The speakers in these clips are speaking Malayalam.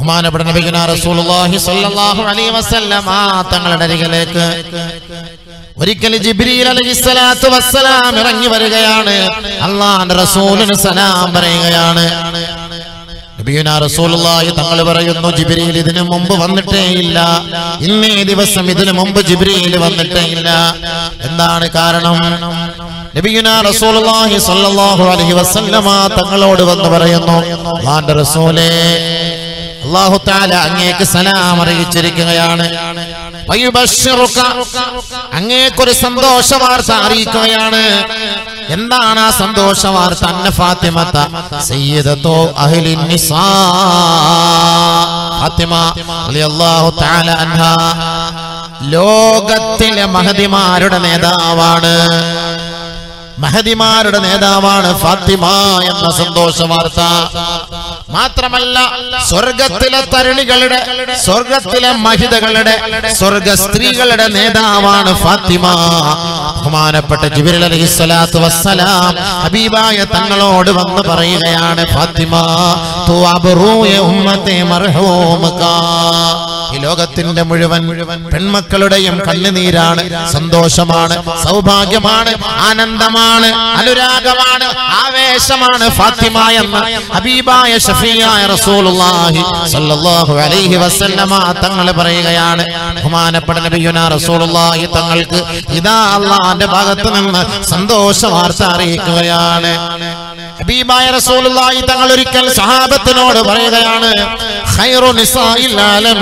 ബഹുമാനപ്പെട്ട നബിഗുന റസൂലുള്ളാഹി സ്വല്ലല്ലാഹു അലൈഹി വസല്ലമ തങ്ങളുടെ അരികിലേക്ക് ഒരിക്കൽ ജിബ്രീൽ അലൈഹിസ്സലാത്തു വസ്സലാം ഇറങ്ങി വരികയാണ് അള്ളാന്റെ റസൂലിന് സലാം പറയുകയാണ് നബിയുന റസൂലുള്ളാഹി തങ്ങൾ പറയുന്നു ജിബ്രീൽ ഇതിനു മുമ്പ് വന്നിട്ടേ ഇല്ല ഇന്നേ ദിവസം ഇതിനു മുമ്പ് ജിബ്രീൽ വന്നിട്ടേ ഇല്ല എന്താണ് കാരണം നബിയുന റസൂലുള്ളാഹി സ്വല്ലല്ലാഹു അലൈഹി വസല്ലമ തങ്ങളോട് വന്ന് പറയുന്നു അള്ളാന്റെ റസൂലേ അള്ളാഹു താല അങ്ങേക്ക് സലാം അറിയിച്ചിരിക്കുകയാണ് വയുബശ്ശിറുക. അങ്ങേക്കൊരു സന്തോഷ വാർത്ത അറിയിക്കുകയാണ് എന്താണ് ആ സന്തോഷ വാർത്ത അന്ന ഫാത്തിമത്ത സയ്യിദത്തോ അഹ്ലിൻ നിസാ ഫാത്തിമ റളിയല്ലാഹു തആല അൻഹാ ലോകത്തിലെ മഹതിമാരുടെ നേതാവാണ് മഹതിമാരുടെ നേതാവാണ് ഫാത്തിമ എന്ന സന്തോഷ വാർത്ത മാത്രമല്ല സ്വർഗത്തിലെ തരുണികളുടെ സ്വർഗത്തിലെ മഹിതകളുടെ സ്വർഗ സ്ത്രീകളുടെ നേതാവാണ് ഫാത്തിമ ബഹുമാനപ്പെട്ട ജിബിരൽ അലൈഹി സ്വലാത്തു വസ്സലാം ഹബീബായ തങ്ങളോട് വന്ന് പറയുകയാണ് ഫാത്തിമ തു അബ്റൂയ ഉമ്മത്തെ മർഹൂമക ഈ ലോകത്തിന്റെ മുഴുവൻ പെൺമക്കളുടെയും കണ്ണുനീരാണ് സന്തോഷമാണ് സൗഭാഗ്യമാണ് ആനന്ദമാണ് അനുരാഗമാണ് ആവേശമാണ് ഫാത്തിമ എന്ന ഹബീബായ ഷഫീയായ റസൂലുള്ളാഹി സല്ലല്ലാഹു അലൈഹി വസല്ലമ തങ്ങൾ പറയുകയാണ് ബഹുമാനപ്പെട്ട നബിയുന റസൂലുള്ളാഹി തങ്ങൾക്ക് ഇതാ അള്ളാന്റെ ഭാഗത്ത് നിന്ന് സന്തോഷ വാർത്ത അറിയിക്കുകയാണ് ഹബീബായ റസൂലുള്ളാഹി തങ്ങൾ ഒരിക്കൽ സഹാബത്തിനോട് പറയുകയാണ് ഖൈറു നിസാഇൽ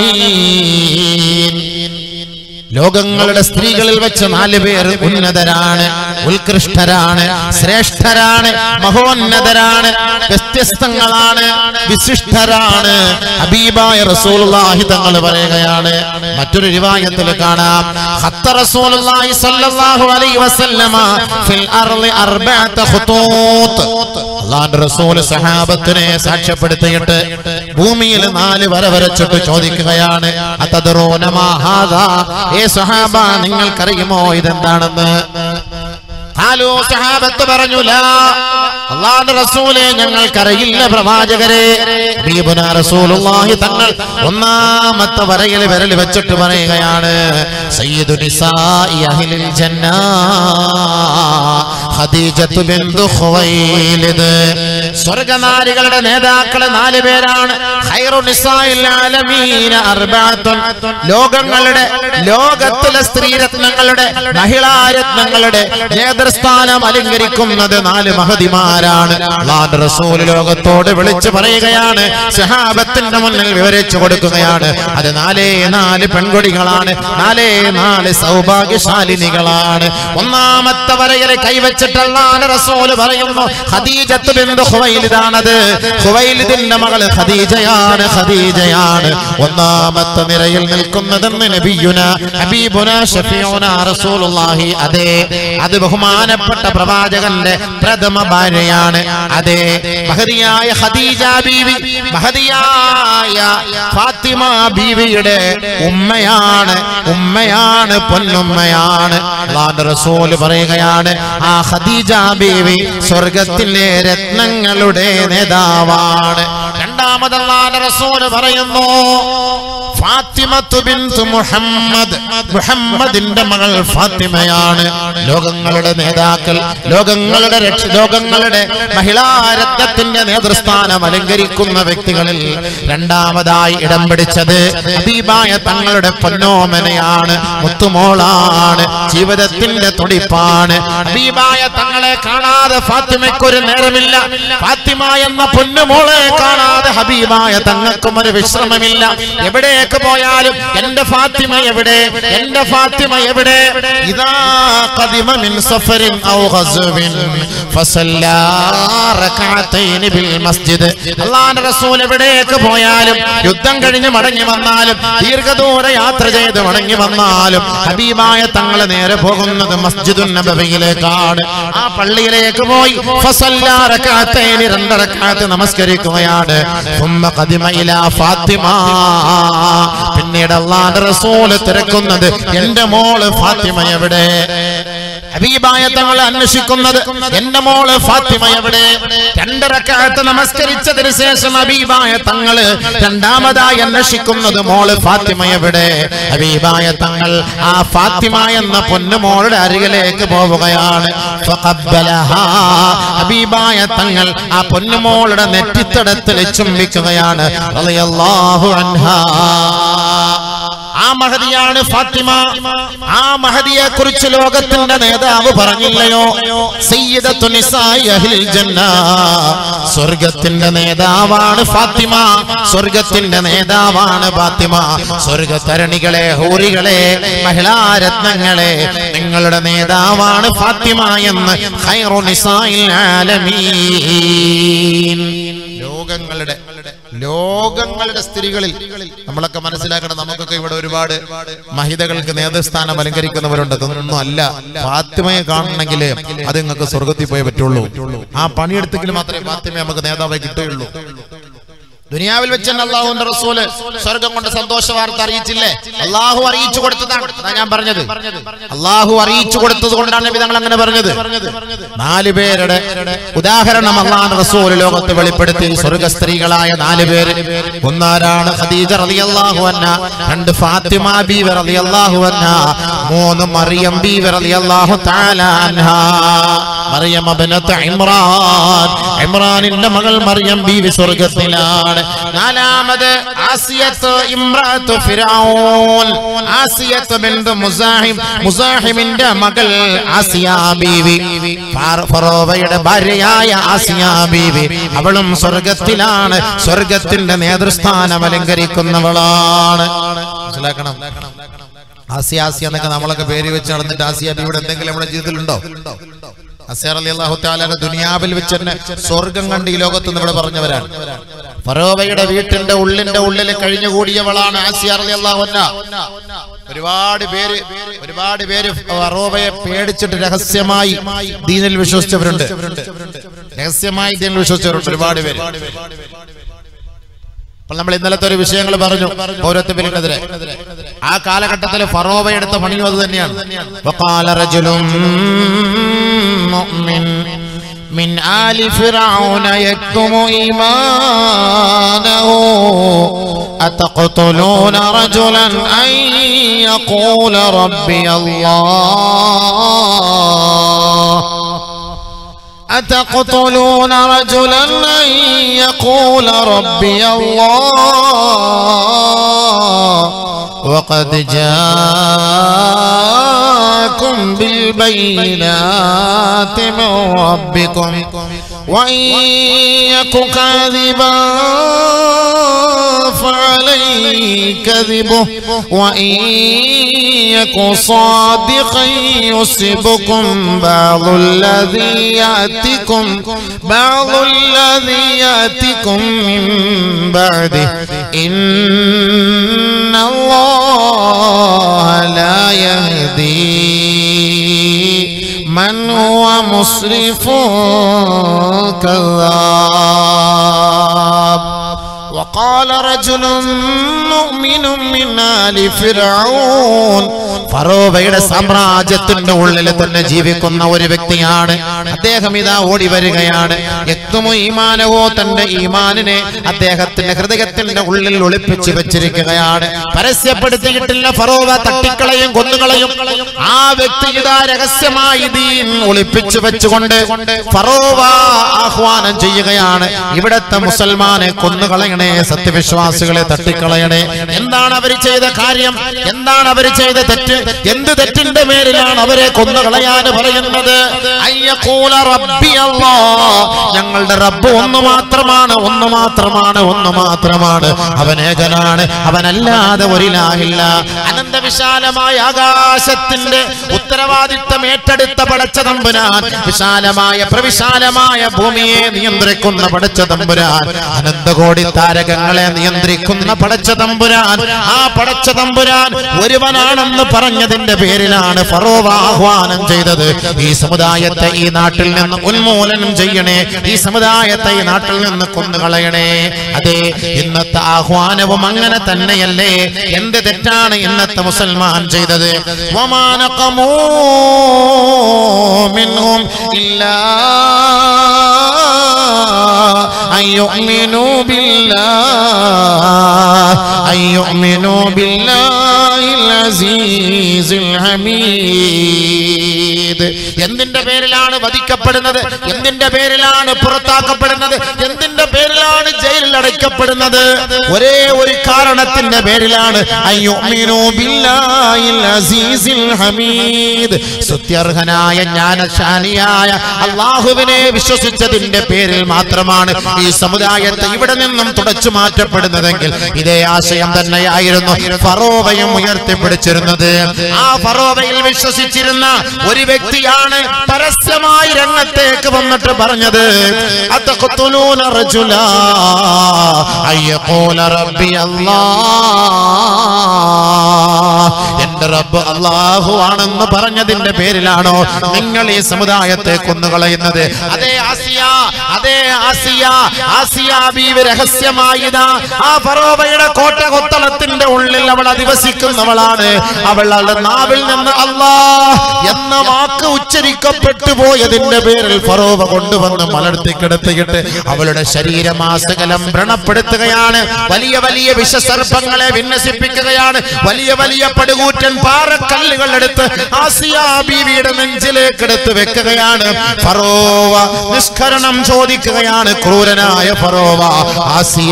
ആലമീൻ ലോകങ്ങളുടെ സ്ത്രീകളിൽ വെച്ച് നാല് പേർ ഉന്നതരാണ് ഉത്കൃഷ്ടരാണ് ശ്രേഷ്ഠരാണ് മഹോന്നതരാണ് വ്യത്യസ്തങ്ങളാണ് വിശിഷ്ടരാണ് ഹബീബായ റസൂലുള്ളാഹി തങ്ങൾ പറയുകയാണ് മറ്റൊരു റിവായത്തിൽ കാണാം ഖത്ത റസൂലുള്ളാഹി സ്വല്ലല്ലാഹു അലൈഹി വസല്ലമ ഫിൽ അർളി അർബഅത ഖുതൂത്ത് അല്ലാഹുവിന്റെ റസൂൽ സഹാബത്തിനെ സാക്ഷ്യപ്പെടുത്തിയിട്ട് ഭൂമിയിൽ നാല് വര വരച്ചിട്ട് ചോദിക്കുകയാണ് അതദറൂന മാ ഹാദാ ഏ സഹാബ നിങ്ങൾക്കറിയുമോ ഇതെന്താണെന്ന് ഖാലൂ സഹാബത്ത് പറഞ്ഞു ലാ അള്ളാഹുവിന്റെ റസൂലെ ഞങ്ങൾക്കറിയില്ല പ്രവാചകരെ ഹബീബുനാ റസൂലുള്ളാഹി തങ്ങൾ ഒന്നാമത്തെ വരയിൽ വിരൽ വെച്ചിട്ട് പറയുകയാണ് സയ്യിദു നിസാഇ അഹ്ലിൽ ജന്ന ഖദീജത്തു ബിന്തു ഖുവൈലിദ് സ്വർഗനാരികളുടെ നേതാക്കള് നാല് പേരാണ് ഖൈറു നിസാഇൽ ആലമീന അർബഅത്തുൻ ലോകങ്ങളുടെ ലോകത്തിലെ സ്ത്രീരത്നങ്ങളുടെ മഹിളാരത്നങ്ങളുടെ നേതൃസ്ഥാനം അലങ്കരിക്കുന്നത് നാല് മഹതിമാരാണ് അള്ളാഹുവിന്റെ റസൂൽ ലോകത്തോട് വിളിച്ചു പറയുകയാണ് സഹാബത്തിന്റെ മുന്നിൽ വിവരിച്ചു കൊടുക്കുകയാണ് അത് നാലേ നാല് പെൺകൊടികളാണ് നാലേ നാല് സൗഭാഗ്യശാലിനികളാണ് ഒന്നാമത്തെ വരയിൽ കൈവച്ചിട്ട് അള്ളാഹുവിന്റെ റസൂൽ പറയുന്നു ഖദീജത്ത് ബിന്ദു ഖുവൈലിദാണത് ഖുവൈലിദിന്റെ മകൾ ഖദീജയാണ് ഖദീജയാണ് ഒന്നാമത്തെ നിരയിൽ നിൽക്കുന്നതെന്ന് നബിയുന ഹബീബുന ഷഫീഉന റസൂലുള്ളാഹി അതെ അത് ബഹുമാനപ്പെട്ട പ്രവാചകന്റെ പ്രഥമ ഭാര്യയാണ് അതെ മഹതിയായ ഖദീജ ബീവി മഹതിയായ ഫാത്തിമ ബീവിയുടെ ഉമ്മയാണ് ഉമ്മയാണ് പൊന്നുമ്മയാണ് അള്ളാഹുവിന്റെ റസൂൽ പറയുകയാണ് ആ ഖദീജ ബീവി സ്വർഗത്തിലെ രത്നങ്ങളുടെ നേതാവാണ് രണ്ടാമത് അള്ളാഹുവിന്റെ റസൂൽ പറയുന്നു ഫാത്തിമത്തു ബിന്തു മുഹമ്മദ് മുഹമ്മദിന്റെ മകൾ ഫാത്തിമയാണ് ലോകങ്ങളുടെ നേതാക്കൾ ലോകങ്ങളുടെ രക്ഷ ലോകങ്ങളുടെ മഹിളാരത്നത്തിന്റെ നേതൃസ്ഥാനം അലങ്കരിക്കുന്ന വ്യക്തികളിൽ രണ്ടാമതായി ഇടം പിടിച്ചത് ഹബീബായ തങ്ങളുടെ പൊന്നോമനയാണ് മുത്തുമോളാണ് ജീവിതത്തിന്റെ തുടിപ്പാണ് ഹബീബായ തങ്ങളെ കാണാതെ ഫാത്തിമയ്ക്കൊരു നേരമില്ല ഫാത്തിമ എന്ന പൊന്നുമോളെ കാണാതെ ഹബീബായ തങ്ങൾക്കും ഒരു വിശ്രമമില്ല എവിടേക്ക് പോയാലും എന്റെ ഫാത്തിമ എവിടെ എന്റെ ഫാത്തിമ എവിടെ ഇതാ ഖദിമ മിൻ സഫറിൻ ഔ ഗസ്വിൻ ഫസല്ലാ റകഅതൈൻ ബിൽ മസ്ജിദ് അല്ലാഹുവിന്റെ റസൂൽ എവിടേക്ക് പോയാലും യുദ്ധം കഴിഞ്ഞ് മടങ്ങി വന്നാലും ദീർഘദൂര യാത്ര ചെയ്ത് മടങ്ങി വന്നാലും ഹബീബായ തങ്ങൾ നേരെ പോകുന്നത് മസ്ജിദുൻ നബവിയിലേക്കാണ് ആ പള്ളിയിലേക്ക് പോയി ഫസല്ലാ റകഅതൈൻ രണ്ട് റകഅത്ത് നമസ്കരിക്കുകയാണ് ثم قدم إلى ഫാത്തിമ പിന്നീട് അള്ളാന്റെ റസൂല് തിരക്കുന്നത് എന്റെ മോള് ഫാത്തിമ എവിടെ ഹബീബായ തങ്ങൾ അന്വേഷിക്കുന്നത് എന്റെ മോള് ഫാത്തിമ എവിടെ രണ്ടരക്കാലത്ത് നമസ്കരിച്ചതിന് ശേഷം ഹബീബായ തങ്ങള് രണ്ടാമതായി അന്വേഷിക്കുന്നത് മോള് ഫാത്തിമ എവിടെ ഹബീബായ തങ്ങൾ ആ ഫാത്തിമ എന്ന പൊന്നുമോളുടെ അരികിലേക്ക് പോവുകയാണ് ഫഖബ്ബലഹാ. ഹബീബായ തങ്ങൾ ആ പൊന്നുമോളുടെ നെറ്റിത്തടത്തിൽ ചുംബിക്കുകയാണ് റളിയല്ലാഹു അൻഹാ ആ മഹതിയാണ് ഫാത്തിമ ആ മഹതിയെ കുറിച്ച് ലോകത്തിന്റെ നേതാവ് പറഞ്ഞില്ലയോ സയ്യിദത്തു നിസായി അഹ്ലിൽ ജന്ന സ്വർഗത്തിന്റെ നേതാവാണ് ഫാത്തിമ സ്വർഗത്തിന്റെ നേതാവാണ് ഫാത്തിമ സ്വർഗതരണികളെ ഹൂറികളെ മഹിളാരത്നങ്ങളെ നിങ്ങളുടെ നേതാവാണ് ഫാത്തിമ എന്ന് ഖൈറു നിസായിൽ ആലമീൻ ലോകങ്ങളുടെ ലോകങ്ങളുടെ സ്ത്രീകളിൽ നമ്മളൊക്കെ മനസ്സിലാക്കണം നമുക്കൊക്കെ ഇവിടെ ഒരുപാട് മഹിതകൾക്ക് നേതൃസ്ഥാനം അലങ്കരിക്കുന്നവരുണ്ട് അതൊന്നും അല്ല ഫാത്തിമയെ കാണണമെങ്കിൽ അത് നിങ്ങൾക്ക് സ്വർഗത്തിൽ പോയേ പറ്റുള്ളൂ ആ പണിയെടുത്തെങ്കിൽ മാത്രമേ ഫാത്തിമയെ നമുക്ക് നേതാവായി കിട്ടുകയുള്ളൂ ദുനിയാവിൽ വെച്ച് തന്നെ അള്ളാഹുവിന്റെ റസൂല് സ്വർഗം കൊണ്ട് സന്തോഷ വാർത്ത അറിയിച്ചില്ലേ അള്ളാഹു അറിയിച്ചു കൊടുത്തതാണ് അതാ ഞാൻ പറഞ്ഞത് അള്ളാഹു അറിയിച്ചു കൊടുത്തത് കൊണ്ടാണ് നബി തങ്ങൾ അങ്ങനെ പറഞ്ഞത് നാല് പേരുടെ ഉദാഹരണം അള്ളാഹു റസൂൽ ലോകത്ത് വെളിപ്പെടുത്തി സ്വർഗ സ്ത്രീകളായ നാല് പേര് ഒന്നാരാണ് ഖദീജ റളിയല്ലാഹു അൻഹ രണ്ട് ഫാത്തിമ ബീവി റളിയല്ലാഹു അൻഹ മൂന്ന് മറിയം ബീവി റളിയല്ലാഹു തആല അൻഹ മറിയം അബ്നത്ത് ഇമ്രാൻ ഇമ്രാനിന്റെ മകൾ മറിയം ബീവി സ്വർഗത്തിലാണ് നാലാമത് ആസിയത്ത് ഇമ്രാത്ത് ഫിറഔൻ ആസിയത്ത് ബിന്ത് മുസാഹിം മുസാഹിമിന്റെ മകൾ ആസിയ ബീവി ഫാറ- ഫറോവയുടെ ഭാര്യയായ ആസിയ ബീവി അവളും സ്വർഗത്തിലാണ് സ്വർഗത്തിന്റെ നേതൃസ്ഥാനം അലങ്കരിക്കുന്നവളാണ് മനസ്സിലാക്കണം ആസിയ ആസിയ എന്നൊക്കെ നമ്മളൊക്കെ പേര് വെച്ച് നടന്നിട്ട് ആസിയ ബീവിയുടെ എന്തെങ്കിലും നമ്മുടെ ജീവിതത്തിലുണ്ടോ അസേർ അലി അള്ളാഹു താലാന്റെ ദുനിയാവിൽ വെച്ച് തന്നെ സ്വർഗം കണ്ട് ഈ ലോകത്ത് നിന്ന് ഇവിടെ പറഞ്ഞവരാണ് ഫറോവയുടെ വീട്ടിന്റെ ഉള്ളിന്റെ ഉള്ളിൽ കഴിഞ്ഞുകൂടിയവളാണ് ആസിയ അലി അള്ളാഹു ഒരുപാട് പേര് ഒരുപാട് പേര് ഫറോവയെ പേടിച്ചിട്ട് രഹസ്യമായി ദീനിൽ വിശ്വസിച്ചവരുണ്ട് രഹസ്യമായി ദീനിൽ വിശ്വസിച്ചവരുണ്ട് ഒരുപാട് പേര് അപ്പോൾ നമ്മൾ ഇന്നലത്തെ ഒരു വിഷയങ്ങൾ പറഞ്ഞു പൗരത്വബിലിനെതിരെ ആ കാലഘട്ടത്തിൽ ഫറോവ എടുത്ത പണിയും അത് തന്നെയാണ് وقال رجل مؤمن من آل فرعون يكتم إيمانه أتقتلون رجلا أن يقول ربي الله أتقتلون رجلا أن يقول ربي الله وقد جاءكم بالبينات من ربكم وإن يك كاذبا فعليه كذبه وإن يك صادقا يصبكم بعض الذي يأتكم بعض الذي يأتكم من بعده إن الله لا يهدي من هو مسرف كذاب وقال رجل مؤمن من آل فرعون ഫറോവയുടെ സാമ്രാജ്യത്തിന്റെ ഉള്ളിൽ തന്നെ ജീവിക്കുന്ന ഒരു വ്യക്തിയാണ് അദ്ദേഹം ഇതാ ഓടി വരികയാണ് യക്തുമു ഈമാനവോ തന്റെ ഈമാനിനെ അദ്ദേഹത്തിന്റെ ഹൃദയത്തിന്റെ ഉള്ളിൽ ഒളിപ്പിച്ചു വെച്ചിരിക്കുകയാണ് പരസ്യപ്പെടുത്തിയിട്ടില്ല ഫറോവ തട്ടിക്കളയും കൊന്നുകളയും ആ വ്യക്തി ഇതാ രഹസ്യമായി ദീൻ ഒളിപ്പിച്ചു വെച്ചുകൊണ്ട് ഫറോവ ആഹ്വാനം ചെയ്യുകയാണ് ഇവിടത്തെ മുസൽമാനെ കൊന്നുകളയണേ സത്യവിശ്വാസികളെ തട്ടിക്കളയണേ എന്താണ് അവർ ചെയ്ത കാര്യം എന്താണ് അവർ ചെയ്ത തെറ്റ് എന്ത് തെറ്റിന്റെ മേലിലാണ് അവരെ കൊന്നുകളയാൻ പറയുന്നത് അയ്യഖൂല റബ്ബി അല്ലാ ഞങ്ങളുടെ റബ്ബ് ഒന്ന് മാത്രമാണ് ഒന്ന് മാത്രമാണ് ഒന്ന് മാത്രമാണ് അവൻ ഏകനാണ് അവനല്ലാതെ ഒരിലാഹില്ല അനന്ത വിശാലമായ ആകാശത്തിന്റെ ഉത്തരവാദിത്തം ഏറ്റെടുത്ത പടച്ച തമ്പുരാൻ വിശാലമായ പ്രവിശാലമായ ഭൂമിയെ നിയന്ത്രിക്കുന്ന പടച്ച തമ്പുരാൻ അനന്തകോടി താരക കാരകങ്ങളെ നിയന്ത്രിക്കുന്ന പടച്ച തമ്പുരാൻ ആ പടച്ച തമ്പുരാൻ ഒരുവനാണെന്ന് പറഞ്ഞതിന്റെ പേരിലാണ് ഫറോവ ആഹ്വാനം ചെയ്തത് ഈ സമുദായത്തെ ഈ നാട്ടിൽ നിന്ന് ഉന്മൂലനം ചെയ്യണേ ഈ സമുദായത്തെ ഈ നാട്ടിൽ നിന്ന് കൊന്നുകളയണേ അതെ ഇന്നത്തെ ആഹ്വാനവും അങ്ങനെ തന്നെയല്ലേ എന്ത് തെറ്റാണ് ഇന്നത്തെ മുസൽമാൻ ചെയ്തത് വമാനഖമൂ മിൻഹും ഇല്ലാ أن يؤمنوا بالله أن يؤمنوا بالله العزيز الحميد എന്തിന്റെ പേരിലാണ് വധിക്കപ്പെടുന്നത് എന്തിന്റെ പേരിലാണ് പുറത്താക്കപ്പെടുന്നത് എന്തിന്റെ പേരിലാണ് ജയിലിൽ അടയ്ക്കപ്പെടുന്നത് ഒരേ ഒരു കാരണത്തിന്റെ പേരിലാണ് അയ്യുഅ്മിനൂ ബില്ലാഹിൽ അസീസിൽ ഹമീദ് സ്തുത്യർഹനായ ജ്ഞാനശാലിയായ അള്ളാഹുവിനെ വിശ്വസിച്ചതിന്റെ പേരിൽ മാത്രമാണ് ഈ സമുദായത്തെ ഇവിടെ നിന്നും തുടച്ചു മാറ്റപ്പെടുന്നതെങ്കിൽ ഇതേ ആശയം തന്നെയായിരുന്നു ഫറോവയും ഉയർത്തിപ്പിടിച്ചിരുന്നത് ആ ഫറോവയിൽ വിശ്വസിച്ചിരുന്ന ഒരു വ്യക്തിയാണ് പരസ്യമായി രംഗത്തേക്ക് വന്നിട്ട് പറഞ്ഞത് അത്തഖ്തുലൂന റജുലാ അയ്യഖൂല റബ്ബി അല്ലാഹ് എന്റെ റബ്ബ് അള്ളാഹു ആണെന്ന് പറഞ്ഞതിന്റെ പേരിലാണോ നിങ്ങൾ ഈ സമുദായത്തെ കൊന്നുകളയുന്നത് അതേ ആസിയ അതേ ആസിയ ആസിയ ബീവി രഹസ്യമായി ഇതാ ആ ഫറോവയുടെ കോട്ട കൊത്തളത്തിന്റെ ഉള്ളിൽ അവൾ അധിവസിക്കുന്നവളാണ് അവളുടെ നാവിൽ നിന്ന് അല്ലാ എന്ന വാക്ക് ഉച്ചരിക്കപ്പെട്ടു പോയതിന്റെ പേരിൽ ഫറോവ കൊണ്ടുവന്ന് മലർത്തി കിടത്തിയിട്ട് അവളുടെ ശരീരമാസകലം വ്രണപ്പെടുത്തുകയാണ് വലിയ വലിയ വിഷസർപ്പങ്ങളെ വിന്യസിപ്പിക്കുകയാണ് വലിയ വലിയ പടുകൂറ്റൻ പാറക്കല്ലുകൾ എടുത്ത് ആസിയ ബീവിയുടെ നെഞ്ചിലേക്ക് എടുത്ത് വെക്കുകയാണ് ഫറോവ നിഷ്കരണം ചോദിക്കുകയാണ് ക്രൂരനായ ഫറോവ ആസിയ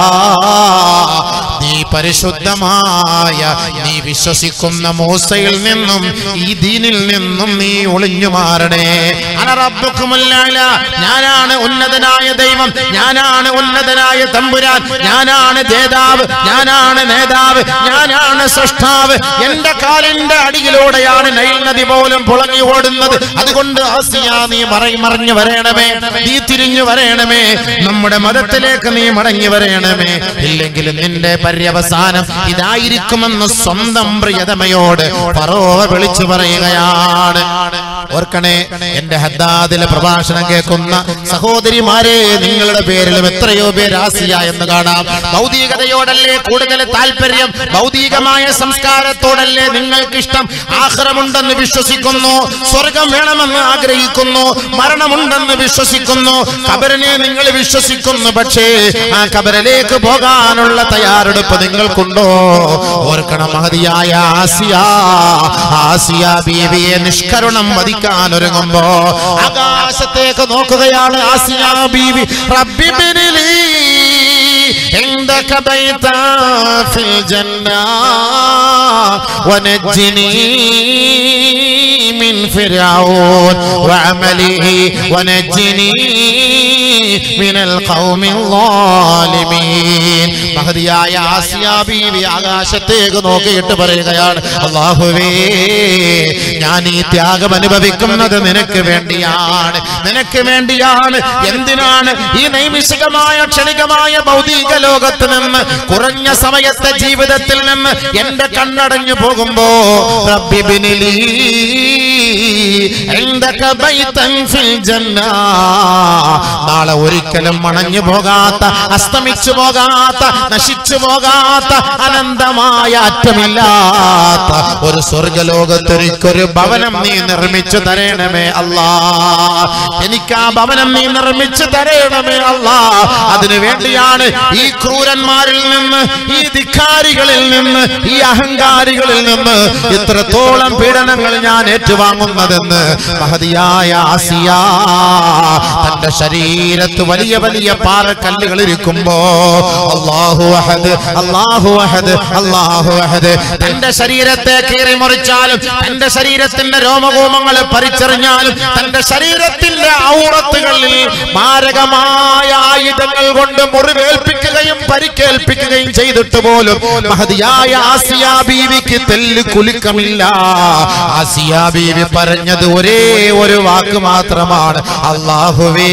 നീ പരിശുദ്ധമായ നീ വിശ്വസിക്കുന്ന മൂസയിൽ നിന്നും ഈ ദീനിൽ നിന്നും നീ ഒളിഞ്ഞു മാറണേ അന റബ്ബുക്കുമുൽ അഅല. ഞാനാണ് ഉന്നതനായ ദൈവം ഞാനാണ് ഉന്നതനായ തമ്പുരാൻ ഞാനാണ് ജേതാവ് ഞാനാണ് നേതാവ് ഞാനാണ് സൃഷ്ടാവ് എന്റെ കാലിന്റെ അടിയിലൂടെയാണ് നൈൽ നദി പോലും പുളങ്ങി ഓടുന്നത് അതുകൊണ്ട് ആസിയ നീ മറയി മറിഞ്ഞു വരേണമേ നീ തിരിഞ്ഞു വരേണമേ നമ്മുടെ മതത്തിലേക്ക് നീ മടങ്ങി വരേണമേ ഇല്ലെങ്കിൽ നിന്റെ പര്യവസാനം ഇതായിരിക്കുമെന്ന് സ്വന്തം പ്രിയതമയോട് പറോവ വിളിച്ചു പറയുകയാണ് ഓർക്കണേ എന്റെ ഹദ്ദാദിലെ പ്രഭാഷണം കേൾക്കുന്ന സഹോദരിമാരെ നിങ്ങളുടെ പേരിലും എത്രയോ പേര് ആസിയ എന്ന് കാണാം ഭൗതികതയോടല്ലേ കൂടുതൽ താല്പര്യം ഭൗതികമായ സംസ്കാരത്തോടല്ലേ നിങ്ങൾക്ക് ഇഷ്ടം ആഹ്റമുണ്ടെന്ന് വിശ്വസിക്കുന്നു സ്വർഗം വേണമെന്ന് ആഗ്രഹിക്കുന്നു മരണമുണ്ടെന്ന് വിശ്വസിക്കുന്നു കബറിനെ നിങ്ങൾ വിശ്വസിക്കുന്നു പക്ഷേ ആ കബറിലേക്ക് പോകാനുള്ള തയ്യാറെടുപ്പ് നിങ്ങൾക്കുണ്ടോ ഓർക്കണം മഹതിയായ ആസിയ ആസിയ ബീവിയെ നിഷ്കരുണം വധിക്കാൻ ഒരുങ്ങുമ്പോ ആകാശത്തേക്ക് നോക്കുകയാണ് ആസിയ ബീവി റബ്ബിബിനിലി عندك بيتا في الجنة ونجني من فرعون وعمله ونجني من القوم الظالمين മഹതിയായ ആസിയ ബീവി ആകാശത്തേക്ക് നോക്കിയിട്ട് പറയുകയാണ് അള്ളാഹുവേ ഞാൻ ഈ ത്യാഗം അനുഭവിക്കുന്നത് നിനക്ക് വേണ്ടിയാണ് നിനക്ക് വേണ്ടിയാണ് എന്തിനാണ് ഈ നൈമിഷികമായ ക്ഷണികമായ ഭൗതിക ലോകത്ത് നിന്ന് കുറഞ്ഞ സമയത്തെ ജീവിതത്തിൽ നിന്ന് എന്റെ കണ്ണടഞ്ഞു പോകുമ്പോ റബ്ബി ബിനിലി عندك بيتا في الجنة നാളെ ഒരിക്കലും മണഞ്ഞു പോകാത്ത അസ്തമിച്ചു പോകാത്ത നശിച്ചു പോകാത്ത അനന്തമായ അറ്റമില്ലാത്ത ഒരു സ്വർഗലോകത്തൊരിക്കൊരു ഭവനം നീ നിർമ്മിച്ചു തരണമേ അല്ലാ എനിക്ക് ആ ഭവനം നീ നിർമ്മിച്ചു തരണമേ അല്ലാ അതിനു വേണ്ടിയാണ് ഈ ക്രൂരന്മാരിൽ നിന്ന് ഈ ധിക്കാരികളിൽ നിന്ന് ഈ അഹങ്കാരികളിൽ നിന്ന് ഇത്രത്തോളം പീഡനങ്ങൾ ഞാൻ ഏറ്റുവാങ്ങുന്നതെന്ന് മഹതിയായ ആസിയ തന്റെ ശരീരത്ത് വലിയ വലിയ പാറക്കല്ലുകൾ ഇരിക്കുമ്പോ അള്ളാഹു അഹദ് അള്ളാഹു അഹദ് അള്ളാഹു അഹദ് തന്റെ ശരീരത്തെ കീറി മുറിച്ചാലും തന്റെ ശരീരത്തിന്റെ രോമകൂമങ്ങൾ പറിച്ചെറിഞ്ഞാലും തന്റെ ശരീരത്തിന്റെ ഔറത്തുകളിൽ മാരകമായ ആയുധങ്ങൾ കൊണ്ട് മുറിവേൽപ്പിക്കുകയും പരിക്കേൽപ്പിക്കുകയും ചെയ്തിട്ട് പോലും മഹതിയായ ആസിയ ബീവിക്ക് തെല്ല് കുലുക്കമില്ല ആസിയ ബീവി പറഞ്ഞത് ഒരേ ഒരു വാക്ക് മാത്രമാണ് അള്ളാഹുവേ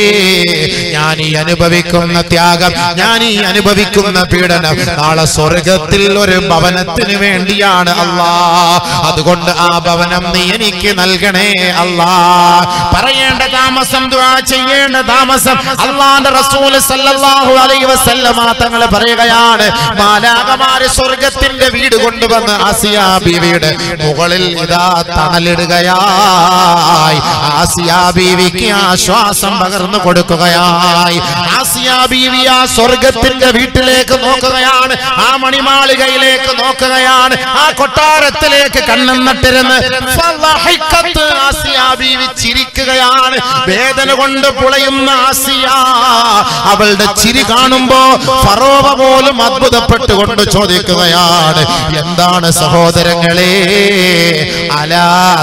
ഞാൻ ഈ അനുഭവിക്കുന്ന ത്യാഗം ഞാൻ ഈ അനുഭവിക്കുന്ന പീഡനം നാളെ സ്വർഗത്തിൽ ഒരു ഭവനത്തിന് വേണ്ടിയാണ് അല്ലാ അതുകൊണ്ട് ആ ഭവനം നീ എനിക്ക് നൽകണേ അല്ലാ പറയേണ്ട താമസം ദുആ ചെയ്യേണ്ട താമസം അള്ളാന്റെ റസൂൽ സല്ലല്ലാഹു അലൈഹി വസല്ലമ തങ്ങൾ പറയുകയാണ് മാലാകമാര് സ്വർഗത്തിന്റെ വീട് കൊണ്ടുവന്ന് ആസിയ ബീവിയുടെ മുകളിൽ ഇതാ തണലിടുകയായി ആസിയ ബീവിക്ക് ആശ്വാസം പകർന്നു കൊടുക്കുകയായി ആസിയ ബീവി ആ സ്വർഗത്തിന്റെ വീട്ടിലേക്ക് നോക്കുകയാണ് ആ മണിമാളികയിലേക്ക് നോക്കുകയാണ് ആ കൊട്ടാരത്തിലേക്ക് കണ്ണും നട്ടിരുന്ന് ഫളഹിക്കത്ത് ആസിയ ബീവി ചിരിക്കുകയാണ് വേദന കൊണ്ട് പുളയുന്ന ആസിയ അവളുടെ ചിരി കാണുമ്പോ ഫറോവ പോലും അത്ഭുതപ്പെട്ടുകൊണ്ട് ചോദിക്കുകയാണ് എന്താണ് സഹോദരങ്ങളെ അലാ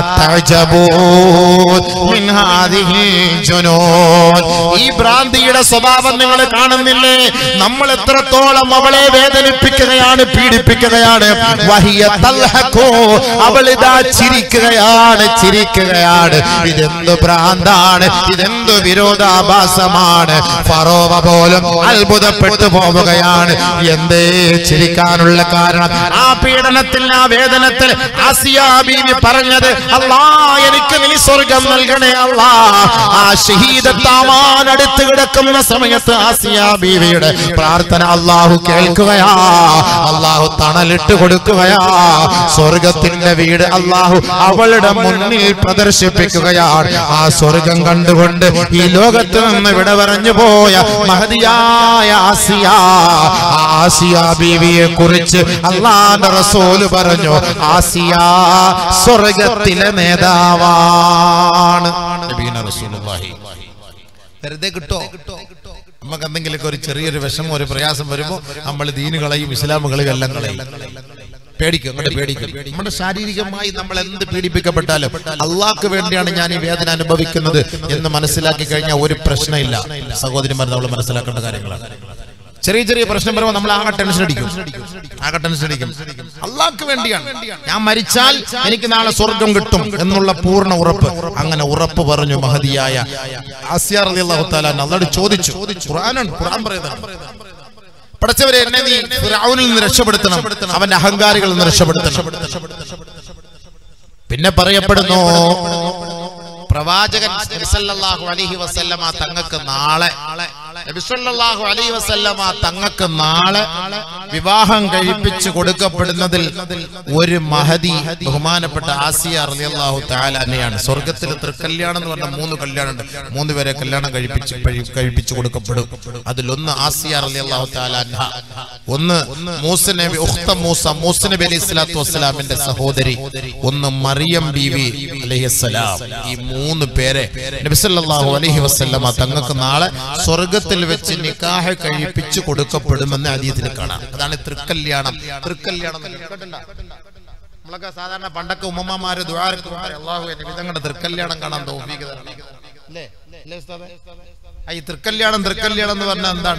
തഅജബൂൻ മിൻ ഹാദിഹി ജുനൂൻ ഈ ഭ്രാന്തിയുടെ സ്വഭാവം നിങ്ങൾ കാണുന്നില്ലേ നമ്മൾ എത്രത്തോളം അവളെ വേദനിപ്പിക്കുകയാണ് പീഡിപ്പിക്കുകയാണ് വഹിയ തൽഹഖു അവൾ ഇതാ ചിരിക്കുകയാണ് ചിരിക്കുകയാണ് ഇതെന്ത് ഭ്രാന്താണ് ഇതെന്ത് വിരോധാഭാസമാണ് ഫറോവ പോലും അത്ഭുതപ്പെട്ടു പോവുകയാണ് എന്തേ ചിരിക്കാനുള്ള കാരണം ആ പീഡനത്തിൽ ആ വേദനത്തിൽ ആസിയ ബീവി പറഞ്ഞത് അല്ലാ എനിക്ക് നീ സ്വർഗം നൽകണേ അല്ലാ ആ ഷഹീദത്താവാൻ അടുത്ത് കിടക്കുന്ന സമയത്ത് ആസിയ ബീവിയുടെ പ്രാർത്ഥന അള്ളാഹു കേൾക്കുകയാ അള്ളാഹു തണലിട്ട് കൊടുക്കുകയാ സ്വർഗത്തിന്റെ വീട് അള്ളാഹു അവളുടെ മുന്നിൽ പ്രദർശിപ്പിക്കുകയാണ് ആ സ്വർഗം കണ്ടുകൊണ്ട് ഈ ലോകത്ത് നിന്ന് വിട പറഞ്ഞു പോയ മഹതിയായ ആസിയ ആ ആസിയ ബീവിയെ കുറിച്ച് അള്ളാന്റെ റസൂല് പറഞ്ഞു ആസിയ സ്വർഗത്തിലെ നേതാവാണ് നബീന റസൂലുള്ളാഹി വെറുതെ കിട്ടോ നമുക്ക് എന്തെങ്കിലുമൊക്കെ ഒരു ചെറിയൊരു വിഷമം ഒരു പ്രയാസം വരുമ്പോൾ നമ്മൾ ദീനുകളെയും ഇസ്ലാമുകളെയും എല്ലാം കളയും പേടിക്കും അങ്ങോട്ട് പേടിക്കും നമ്മുടെ ശാരീരികമായി നമ്മൾ എന്ത് പീഡിപ്പിക്കപ്പെട്ടാലും അള്ളാഹ്ക്ക് വേണ്ടിയാണ് ഞാൻ ഈ വേദന അനുഭവിക്കുന്നത് എന്ന് മനസ്സിലാക്കി കഴിഞ്ഞാൽ ഒരു പ്രശ്നമില്ല സഹോദരിമാർ നമ്മൾ മനസ്സിലാക്കേണ്ട കാര്യങ്ങളാണ് ചെറിയ ചെറിയ പ്രശ്നം വരുമ്പോൾ നമ്മൾ ആകെ ടെൻഷൻ അടിക്കും ആകെ ടെൻഷൻ അടിക്കും അള്ളാഹ്ക്ക് വേണ്ടിയാണ് ഞാൻ മരിച്ചാൽ എനിക്ക് നാളെ സ്വർഗം കിട്ടും എന്നുള്ള പൂർണ്ണ ഉറപ്പ് അങ്ങനെ ഉറപ്പ് പറഞ്ഞു മഹതിയായ ആസിയ റളിയല്ലാഹു തആല അള്ളാഹ് ചോദിച്ചു ഖുർആനാണ് ഖുർആൻ പറയുന്നത് പടച്ചവരെ എന്നെ നീ ഫിറഔനിൽ നിന്ന് രക്ഷപ്പെടുത്തണം അവന്റെ അഹങ്കാരികളിൽ നിന്ന് രക്ഷപ്പെടുത്തണം പിന്നെ പറയപ്പെടുന്നു പ്രവാചകൻ നബി സല്ലല്ലാഹു അലൈഹി വസല്ലമ തങ്ങൾക്ക് നാളെ നബി സല്ലല്ലാഹു അലൈഹി വസല്ലമ തങ്ങൾക്ക് നാളെ വിവാഹം കഴിപ്പിച്ച് കൊടുക്കപ്പെടുന്നതിൽ ഒരു മഹതി ബഹുമാനപ്പെട്ട ആസിയ റളിയല്ലാഹു തആല തന്നെയാണ് സ്വർഗത്തിൽ തൃക്കല്യാണം എന്ന് പറഞ്ഞ മൂന്ന് കല്യാണം ഉണ്ട് മൂന്ന് പേരെ കല്യാണം കഴിപ്പിച്ച് കഴി- കഴിപ്പിച്ച് കൊടുക്കപ്പെടും അതിലൊന്ന് ആസിയ റളിയല്ലാഹു തആല അൻഹ ഒന്ന് മൂസ നബി ഉഖ്ത മൂസ മൂസ നബി അലൈഹി സ്വലാത്തു വസ്സലാമിന്റെ സഹോദരി ഒന്ന് മറിയം ബീവി അലൈഹിസ്സലാം ഈ മൂന്ന് പേരെ നബി സല്ലല്ലാഹു അലൈഹി വസല്ലമ തങ്ങൾക്ക് നാളെ സ്വർഗത്തിൽ വെച്ച് നിക്കാഹ് കഴിപ്പിച്ച് കൊടുക്കപ്പെടുമെന്ന് ഹദീസിൽ കാണാം അതാണ് തൃക്കല്യാണം തൃക്കല്യാണം എന്ന് കേട്ടിട്ടുണ്ടോ? നമ്മളൊക്കെ സാധാരണ പണ്ടൊക്കെ ഉമ്മമാര് ദ്വാരക്ക് അള്ളാഹു വിധങ്ങളുടെ തൃക്കല്യാണം കാണാൻ തോഫീക്ക് തരണം. അല്ലേ അല്ലേ ഉസ്താദേ? ആ, ഈ തൃക്കല്യാണം തൃക്കല്യാണം എന്ന് പറഞ്ഞാൽ എന്താണ്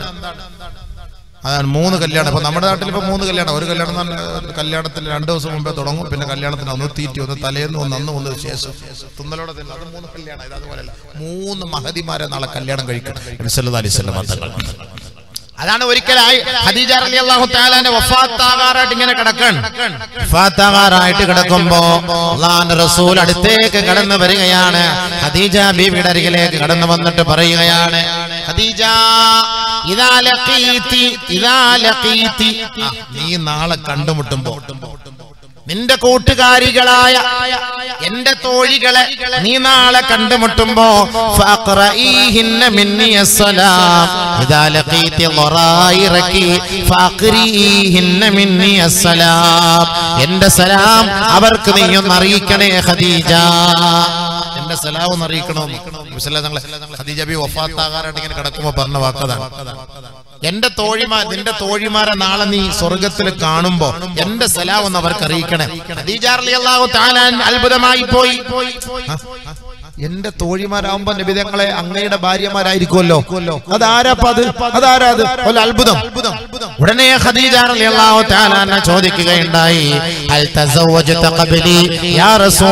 അതാണ് മൂന്ന് കല്യാണം ഇപ്പൊ നമ്മുടെ നാട്ടിൽ ഇപ്പൊ മൂന്ന് കല്യാണം ഒരു കല്യാണം എന്ന് പറഞ്ഞാൽ കല്യാണത്തിന് രണ്ടു ദിവസം മുമ്പേ തുടങ്ങും പിന്നെ കല്യാണത്തിന് ഒന്ന് തീറ്റി ഒന്ന് തലേന്ന് ഒന്ന് അന്ന് ഒന്ന് ശേഷം തുന്നലോടെ തന്നെ അത് മൂന്ന് കല്യാണം ഇത് അതുപോലെയല്ല മൂന്ന് മഹതിമാരെ നാളെ കല്യാണം കഴിക്കണം നബി സല്ലല്ലാഹു അലൈഹി വസല്ലം തങ്ങൾ അതാണ് ഒരിക്കലായി ഖദീജ റളിയല്ലാഹു തആലാന്റെ വഫാത്താകാറായിട്ട് ഇങ്ങനെ കിടക്കാണ് വഫാത്താകാറായിട്ട് കിടക്കുമ്പോ അള്ളാഹുവിന്റെ റസൂൽ അടുത്തേക്ക് കടന്നു വരികയാണ് ഖദീജ ബീവിയുടെ അരികിലേക്ക് കടന്നു വന്നിട്ട് പറയുകയാണ് ഖദീജ ഇദാ ലഖീതി ഇദാ ലഖീതി ആ, നീ നാളെ കണ്ടുമുട്ടുമ്പോ നിന്റെ കൂട്ടുകാരികളായ എന്റെ തോഴികളെ നീ നാളെ കണ്ടുമുട്ടുമ്പോ ഫഅഖറഈഹിന്ന മിന്നി അസ്സലാം ഇദാ ലഖീതി ളറായിറകി ഫഅഖറീഹിന്ന മിന്നി അസ്സലാം എന്റെ സലാം അവർക്ക് നീ ഒന്ന് അറിയിക്കണേ ഖദീജ എന്റെ സലാം ഒന്ന് അറിയിക്കണമെന്ന് നബി സല്ലല്ലാഹു അലൈഹി വസല്ലം ഖദീജ ബി വഫാത്താകാറായിട്ട് ഇങ്ങനെ കിടക്കുമ്പോ പറഞ്ഞ വാക്കതാണ് എന്റെ തോഴിമാർ നിന്റെ തോഴിമാരെ നാളെ നീ സ്വർഗത്തിൽ കാണുമ്പോ എന്റെ സലാം ഒന്ന് അവർക്ക് അറിയിക്കണേ ഖദീജ റളിയല്ലാഹു തആല അത്ഭുതമായി പോയി ആ, ആ, എന്റെ തോഴിമാരാകുമ്പോ നബിതങ്ങളെ അങ്ങയുടെ ഭാര്യമാരായിരിക്കുമല്ലോ അതാരാപ്പ അത് അതാരാ അത് ഒരു അത്ഭുതം ഉടനെ ഖദീജ റളിയല്ലാഹു തആല അൻഹ ചോദിക്കുകയുണ്ടായി ഹൽ തസവ്വജത ഖബ്ലി യാ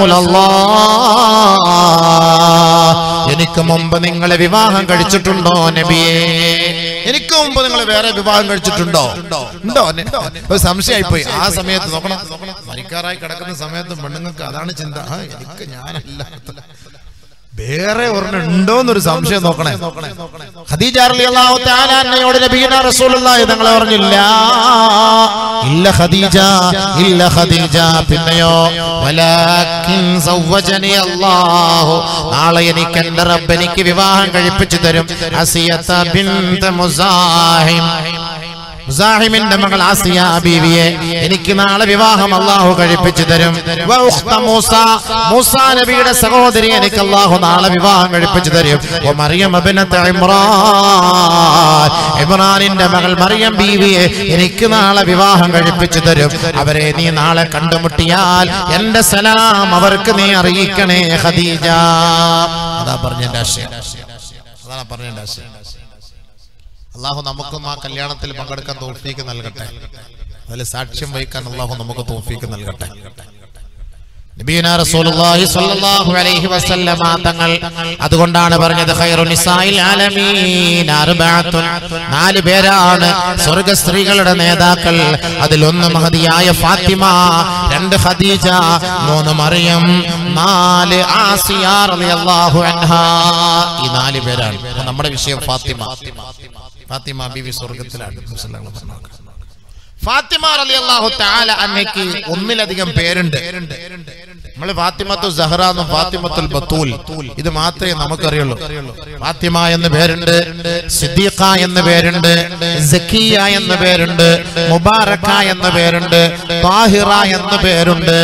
റസൂലല്ലാഹ് എനിക്ക് മുമ്പ് നിങ്ങളെ വിവാഹം കഴിച്ചിട്ടുണ്ടോ നബിയേ എനിക്ക് മുമ്പ് നിങ്ങൾ വേറെ വിവാഹം കഴിച്ചിട്ടുണ്ടോ ഉണ്ടോ ഒരു സംശയമായിപ്പോയി ആ സമയത്ത് നോക്കണം മരിക്കാറായി കിടക്കുന്ന സമയത്ത് പെണ്ണുങ്ങൾക്ക് അതാണ് ചിന്ത ആ, എനിക്ക് ഞാനല്ല വേറെ ഒരെണ്ണം ഉണ്ടോ എന്നൊരു സംശയം നോക്കണേ ഖദീജ റളിയല്ലാഹു തആല അന്നയോട് നബിയുനാ റസൂലുള്ളാഹി തങ്ങളെ പറഞ്ഞില്ല ഇല്ല ഖദീജ ഇല്ല ഖദീജ പിന്നെയോ വലാകിൻ സവ്വജനി അല്ലാഹു നാളെ എനിക്ക് എൻ്റെ റബ്ബ് എനിക്ക് വിവാഹം കഴിപ്പിച്ചു തരും അസിയത ബിൻത മുസാഹിം മുസാഹിമിന്റെ മകൾ ആസിയ ബീവിയെ എനിക്ക് നാളെ വിവാഹം അള്ളാഹു കഴിപ്പിച്ചു തരും വ ഉഖ്ത മൂസ മൂസ നബിയുടെ സഹോദരി എനിക്ക് അള്ളാഹു നാളെ വിവാഹം കഴിപ്പിച്ചു തരും വ മറിയം അബ്നത്ത് ഇമ്രാൻ ഇമ്രാനിന്റെ മകൾ മറിയം ബീവിയെ എനിക്ക് നാളെ വിവാഹം കഴിപ്പിച്ചു തരും അവരെ നീ നാളെ കണ്ടുമുട്ടിയാൽ എന്റെ സലാം അവർക്ക് നീ അറിയിക്കണേ ഖദീജ അതാ പറഞ്ഞതിന്റെ ആശയം അതാണ് പറഞ്ഞതിന്റെ ആശയം അള്ളാഹു നമുക്കും ആ കല്യാണത്തിൽ പങ്കെടുക്കാൻ തോഫീക്ക് നൽകട്ടെ അതിൽ സാക്ഷ്യം വഹിക്കാൻ അള്ളാഹു നമുക്ക് തോഫീക്ക് നൽകട്ടെ നബീന റസൂലുള്ളാഹി സ്വല്ലല്ലാഹു അലൈഹി വസല്ലമ തങ്ങൾ അതുകൊണ്ടാണ് പറഞ്ഞത് ഖൈറു നിസായിൽ ആലമീൻ അർബഅത്തുൻ നാല് പേരാണ് സ്വർഗ സ്ത്രീകളുടെ നേതാക്കൾ അതിലൊന്ന് മഹദിയായ ഫാത്തിമ രണ്ട് ഖദീജ മൂന്ന് മറിയം നാല് ആസിയ റളിയല്ലാഹു അൻഹാ ഈ നാല് പേരാണ് അപ്പൊ നമ്മുടെ വിഷയം ഫാത്തിമ ഫാത്തിമ ബീവി സ്വർഗത്തിലാണ് മുസ്ലിങ്ങൾ പറഞ്ഞു ഫാത്തിമ റളിയല്ലാഹു തആല അന്നയ്ക്ക് ഒന്നിലധികം പേരുണ്ട് നമ്മൾ ഫാത്തിമത്തു സഹറ എന്നും ഫാത്തിമത്തുൽ ബത്തൂൽ ഇത് മാത്രമേ നമുക്കറിയുള്ളൂ ഫാത്തിമ എന്ന് പേരുണ്ട് സിദ്ദീഖ എന്ന പേരുണ്ട് സക്കിയ എന്ന പേരുണ്ട് മുബാറക്ക എന്ന പേരുണ്ട് താഹിറ എന്ന പേരുണ്ട്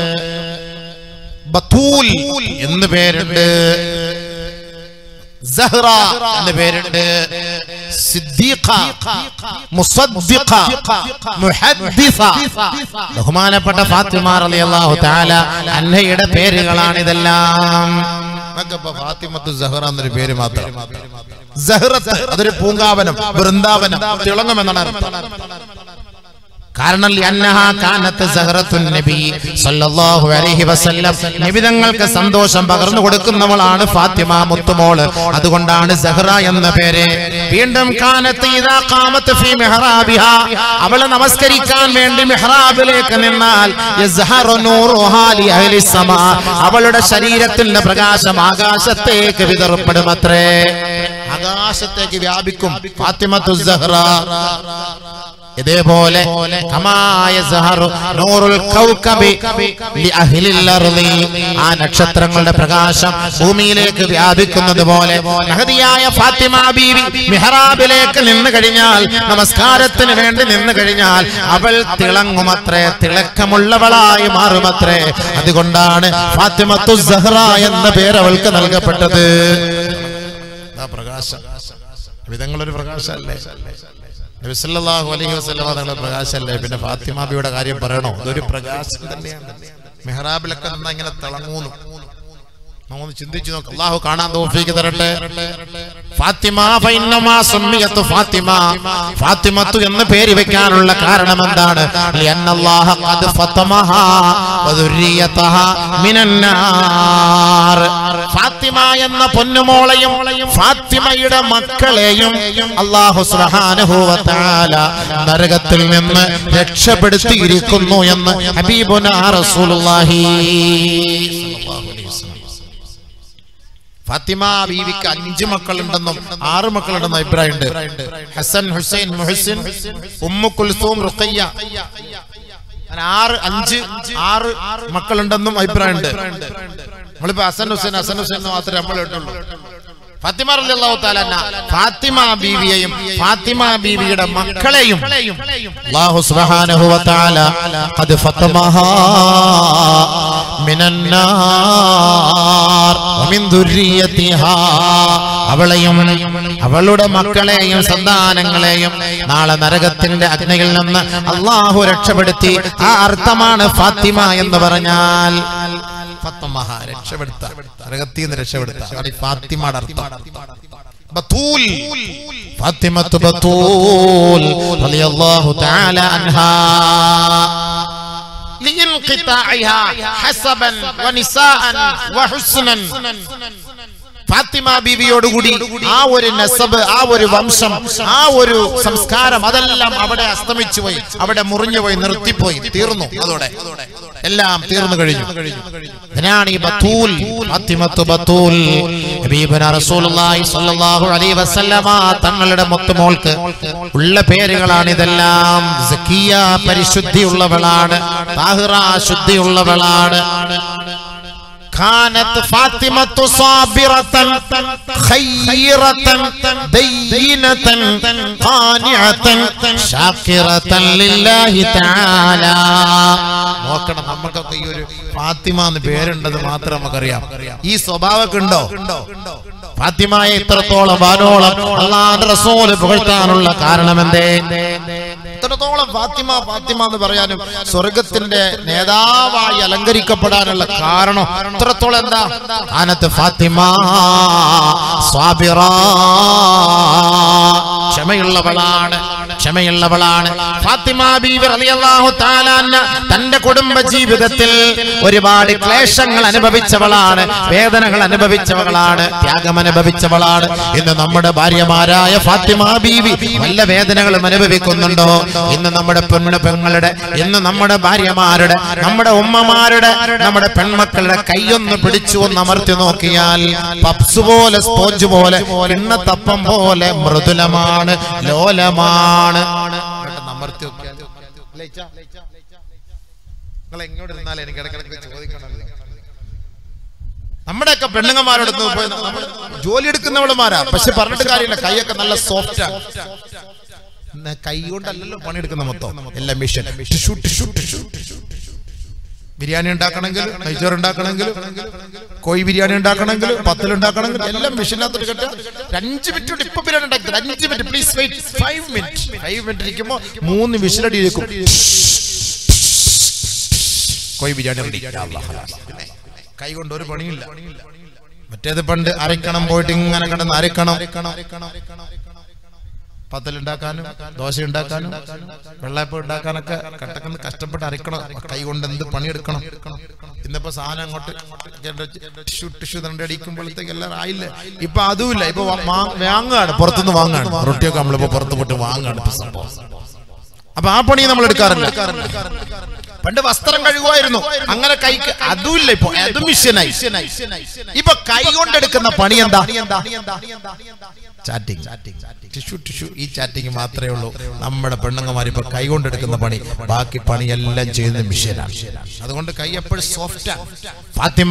ബത്തൂൽ എന്ന് പേരുണ്ട് സഹ്റ എന്ന പേരുണ്ട് സിദ്ദീഖ മുസദ്ദിഖ മുഹദ്ദിസ ബഹുമാനപ്പെട്ട ഫാത്തിമ റളിയല്ലാഹു തആല അന്നയുടെ പേരുകളാണ് ഇതെല്ലാം നമുക്കിപ്പോ ഫാത്തിമത്തു സഹറ എന്നൊരു പേര് മാത്രം സഹറത്ത് അതൊരു പൂങ്കാവനം വൃന്ദാവനം തിളങ്ങും എന്നാണ് അർത്ഥം കാരണം ലഅന്നഹാ കാനത്ത് സഹറത്തുൻ നബി സല്ലല്ലാഹു അലൈഹി വസല്ലം നബി തങ്ങൾക്ക് സന്തോഷം പകർന്നു കൊടുക്കുന്നവളാണ് ഫാത്തിമ മുത്തുമോള് അതുകൊണ്ടാണ് സഹറ എന്ന പേര് വീണ്ടും കാനത്ത് ഇദാ ഖാമത്ത് ഫീ മിഹ്റാബിഹ അവളെ നമസ്കരിക്കാൻ വേണ്ടി മിഹ്റാബിലേക്ക് നിന്നാൽ യസ്ഹറു നൂറുഹാ ലി അഹ്ലി സമാ അവളുടെ ശരീരത്തിന്റെ പ്രകാശം ആകാശത്തേക്ക് വിതറപ്പെടുമത്രേ ആകാശത്തേക്ക് വ്യാപിക്കും ഫാത്തിമത്തു സഹറ ഇതേപോലെ കമായ സഹറു നൂറുൽ കൗകബി ലി അഹ്ലിൽ അർളി ആ നക്ഷത്രങ്ങളുടെ പ്രകാശം ഭൂമിയിലേക്ക് വ്യാപിക്കുന്നത് പോലെ മഹതിയായ ഫാത്തിമ ബീവി മിഹ്റാബിലേക്ക് നിന്ന് കഴിഞ്ഞാൽ നമസ്കാരത്തിന് വേണ്ടി നിന്ന് കഴിഞ്ഞാൽ അവൾ തിളങ്ങുമത്രേ തിളക്കമുള്ളവളായി മാറുമത്രേ അതുകൊണ്ടാണ് ഫാത്തിമത്തു സഹറ എന്ന പേര് അവൾക്ക് നൽകപ്പെട്ടത് ആ പ്രകാശം വിധങ്ങളൊരു പ്രകാശമല്ലേ നബി സല്ലല്ലാഹു അലൈഹി വസല്ലമ തങ്ങളുടെ പ്രകാശമല്ലേ പിന്നെ ഫാത്തിമാബിയുടെ കാര്യം പറയണോ അതൊരു പ്രകാശം തന്നെയാണ് മെഹ്റാബിലൊക്കെ നിന്നാ ഇങ്ങനെ തിളങ്ങൂന്നു നമുക്കൊന്ന് ചിന്തിച്ചു നോക്കാം അള്ളാഹു കാണാൻ തോഫീക്ക് തരട്ടെ ഫാത്തിമ ഫൈന്നമാ സുമ്മിയത്തു ഫാത്തിമ ഫാത്തിമത്തു എന്ന് പേര് വെക്കാനുള്ള കാരണം എന്താണ് ലിഅന്നല്ലാഹ ഖദ് ഫതമഹാ വദുരിയതഹ മിനന്നാർ ഫാത്തിമ എന്ന പൊന്നുമോളെയും ഫാത്തിമയുടെ മക്കളെയും അല്ലാഹു സുബ്ഹാനഹു വ തആല നരകത്തിൽ നിന്ന് രക്ഷപ്പെടുത്തിയിരിക്കുന്നു എന്ന് ഹബീബുനാ റസൂലുള്ളാഹി ഫാത്തിമ ബീവിക്ക് അഞ്ച് മക്കളുണ്ടെന്നും ആറ് മക്കളുണ്ടെന്നും അഭിപ്രായമുണ്ട് ഹസൻ ഹുസൈൻ മുഹസിൻ ഉമ്മു കുൽസൂം റുഖയ്യ അങ്ങനെ ആറ് അഞ്ച് ആറ് മക്കളുണ്ടെന്നും അഭിപ്രായമുണ്ട് നമ്മളിപ്പോ ഹസൻ ഹുസൈൻ ഹസൻ ഹുസൈൻ എന്ന് മാത്രമേ നമ്മൾ കേട്ടുള്ളൂ ഫാത്തിമ റളിയല്ലാഹു തആല അൻഹ ഫാത്തിമ ബീവിയെയും ഫാത്തിമ ബീവിയുടെ മക്കളെയും അല്ലാഹു സുബ്ഹാനഹു വ തആല ഖദ് ഫതമഹാ മിനന്നാർ വമിൻ ദുർരിയതിഹാ അവളെയും അവളുടെ മക്കളെയും സന്താനങ്ങളെയും നാളെ നരകത്തിന്റെ അഗ്നിയിൽ നിന്ന് അള്ളാഹു രക്ഷപ്പെടുത്തി ആ അർത്ഥമാണ് ഫാത്തിമ എന്ന് പറഞ്ഞാൽ ഫത്തമഹ രക്ഷപ്പെടുത്ത നരകത്തിൽ നിന്ന് രക്ഷപ്പെടുത്ത അതാണ് ഈ ഫാത്തിമയുടെ അർത്ഥം ബത്തൂൽ ഫാത്തിമത്ത് ബത്തൂൽ റളിയല്ലാഹു തആല അൻഹാ لانقطاعها حسبا ونساء وحسنا ഫാത്തിമ ബീവിയോടുകൂടി ആ ഒരു നസബ് ആ ഒരു വംശം ആ ഒരു സംസ്കാരം അതെല്ലാം അവിടെ അസ്തമിച്ചു പോയി അവിടെ മുറിഞ്ഞു പോയി നിർത്തിപ്പോയി തീർന്നു അതോടെ എല്ലാം തീർന്നു കഴിഞ്ഞു ഇതിനാണ് ഈ ബത്തൂൽ ഫാത്തിമത്ത് ബത്തൂൽ ഹബീബന റസൂലുള്ളാഹി സ്വല്ലല്ലാഹു അലൈഹി വസല്ലമ തങ്ങളുടെ മുത്തുമോൾക്ക് ഉള്ള പേരുകളാണ് ഇതെല്ലാം സക്കിയ പരിശുദ്ധിയുള്ളവളാണ് താഹിറ ശുദ്ധിയുള്ളവളാണ് كانت فاطمة صابرة خيرة دينة قانعة شاكرة لله تعالى നോക്കണം നമുക്കൊക്കെ ഈ ഒരു ഫാത്തിമ എന്ന് പേരുണ്ടത് മാത്രം നമുക്കറിയാം ഈ സ്വഭാവമൊക്കെ ഉണ്ടോ ഫാത്തിമയെ ഇത്രത്തോളം വാനോളം അള്ളാഹുവിന്റെ റസൂല് പുകഴ്ത്താനുള്ള കാരണം എന്തേ ഇത്രത്തോളം ഫാത്തിമ ഫാത്തിമ എന്ന് പറയാനും സ്വർഗത്തിന്റെ നേതാവായി അലങ്കരിക്കപ്പെടാനുള്ള കാരണം ഇത്രത്തോളം എന്താ കാനത്ത് ഫാത്തിമ സ്വാബിറ ക്ഷമയുള്ളവളാണ് ക്ഷമയുള്ളവളാണ് ഫാത്തിമ ബീവി റളിയല്ലാഹു തആല അൻഹ തന്റെ കുടുംബ ജീവിതത്തിൽ ഒരുപാട് ക്ലേശങ്ങൾ അനുഭവിച്ചവളാണ് വേദനകൾ അനുഭവിച്ചവളാണ് ത്യാഗം അനുഭവിച്ചവളാണ് ഇന്ന് നമ്മുടെ ഭാര്യമാരായ ഫാത്തിമ ബീവി വല്ല വേദനകളും അനുഭവിക്കുന്നുണ്ടോ ഇന്ന് നമ്മുടെ പെണ്ണ് പെങ്ങളുടെ ഇന്ന് നമ്മുടെ ഭാര്യമാരുടെ നമ്മുടെ ഉമ്മമാരുടെ നമ്മുടെ പെൺമക്കളുടെ കൈയൊന്ന് പിടിച്ചു ഒന്ന് അമർത്തി നോക്കിയാൽ പപ്സ് പോലെ സ്പോഞ്ച് പോലെ കിണ്ണത്തപ്പം പോലെ മൃദുലമാണ് ലോലമാണ് അമർത്തി നോക്കിയാൽ നിങ്ങൾ എങ്ങോട്ട് ഇരുന്നാലും എനിക്ക് ഇടയ്ക്കിടയ്ക്ക് ചോദിക്കണമല്ലോ നമ്മുടെയൊക്കെ പെണ്ണുങ്ങന്മാരോടൊന്ന് പോയി നമ്മൾ ജോലി എടുക്കുന്നവളുമാരാ പക്ഷെ പറഞ്ഞിട്ട് കാര്യമില്ല കൈയൊക്കെ നല്ല സോഫ്റ്റാ കൈ കൊണ്ടല്ലല്ലോ പണിയെടുക്കുന്ന മൊത്തം എല്ലാം mission tissue tissue tissue biryani ഉണ്ടാക്കണമെങ്കിൽ നെയ്ച്ചോറ് ഉണ്ടാക്കണമെങ്കിൽ കോഴി ബിരിയാണി ഉണ്ടാക്കണമെങ്കിൽ പത്തൽ ഉണ്ടാക്കണമെങ്കിൽ എല്ലാം മെഷീനകത്തോട്ട് കെട്ടുക ഒരു അഞ്ച് മിനിറ്റ് കൊണ്ട് ഇപ്പൊ ബിരിയാണി ഉണ്ടാക്കി തരാം. അഞ്ച് minute please wait five minute five minute ഇരിക്കുമ്പോൾ മൂന്ന് വിസിലടി ഇരിക്കും കോഴി ബിരിയാണി റെഡി പിന്നെ കൈ കൊണ്ട് ഒരു പണിയില്ല മറ്റേത് പണ്ട് അരക്കണം പോയിട്ട് ഇങ്ങനെ കിടന്ന് അരക്കണം പത്തലുണ്ടാക്കാനും ദോശ ഉണ്ടാക്കാനും വെള്ളയപ്പം ഉണ്ടാക്കാനൊക്കെ കട്ടക്കന്ന് കഷ്ടപ്പെട്ട് അരക്കണം കൈ കൊണ്ട് എന്ത് പണിയെടുക്കണം ഇന്നിപ്പോ സാധനം അങ്ങോട്ട് ടിഷ്യൂ ടിഷ്യൂ തണ്ട് അടിക്കുമ്പോഴത്തേക്ക് എല്ലാം ആയില്ലേ ഇപ്പൊ അതുമില്ല ഇപ്പൊ വാ- വാ- വാങ്ങുകയാണ് പുറത്തുനിന്ന് വാങ്ങുകയാണ് റൊട്ടിയൊക്കെ നമ്മളിപ്പോ പുറത്ത് പോയിട്ട് വാങ്ങുകയാണ് ഇപ്പൊ സംഭവം അപ്പൊ ആ പണി നമ്മൾ എടുക്കാറില്ല പണ്ട് വസ്ത്രം കഴുകുമായിരുന്നു അങ്ങനെ കൈക്ക് അതുമില്ല ഇപ്പൊ അതും മിഷ്യനായി ഇപ്പൊ കൈ കൊണ്ടെടുക്കുന്ന പണി എന്താ ചാറ്റിംഗ് ടിഷ്യൂ ടിഷ്യൂ ഈ ചാറ്റിംഗ് മാത്രമേ ഉള്ളൂ നമ്മുടെ പെണ്ണുങ്ങന്മാർ ഇപ്പൊ കൈ കൊണ്ടെടുക്കുന്ന പണി ബാക്കി പണിയെല്ലാം ചെയ്യുന്ന മിഷ്യനാണ് അതുകൊണ്ട് കൈ എപ്പോഴും സോഫ്റ്റാണ് ഫാത്തിമ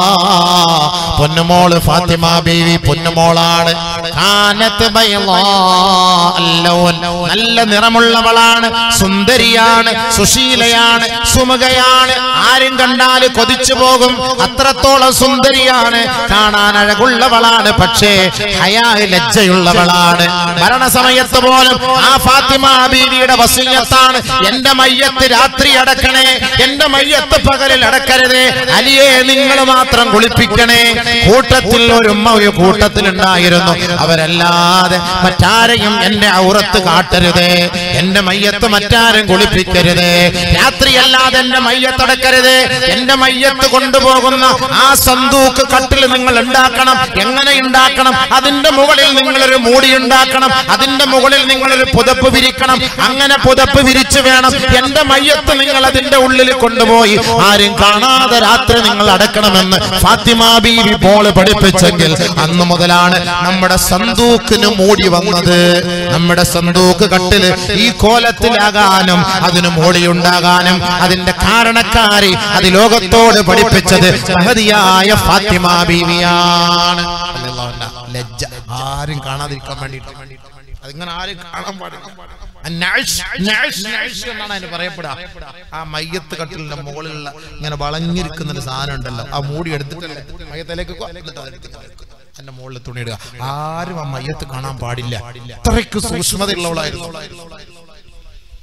പൊന്നുമോള് ഫാത്തിമ ബീവി പൊന്നുമോളാണ് കാനത്ത് ബൈളാ അല്ലൗൻ. നല്ല നിറമുള്ളവളാണ് സുന്ദരിയാണ് സുശീലയാണ് സുമുഖയാണ് ആരും കണ്ടാൽ കൊതിച്ചു പോകും അത്രത്തോളം സുന്ദരിയാണ് കാണാൻ അഴകുള്ളവളാണ് പക്ഷേ ഹയാ ലജ്ജയുള്ളവളാണ് മരണസമയത്ത് പോലും ആ ഫാത്തിമ ബീവിയുടെ വസീയത്താണ് എന്റെ മയ്യത്ത് രാത്രി അടക്കണേ എന്റെ മയ്യത്ത് പകലിൽ അടക്കരുതേ അലിയെ നിങ്ങൾ മാത്രം കുളിപ്പിക്കണേ കൂട്ടത്തിൽ ഒരു ഉമ്മ ഒരു കൂട്ടത്തിൽ ഉണ്ടായിരുന്നു അവരല്ലാതെ മറ്റാരെയും എന്റെ ഔറത്ത് കാട്ടരുതേ എന്റെ മയ്യത്ത് മറ്റാരും കുളിപ്പിക്കരുതേ രാത്രിയല്ലാതെ എന്റെ മയ്യത്ത് അടക്കരുതേ എന്റെ മയ്യത്ത് കൊണ്ടുപോകുന്ന ആ സന്തൂക്ക് കട്ടിൽ നിങ്ങൾ ഉണ്ടാക്കണം എങ്ങനെ ഉണ്ടാക്കണം അതിന്റെ മുകളിൽ നിങ്ങളൊരു മൂടി ഉണ്ടാക്കണം അതിന്റെ മുകളിൽ നിങ്ങളൊരു പുതപ്പ് വിരിക്കണം അങ്ങനെ പുതപ്പ് വിരിച്ചു വേണം എന്റെ മയ്യത്ത് നിങ്ങൾ അതിന്റെ ഉള്ളിൽ കൊണ്ടുപോയി ആരും കാണാതെ രാത്രി നിങ്ങൾ അടക്കണമെന്ന് ഫാത്തിമ ബീവി പോള് പഠിപ്പിച്ചെങ്കിൽ അന്ന് മുതലാണ് നമ്മുടെ സന്തൂക്കിന് മൂടി വന്നത് നമ്മുടെ സന്തൂക്ക് കട്ടില് ഈ കോലത്തിലാകാനും അതിന് മൂടിയുണ്ടാകാനും അതിന്റെ കാരണക്കാരി അത് ലോകത്തോട് പഠിപ്പിച്ചത് മഹതിയായ ഫാത്തിമ ബീവിയാണ് ലജ്ജ ആരും കാണാതിരിക്കാൻ വേണ്ടിയിട്ട് അതിങ്ങനെ ആരും കാണാൻ പാടില്ല അന്നാഴ്ച, നാഴ്ച, നാഴ്ച എന്നാണ് അതിന് പറയപ്പെടുക ആ മയ്യത്ത് കട്ടിലിന്റെ മുകളിലുള്ള ഇങ്ങനെ വളഞ്ഞിരിക്കുന്ന ഒരു സാധനം ഉണ്ടല്ലോ ആ മൂടി എടുത്തിട്ടല്ലേ മയ്യത്തിലേക്ക് കൊ- എന്നിട്ട് അതെടുത്ത് ഇങ്ങനെ വെക്കും. അതിന്റെ മുകളിൽ തുണിയിടുക ആരും ആ മയ്യത്ത് കാണാൻ പാടില്ല അത്രയ്ക്ക് സൂക്ഷ്മതയുള്ളവളായിരുന്നു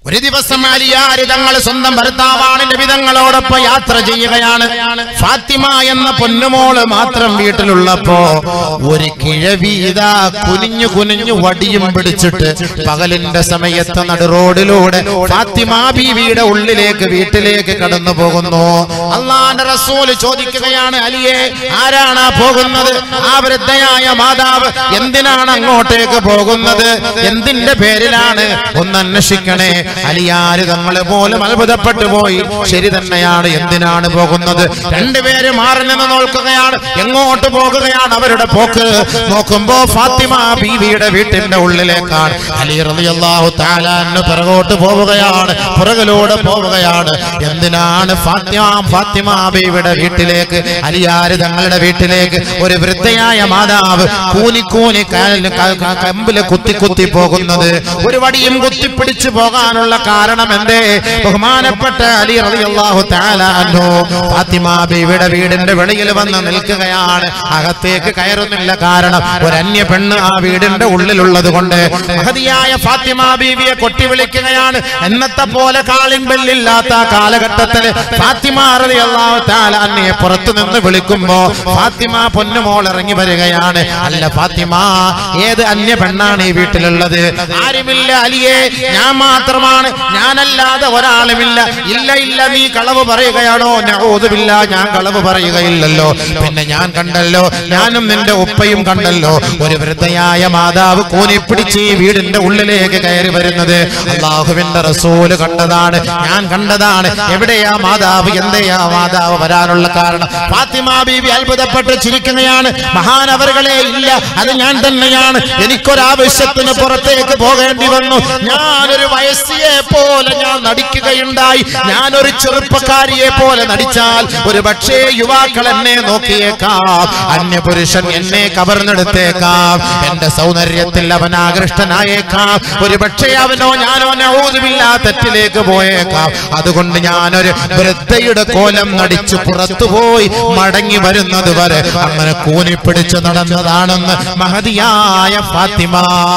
ഒരു ദിവസം അലിയാര് തങ്ങൾ സ്വന്തം ഭർത്താവാണ് നബിതങ്ങളോടൊപ്പം യാത്ര ചെയ്യുകയാണ് ഫാത്തിമ എന്ന പൊന്നുമോള് മാത്രം വീട്ടിലുള്ളപ്പോ ഒരു കിഴവീത കുനിഞ്ഞു കുനിഞ്ഞു വടിയും പിടിച്ചിട്ട് പകലിന്റെ സമയത്ത് നടു റോഡിലൂടെ ഫാത്തിമ ബീവിയുടെ ഉള്ളിലേക്ക് വീട്ടിലേക്ക് കടന്നു പോകുന്നു അള്ളാന്റെ റസൂല് ചോദിക്കുകയാണ് അലിയെ ആരാണ് ആ പോകുന്നത് ആ വൃദ്ധയായ മാതാവ് എന്തിനാണ് അങ്ങോട്ടേക്ക് പോകുന്നത് എന്തിന്റെ പേരിലാണ് ഒന്ന് അന്വേഷിക്കണേ അലിയാര് തങ്ങളെ പോലും അത്ഭുതപ്പെട്ടു പോയി ശരി തന്നെയാണ് എന്തിനാണ് പോകുന്നത് രണ്ടുപേര് മാറി നിന്ന് നോക്കുകയാണ് എങ്ങോട്ട് പോകുകയാണ് അവരുടെ പോക്ക് നോക്കുമ്പോ ഫാത്തിമ ബീവിയുടെ വീട്ടിന്റെ ഉള്ളിലേക്കാണ് അലി റളിയല്ലാഹു തആല അന്ന് പിറകോട്ട് പോവുകയാണ് പുറകിലൂടെ പോവുകയാണ് എന്തിനാണ് ഫാത്തിമ ഫാത്തിമ ബീവിയുടെ വീട്ടിലേക്ക് അലിയാര് തങ്ങളുടെ വീട്ടിലേക്ക് ഒരു വൃദ്ധയായ മാതാവ് കൂനി കൂനി കാലിന് ക- ക- കമ്പില് കുത്തി കുത്തി പോകുന്നത് ഒരു വടിയും കുത്തിപ്പിടിച്ചു പോകാനുള്ള കാരണം എന്തേ ബഹുമാനപ്പെട്ട അലി റളിയല്ലാഹു തആല അൻഹു ഫാത്തിമ ബീവിയുടെ വീടിന്റെ വെളിയിൽ വന്ന് നിൽക്കുകയാണ് അകത്തേക്ക് കയറുന്നില്ല കാരണം ഒരു അന്യ പെണ്ണ് ആ വീടിന്റെ ഉള്ളിലുള്ളത് കൊണ്ട് മഹതിയായ ഫാത്തിമ ബീവിയെ കൊട്ടി വിളിക്കുകയാണ് എന്നത്തെ പോലെ കാളിൻ ബെല്ലില്ലാത്ത ആ കാലഘട്ടത്തിൽ ഫാത്തിമ റളിയല്ലാഹു തആല അന്നയെ പുറത്തു നിന്ന് വിളിക്കുമ്പോ ഫാത്തിമ പൊന്നുമോൾ ഇറങ്ങി വരികയാണ് അല്ല ഫാത്തിമ ഏത് അന്യ പെണ്ണാണ് ഈ വീട്ടിലുള്ളത് ആരുമില്ല അലിയെ ഞാൻ മാത്രമാണ് ഞാനല്ലാതെ ഒരാളുമില്ല ഇല്ല ഇല്ല നീ കളവ് പറയുകയാണോ നഊദുബില്ല ഞാൻ കളവ് പറയുകയില്ലല്ലോ പിന്നെ ഞാൻ കണ്ടല്ലോ ഞാനും നിന്റെ ഉപ്പയും കണ്ടല്ലോ ഒരു വൃദ്ധയായ മാതാവ് കൂനിപ്പിടിച്ച് ഈ വീടിന്റെ ഉള്ളിലേക്ക് കയറി വരുന്നത് അള്ളാഹുവിന്റെ റസൂല് കണ്ടതാണ് ഞാൻ കണ്ടതാണ് എവിടെയാ മാതാവ് എന്തെയാ മാതാവ് വരാനുള്ള കാരണം ഫാത്തിമ ബീബി അത്ഭുതപ്പെട്ട് ചിരിക്കുകയാണ് മഹാനവറുകളെ ഇല്ല അത് ഞാൻ തന്നെയാണ് എനിക്കൊരാവശ്യത്തിന് പുറത്തേക്ക് പോകേണ്ടി വന്നു ഞാനൊരു വയസ്സിയെ പോലെ ഞാൻ നടിക്കുകയുണ്ടായി ഞാനൊരു ചെറുപ്പക്കാരിയെ പോലെ നടിച്ചാൽ ഒരു പക്ഷേ യുവാക്കൾ എന്നെ നോക്കിയേക്കാം അന്യപുരുഷൻ എന്നെ കവർന്നെടുത്തേക്കാം എന്റെ സൗന്ദര്യത്തിൽ അവൻ ആകൃഷ്ടനായേക്കാം ഒരു പക്ഷേ അവനോ ഞാനോ നൗദുബില്ല തെറ്റിലേക്ക് പോയേക്കാം അതുകൊണ്ട് ഞാനൊരു വൃദ്ധയുടെ കോലം നടിച്ചു പുറത്തുപോയി മടങ്ങി വരുന്നത് വരെ അങ്ങനെ കൂനിപ്പിടിച്ച് നടന്നതാണെന്ന് മഹതിയായ ഫാത്തിമ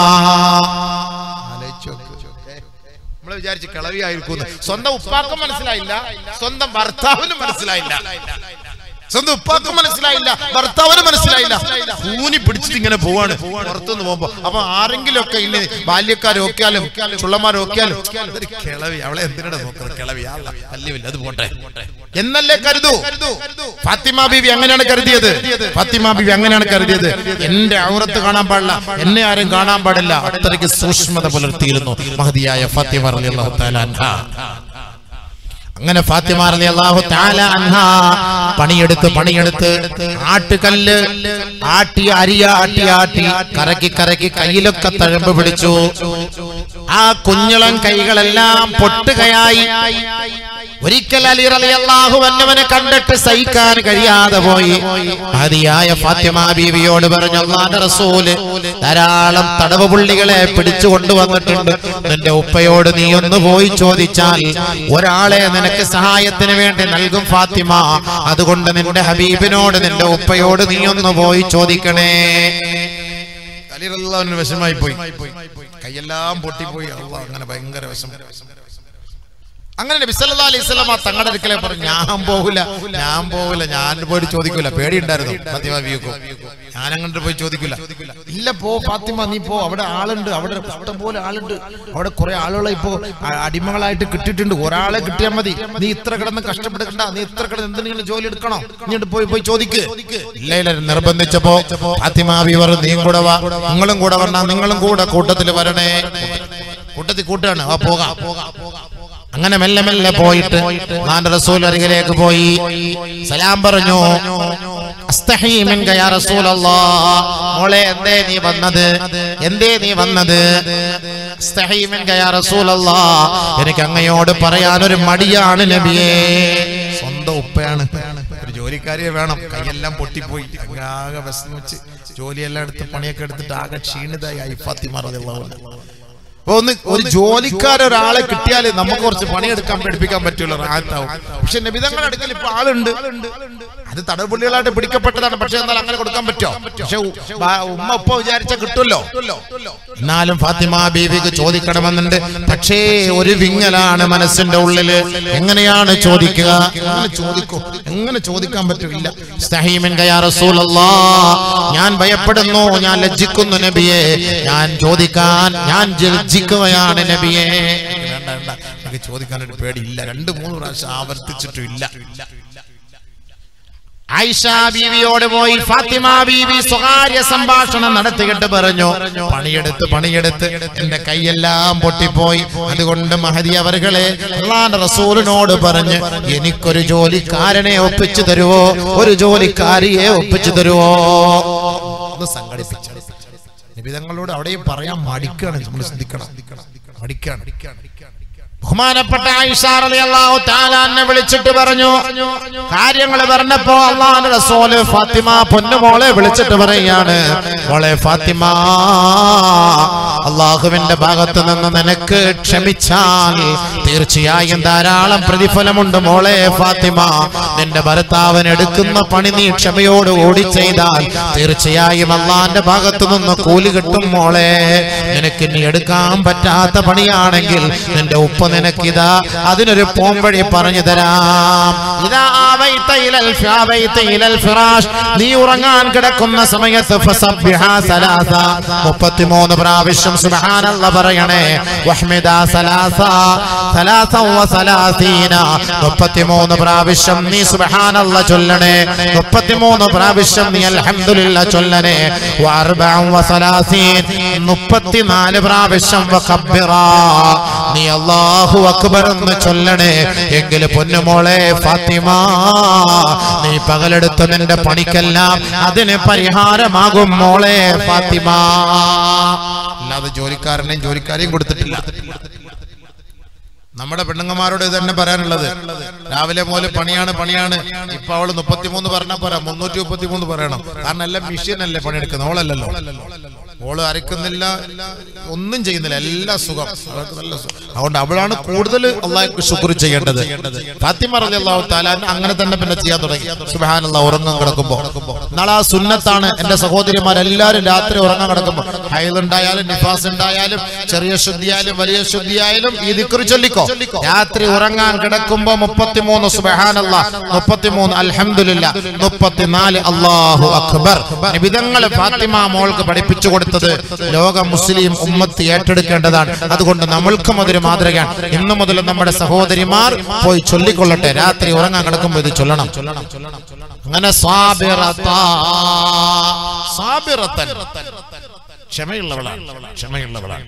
നമ്മൾ വിചാരിച്ച് കിളവിയായിരിക്കും സ്വന്തം ഉപ്പാക്കും മനസ്സിലായില്ല സ്വന്തം ഭർത്താവിനും മനസ്സിലായില്ല സ്വന്തം ഉപ്പാക്കും മനസ്സിലായില്ല ഭർത്താവിനും മനസ്സിലായില്ല കൂനി പിടിച്ചിട്ട് ഇങ്ങനെ പോവാണ് പുറത്തുനിന്ന് പോകുമ്പോ അപ്പൊ ആരെങ്കിലും ഒക്കെ ഇല്ലേ ബാല്യക്കാരൊക്കെയാലും ചുള്ളന്മാരൊക്കെയാലും ഇതൊരു കിളവി അവളെ എന്തിനാണ് നോക്കുന്നത് കിളവി അല്ലവില്ല അത് പോട്ടെ എന്നല്ലേ കരുതൂ ഫാത്തിമ ബീവി അങ്ങനെയാണ് കരുതിയത് ഫാത്തിമ ബീവി അങ്ങനെയാണ് കരുതിയത് എന്റെ ഔറത്ത് കാണാൻ പാടില്ല എന്നെ ആരും കാണാൻ പാടില്ല അത്രയ്ക്ക് സൂക്ഷ്മത പുലർത്തിയിരുന്നു മഹതിയായ ഫാത്തിമ റളിയല്ലാഹു തആല അൻഹ അങ്ങനെ ഫാത്തിമ റളിയല്ലാഹു തആല അൻഹ പണിയെടുത്ത് പണിയെടുത്ത് ആട്ടുകല്ല് ആട്ടി അരിയ ആട്ടി ആട്ടി കറക്കി കറക്കി കയ്യിലൊക്കെ തഴമ്പ് പിടിച്ചു ആ കുഞ്ഞിളം കൈകളെല്ലാം പൊട്ടുകയായി ഒരിക്കൽ അലി റളിയല്ലാഹു അന്നവനെ കണ്ടിട്ട് സഹിക്കാൻ കഴിയാതെ പോയി മഹതിയായ ഫാത്തിമ ബീവിയോട് പറഞ്ഞു അള്ളാന്റെ റസൂല് ധാരാളം തടവ് പുള്ളികളെ പിടിച്ചു കൊണ്ടുവന്നിട്ടുണ്ട് നിന്റെ ഉപ്പയോട് നീ ഒന്ന് പോയി ചോദിച്ചാൽ ഒരാളെ നിനക്ക് സഹായത്തിന് വേണ്ടി നൽകും ഫാത്തിമ അതുകൊണ്ട് നിന്റെ ഹബീബിനോട് നിന്റെ ഉപ്പയോട് നീ ഒന്ന് പോയി ചോദിക്കണേ അലി റളിയല്ലാഹുവിന് വിഷമായി പോയി കൈയെല്ലാം പൊട്ടിപ്പോയി അള്ളാഹ് അങ്ങനെ ഭയങ്കര വിഷമം അങ്ങനെ നബി സല്ലല്ലാഹു അലൈഹി വസല്ലമ തങ്ങളുടെ അടുക്കലെ പറഞ്ഞു ഞാൻ പോകില്ല ഞാൻ പോകില്ല ഞാൻ പോയിട്ട് ചോദിക്കൂല പേടിയുണ്ടായിരുന്നു ഫാത്തിമ ബീവിക്കും ഞാൻ അങ്ങോട്ട് പോയി ചോദിക്കില്ല ഇല്ല പോ ഫാത്തിമ നീ പോ അവിടെ ആളുണ്ട് അവിടെ ഇഷ്ടം പോലെ ആളുണ്ട് അവിടെ കുറെ ആളുകളെ ഇപ്പോ അ- അടിമകളായിട്ട് കിട്ടിയിട്ടുണ്ട് ഒരാളെ കിട്ടിയാൽ മതി നീ ഇത്ര കിടന്ന് കഷ്ടപ്പെടുക്കണ്ട നീ ഇത്ര കിടന്ന് എന്തെങ്കിലും ജോലി എടുക്കണോ നീ ഇങ്ങോട്ട് പോയി പോയി ചോദിക്ക് ഇല്ല ഇല്ല നിർബന്ധിച്ചപ്പോ ഫാത്തിമ ബീവി പറഞ്ഞു നീയും കൂടെ വാ നിങ്ങളും കൂടെ വരണ നിങ്ങളും കൂടെ കൂട്ടത്തിൽ വരണേ കൂട്ടത്തിൽ കൂട്ടുകയാണ് ആ പോകാം അങ്ങനെ മെല്ലെ മെല്ലെ പോയിട്ട് നാന്റെ റസൂൽ അരികിലേക്ക് പോയി സലാം പറഞ്ഞു അസ്തഹീ മിൻക യാ റസൂലല്ലാഹ്. മോളെ എന്തേ നീ വന്നത് എന്തേ നീ വന്നത് അസ്തഹീ മിൻക യാ റസൂലല്ലാഹ്. എനിക്ക് അങ്ങയോട് പറയാൻ ഒരു മടിയാണ് നബിയേ സ്വന്തം ഉപ്പയാണ് ഒരു ജോലിക്കാരിയെ വേണം കൈയെല്ലാം പൊട്ടിപ്പോയി അങ്ങ് ആകെ വിഷമിച്ച് ജോലിയെല്ലാം എടുത്ത് പണിയൊക്കെ എടുത്തിട്ട് ആകെ ക്ഷീണിതയായി ഫാത്തിമ റളിയല്ലാഹു അൻഹ അപ്പൊ ഒന്ന് ഒരു ജോലിക്കാരൊരാളെ കിട്ടിയാൽ നമുക്ക് കുറച്ച് പണിയെടുക്കാൻ പഠിപ്പിക്കാൻ പറ്റുള്ളൂ റാഹത്താവും പക്ഷെ നബിതങ്ങളുടെ അടുക്കൽ ഇപ്പൊ ആളുണ്ട് അത് തടവുപുള്ളികളായിട്ട് പിടിക്കപ്പെട്ടതാണ് പക്ഷെ എന്നാൽ അങ്ങനെ കൊടുക്കാൻ പറ്റോ പക്ഷെ ഉ- ബാ- ഉമ്മ ഉപ്പ വിചാരിച്ച കിട്ടുമല്ലോ എന്നാലും ഫാത്തിമ ബീവിക്ക് ചോദിക്കണമെന്നുണ്ട് പക്ഷേ ഒരു വിങ്ങലാണ് മനസ്സിന്റെ ഉള്ളില് എങ്ങനെയാണ് ചോദിക്കുക എങ്ങനെ ചോദിക്കും എങ്ങനെ ചോദിക്കാൻ പറ്റില്ല ഇസ്തഹീമിൻ യാ റസൂലല്ലാ ഞാൻ ഭയപ്പെടുന്നു ഞാൻ ലജ്ജിക്കുന്നു നബിയെ ഞാൻ ചോദിക്കാൻ ഞാൻ ലജ്ജിക്കുകയാണ് നബിയെ വേണ്ട വേണ്ട എനിക്ക് ചോദിക്കാനൊരു പേടിയില്ല രണ്ട് മൂന്ന് പ്രാവശ്യം ആവർത്തിച്ചിട്ടും ഇല്ല ആയിഷ ബീവിയോട് പോയി ഫാത്തിമ ബീവി സ്വകാര്യ സംഭാഷണം നടത്തിയിട്ട് പറഞ്ഞു പണിയെടുത്ത് പണിയെടുത്ത് എന്റെ കൈയെല്ലാം പൊട്ടിപ്പോയി അതുകൊണ്ട് മഹതി അവരുകളെ അള്ളാന്റെ റസൂലിനോട് പറഞ്ഞ് എനിക്കൊരു ജോലിക്കാരനെ ഒപ്പിച്ചു തരുവോ ഒരു ജോലിക്കാരിയെ ഒപ്പിച്ചു തരുവോ ഒന്ന് സംഘടിപ്പിച്ച നിബിതങ്ങളോട് അവിടെയും പറയാൻ മടിക്കാണ് നമ്മൾ ശ്രദ്ധിക്കണം മടിക്കാണ് ബഹുമാനപ്പെട്ട ആയിഷ റളിയല്ലാഹു തആല എന്നെ വിളിച്ചിട്ട് പറഞ്ഞു കാര്യങ്ങൾ പറഞ്ഞപ്പോ അള്ളാഹുവിന്റെ റസൂല് ഫാത്തിമ പൊന്നുമോളെ വിളിച്ചിട്ട് പറയാണ് മോളെ ഫാത്തിമ അള്ളാഹുവിന്റെ ഭാഗത്ത് നിന്ന് നിനക്ക് ക്ഷമിച്ചാൽ തീർച്ചയായും ധാരാളം പ്രതിഫലമുണ്ട് മോളെ ഫാത്തിമ നിന്റെ ഭർത്താവിന് എടുക്കുന്ന പണി നീ ക്ഷമയോടുകൂടി ചെയ്താൽ തീർച്ചയായും അള്ളാന്റെ ഭാഗത്ത് നിന്ന് കൂലി കിട്ടും മോളെ നിനക്ക് ഇനി എടുക്കാൻ പറ്റാത്ത പണിയാണെങ്കിൽ നിന്റെ ഉപ്പ നിനക്കിതാ അതിനൊരു പോംവഴി പറഞ്ഞു തരാം ഇതാ ആവൈത ഇലൽ ഫി- ആവൈത ഇലൽ ഫിറാഷ്. നീ ഉറങ്ങാൻ കിടക്കുന്ന സമയത്ത് ഫസബ്ബിഹ സലാസ. മുപ്പത്തിമൂന്ന് പ്രാവശ്യം സുബ്ഹാനല്ല പറയണേ വഹ്മിദ സലാസ സലാസ വ സലാസീന. മുപ്പത്തിമൂന്ന് പ്രാവശ്യം നീ സുബ്ഹാനല്ല ചൊല്ലണേ മുപ്പത്തിമൂന്ന് പ്രാവശ്യം നീ അൽഹംദുലില്ല ചൊല്ലണേ വഅർബഅ വ സലാസീൻ. മുപ്പത്തിനാല് പ്രാവശ്യം വകബ്ബിറ. നീ അല്ലാഹു അക്ബർ എന്ന് ചൊല്ലണേ എങ്കിൽ പൊന്നുമോളെ ഫാത്തിമ നീ പകലെടുത്ത് നിന്റെ പണിക്കെല്ലാം അതിന് പരിഹാരമാകും മോളെ ഫാത്തിമ അല്ലാതെ ജോലിക്കാരനെയും ജോലിക്കാരെയും കൊടുത്തിട്ടില്ല നമ്മുടെ പെണ്ണുങ്ങന്മാരോട് ഇത് തന്നെ പറയാനുള്ളത് രാവിലെ മുതൽ പണിയാണ് പണിയാണ് ഇപ്പൊ അവള് മുപ്പത്തിമൂന്ന് പറഞ്ഞാൽ പോരാ മുന്നൂറ്റി മുപ്പത്തിമൂന്ന് പറയണം കാരണം എല്ലാം മെഷീൻ അല്ലേ പണിയെടുക്കുന്നത് ഓളല്ലല്ലോ ഓള് അരക്കുന്നില്ല ഒന്നും ചെയ്യുന്നില്ല എല്ലാ സുഖം അവൾക്ക് നല്ല സുഖം അതുകൊണ്ട് അവളാണ് കൂടുതൽ അള്ളാഹ് ശുക്ർ ചെയ്യേണ്ടത് ഫാത്തിമ റളിയല്ലാഹു തആല അങ്ങനെ തന്നെ പിന്നെ ചെയ്യാൻ തുടങ്ങി സുബ്ഹാനല്ലാഹ് ഉറങ്ങാൻ കിടക്കുമ്പോ നാളെ ആ സുന്നത്താണ് എന്റെ സഹോദരിമാരെല്ലാരും രാത്രി ഉറങ്ങാൻ കിടക്കുമ്പോ ഹൈലുണ്ടായാലും നിഫാസ് ഉണ്ടായാലും ചെറിയ ശുദ്ധിയായാലും വലിയ ശുദ്ധിയായാലും ഈ ദിക്ർ ചൊല്ലിക്കോ രാത്രി ഉറങ്ങാൻ കിടക്കുമ്പോ മുപ്പത്തിമൂന്ന് സുബഹാനല്ല മുപ്പത്തിമൂന്ന് അൽഹംദുലില്ല മുപ്പത്തിനാല് അള്ളാഹു അക്ബർ വിധങ്ങള് ഫാത്തിമ മോൾക്ക് പഠിപ്പിച്ചു കൊടുത്തത് ലോക മുസ്ലിം ഉമ്മത്ത് ഏറ്റെടുക്കേണ്ടതാണ് അതുകൊണ്ട് നമ്മൾക്കും അതൊരു മാതൃകയാണ് ഇന്നു മുതൽ നമ്മുടെ സഹോദരിമാർ പോയി ചൊല്ലിക്കൊള്ളട്ടെ രാത്രി ഉറങ്ങാൻ കിടക്കുമ്പോൾ ഇത് ചൊല്ലണം അങ്ങനെ സ്വാബിറത്താ. സ്വാബിറത്തൻ. ക്ഷമയുള്ളവളാണ് ക്ഷമയുള്ളവളാണ്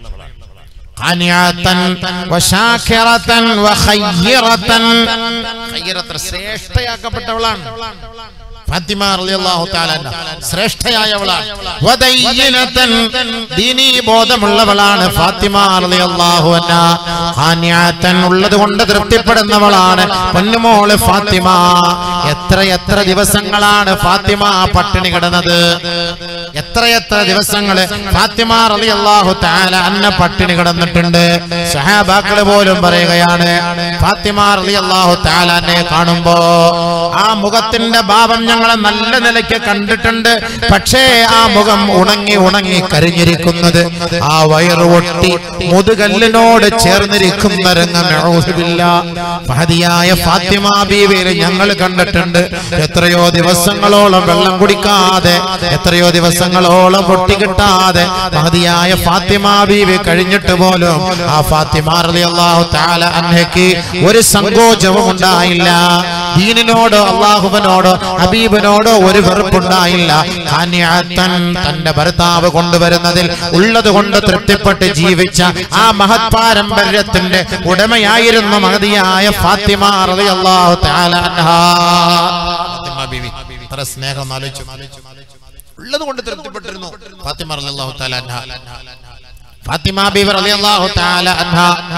قانعة وشاكرة وخيرة خيرة ശ്രേഷ്ഠയാക്കപ്പെട്ടവളാണ് ഫാത്തിമ റളിയല്ലാഹു തആല അൻഹ ശ്രേഷ്ഠയായവളാണ് വദയ്യിനതൻ ദീനീ ബോധമുള്ളവളാണ് ഫാത്തിമ റളിയല്ലാഹു അൻഹ ഖാനിഅതൻ ഉള്ളത് കൊണ്ട് തൃപ്തിപ്പെടുന്നവളാണ് പൊന്നുമോള് ഫാത്തിമ എത്ര എത്ര ദിവസങ്ങളാണ് ഫാത്തിമ പട്ടിണി കിടന്നത് എത്രയെത്ര ദിവസങ്ങള് ഫാത്തിമ റളിയല്ലാഹു തആല അന്ന പട്ടിണി കിടന്നിട്ടുണ്ട് സഹാബാക്കള് പോലും പറയുകയാണ് ഫാത്തിമ റളിയല്ലാഹു തആല എന്നെ കാണുമ്പോ ആ മുഖത്തിന്റെ ഭാവം ഞങ്ങളെ നല്ല നിലയ്ക്ക് കണ്ടിട്ടുണ്ട് പക്ഷേ ആ മുഖം ഉണങ്ങി ഉണങ്ങി കരിഞ്ഞിരിക്കുന്നത് ആ വയറ് ഒട്ടി മുതുകല്ലിനോട് ചേർന്നിരിക്കുന്ന രംഗം നഊസുബില്ല. ഫഹദിയായ ഫാത്തിമ ബീവിയിൽ ഞങ്ങൾ കണ്ടിട്ടുണ്ട് എത്രയോ ദിവസങ്ങളോളം വെള്ളം കുടിക്കാതെ എത്രയോ ദിവസങ്ങളോളം പൊട്ടി കിട്ടാതെ മഹതിയായ ഫാത്തിമ ബീവി കഴിഞ്ഞിട്ട് പോലും ആ ഫാത്തിമ റളിയല്ലാഹു തആല അൻഹയ്ക്ക് ഒരു സങ്കോചവും ഉണ്ടായില്ല ദീനിനോടോ അള്ളാഹുവിനോടോ ഹബീബിനോടോ ഒരു വെറുപ്പുണ്ടായില്ല ഖാനിഅത്തൻ തന്റെ ഭർത്താവ് കൊണ്ടുവരുന്നതിൽ ഉള്ളത് കൊണ്ട് തൃപ്തിപ്പെട്ട് ജീവിച്ച ആ മഹത് പാരമ്പര്യത്തിന്റെ ഉടമയായിരുന്നു മഹതിയായ ഫാത്തിമ റളിയല്ലാഹു തആല അൻഹാ ഫാത്തിമ ബീവി എത്ര സ്നേഹം ആലോചിച്ചു ഉള്ളത് കൊണ്ട് തൃപ്തിപ്പെട്ടിരുന്നു ഫാത്തിമ റളിയല്ലാഹു തആല അൻഹ ഫാത്തിമ ബീവി റളിയല്ലാഹു തആല അൻഹ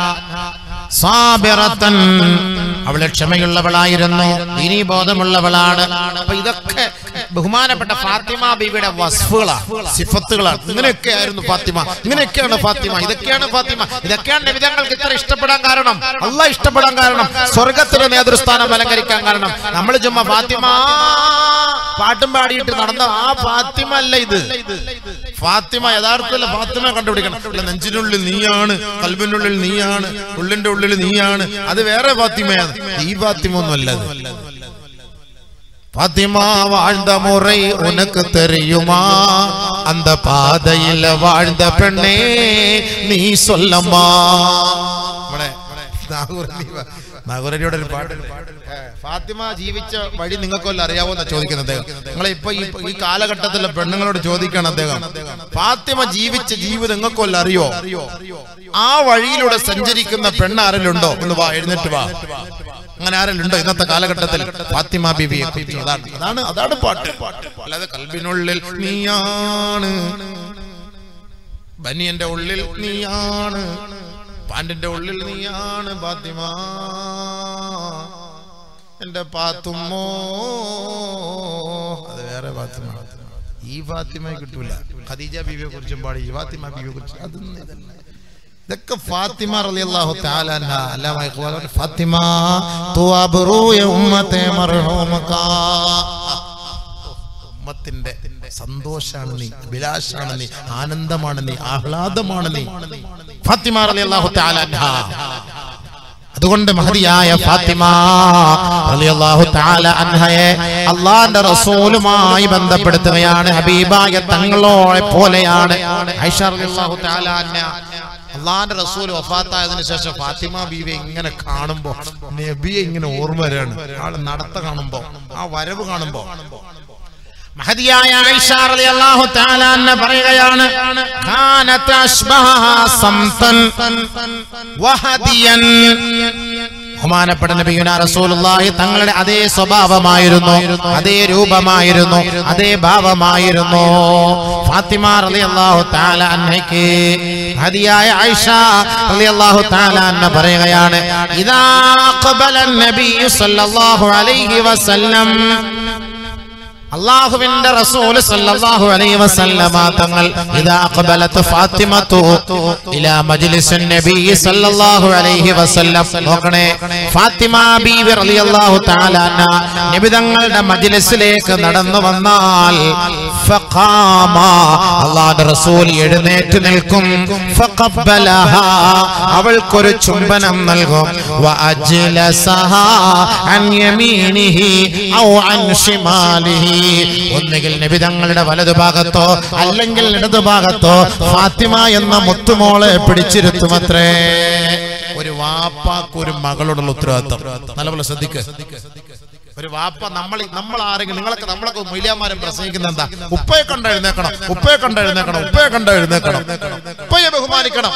സാബിറത്തൻ അവളെ ക്ഷമയുള്ളവളായിരുന്നു ഇനി ബോധമുള്ളവളാണ് അപ്പൊ ഇതൊക്കെ ബഹുമാനപ്പെട്ട ഫാത്തിമ ബീവിയുടെ വസ്ഫുകളാണ് സിഫത്തുകളാണ് ഇങ്ങനെയൊക്കെയായിരുന്നു ഫാത്തിമ ഇങ്ങനെയൊക്കെയാണ് ഫാത്തിമ ഇതൊക്കെയാണ് ഫാത്തിമ ഇതൊക്കെയാണ് നബിതങ്ങൾക്ക് ഇത്ര ഇഷ്ടപ്പെടാൻ കാരണം അല്ല ഇഷ്ടപ്പെടാൻ കാരണം സ്വർഗത്തിന്റെ നേതൃസ്ഥാനം അലങ്കരിക്കാൻ കാരണം നമ്മൾ ചുമ്മാ ഫാത്തിമ പാട്ടും പാടിയിട്ട് നടന്ന ആ ഫാത്തിമ അല്ല ഇത് ഫാത്തിമ യഥാർത്ഥത്തിൽ ഫാത്തിമ കണ്ടുപിടിക്കണം അല്ല, നെഞ്ചിനുള്ളിൽ നീയാണ് കൽബിനുള്ളിൽ നീയാണ് ഉള്ളിന്റെ ഉള്ളിൽ നീയാണ് അത് വേറെ ഫാത്തിമയാണ് ഈ ഫാത്തിമ ഒന്നും അല്ല അത് பாத்திமா வாழ்ந்த முறை உனக்கு தெரியுமா அந்த பாதையில வாழ்ந்த பெண்ணே நீ சொல்லம்மா ഇവിടെ നാഗുരനിയുടെ ഒരു പാട്ട് ഏ, ഫാത്തിമ ജീവിച്ച വഴി നിങ്ങൾക്കൊല്ലം അറിയാവോ എന്നാ ചോദിക്കുന്നത് അദ്ദേഹം നിങ്ങൾ ഇപ്പൊ ഈ ഈ കാലഘട്ടത്തിലെ പെണ്ണുങ്ങളോട് ചോദിക്കണം അദ്ദേഹം ഫാത്തിമ ജീവിച്ച ജീവിതം നിങ്ങൾക്കൊല്ലം അറിയോ ആ വഴിയിലൂടെ സഞ്ചരിക്കുന്ന പെണ്ണ് ആരെങ്കിലുണ്ടോ ഒന്ന് വാ എഴുന്നേറ്റ് വാ അങ്ങനെ ആരെങ്കിലും ഉണ്ടോ ഇന്നത്തെ കാലഘട്ടത്തിൽ ഫാത്തിമ ബിബിയെ കുറിച്ച് അതാണ് അതാണ് അതാണ് പാട്ട് അല്ലാതെ കൽബിനുള്ളിൽ നീയാണ് ബനിയന്റെ ഉള്ളിൽ നീയാണ് പാൻറിന്റെ ഉള്ളിൽ നീയാണ് ഫാത്തിമ എന്റെ പാത്തുമ്മോ അത് വേറെ ഫാത്തിമ ഈ ഫാത്തിമയെ കിട്ടൂല ഖദീജ ബീവിയെ കുറിച്ചും പാടി ഈ ഫാത്തിമ ബീവിയെ കുറിച്ച് അതൊന്നും ഇതല്ല ഇതൊക്കെ ഫാത്തിമ റളിയല്ലാഹു തആല അൻഹ അല്ലാമ ഇഖ്വാൻ ഫാത്തിമ तू अबरू ये उम्मते मरहूम का ഉമ്മത്തിന്റെ സന്തോഷാണ് നീ അഭിലാഷാണ് നീ ആനന്ദമാണ് നീ ആഹ്ലാദമാണ് നീ ഫാത്തിമ റളിയല്ലാഹു തആല അൻഹ അതുകൊണ്ട് മഹതിയായ ഫാത്തിമ റളിയല്ലാഹു തആല അൻഹയെ അള്ളാന്റെ റസൂലുമായി ബന്ധപ്പെടുത്തുകയാണ് ഹബീബായ തങ്ങളോടെ പോലെയാണ് ആയിഷ റളിയല്ലാഹു തആല അൻഹ അള്ളാന്റെ റസൂൽ വഫാത്തായതിനു ശേഷം ഫാത്തിമ ബീവിയെ ഇങ്ങനെ കാണുമ്പോ നബിയെ ഇങ്ങനെ ഓർമ്മ വരാണ് ആളെ നടത്ത കാണുമ്പോ ആ വരവ് കാണുമ്പോ മഹതിയായ ആയിഷ റളിയല്ലാഹു തആല അൻഹ പറയുകയാണ് കാനത്ത് അശ്ബഹ സംതൻ വഹദിയൻ ബഹുമാനപ്പെട്ട നബിയുന റസൂലുള്ളാഹി തങ്ങളുടെ അതേ സ്വഭാവമായിരുന്നു അതേ രൂപമായിരുന്നു അതേ ഭാവമായിരുന്നു ഫാത്തിമ റളിയല്ലാഹു തആല അൻഹയ്ക്ക് ഹദിയായ ആയിഷ റളിയല്ലാഹു തആല അൻഹ പറയുകയാണ് ഇദാ ഖബല നബി സല്ലല്ലാഹു അലൈഹി വസല്ലം അള്ളാഹുവിന്റെ റസൂൽ സല്ലല്ലാഹു അലൈഹി വസല്ലമ തങ്ങൾ ഇദാ ഖബലത്ത് ഫാത്തിമത്തു ഇലാ മജ്ലിസിൻ നബി സല്ലല്ലാഹു അലൈഹി വസല്ലം നോക്കണേ ഫാത്തിമ ബീവി റളിയല്ലാഹു തആല അൻഹ നബി തങ്ങളുടെ മജ്ലിസിലേക്ക് നടന്നു വന്നാൽ ഫഖാമ അള്ളാഹുവിന്റെ റസൂൽ എഴുന്നേറ്റ് നിൽക്കും ഫഖബ്ബലഹ അവൾക്കൊരു ചുംബനം നൽകും വഅജ്ലസഹ അൻ യമീനിഹി ഔ അൻ ഷിമാലിഹി ഒന്നുകിൽ നബിതങ്ങളുടെ വലതുഭാഗത്തോ അല്ലെങ്കിൽ ഇടതുഭാഗത്തോ ഫാത്തിമ എന്ന മുത്തുമോളെ പിടിച്ചിരുത്തുമത്രേ ഒരു വാപ്പാക്ക് ഒരു മകളോടുള്ള ഉത്തരവാദിത്തം നല്ലപോലെ ശ്രദ്ധിക്ക് ഒരു വാപ്പ നമ്മൾ നമ്മൾ ആരെങ്കിലും നിങ്ങളൊക്കെ നമ്മളൊക്കെ മൊയ്ലിയാമാരെ പ്രസംഗിക്കുന്ന എന്താ ഉപ്പയെ കണ്ട എഴുന്നേക്കണം ഉപ്പയെ കണ്ട എഴുന്നേക്കണം ഉപ്പയെ കണ്ട എഴുന്നേക്കണം ഉപ്പയെ ബഹുമാനിക്കണം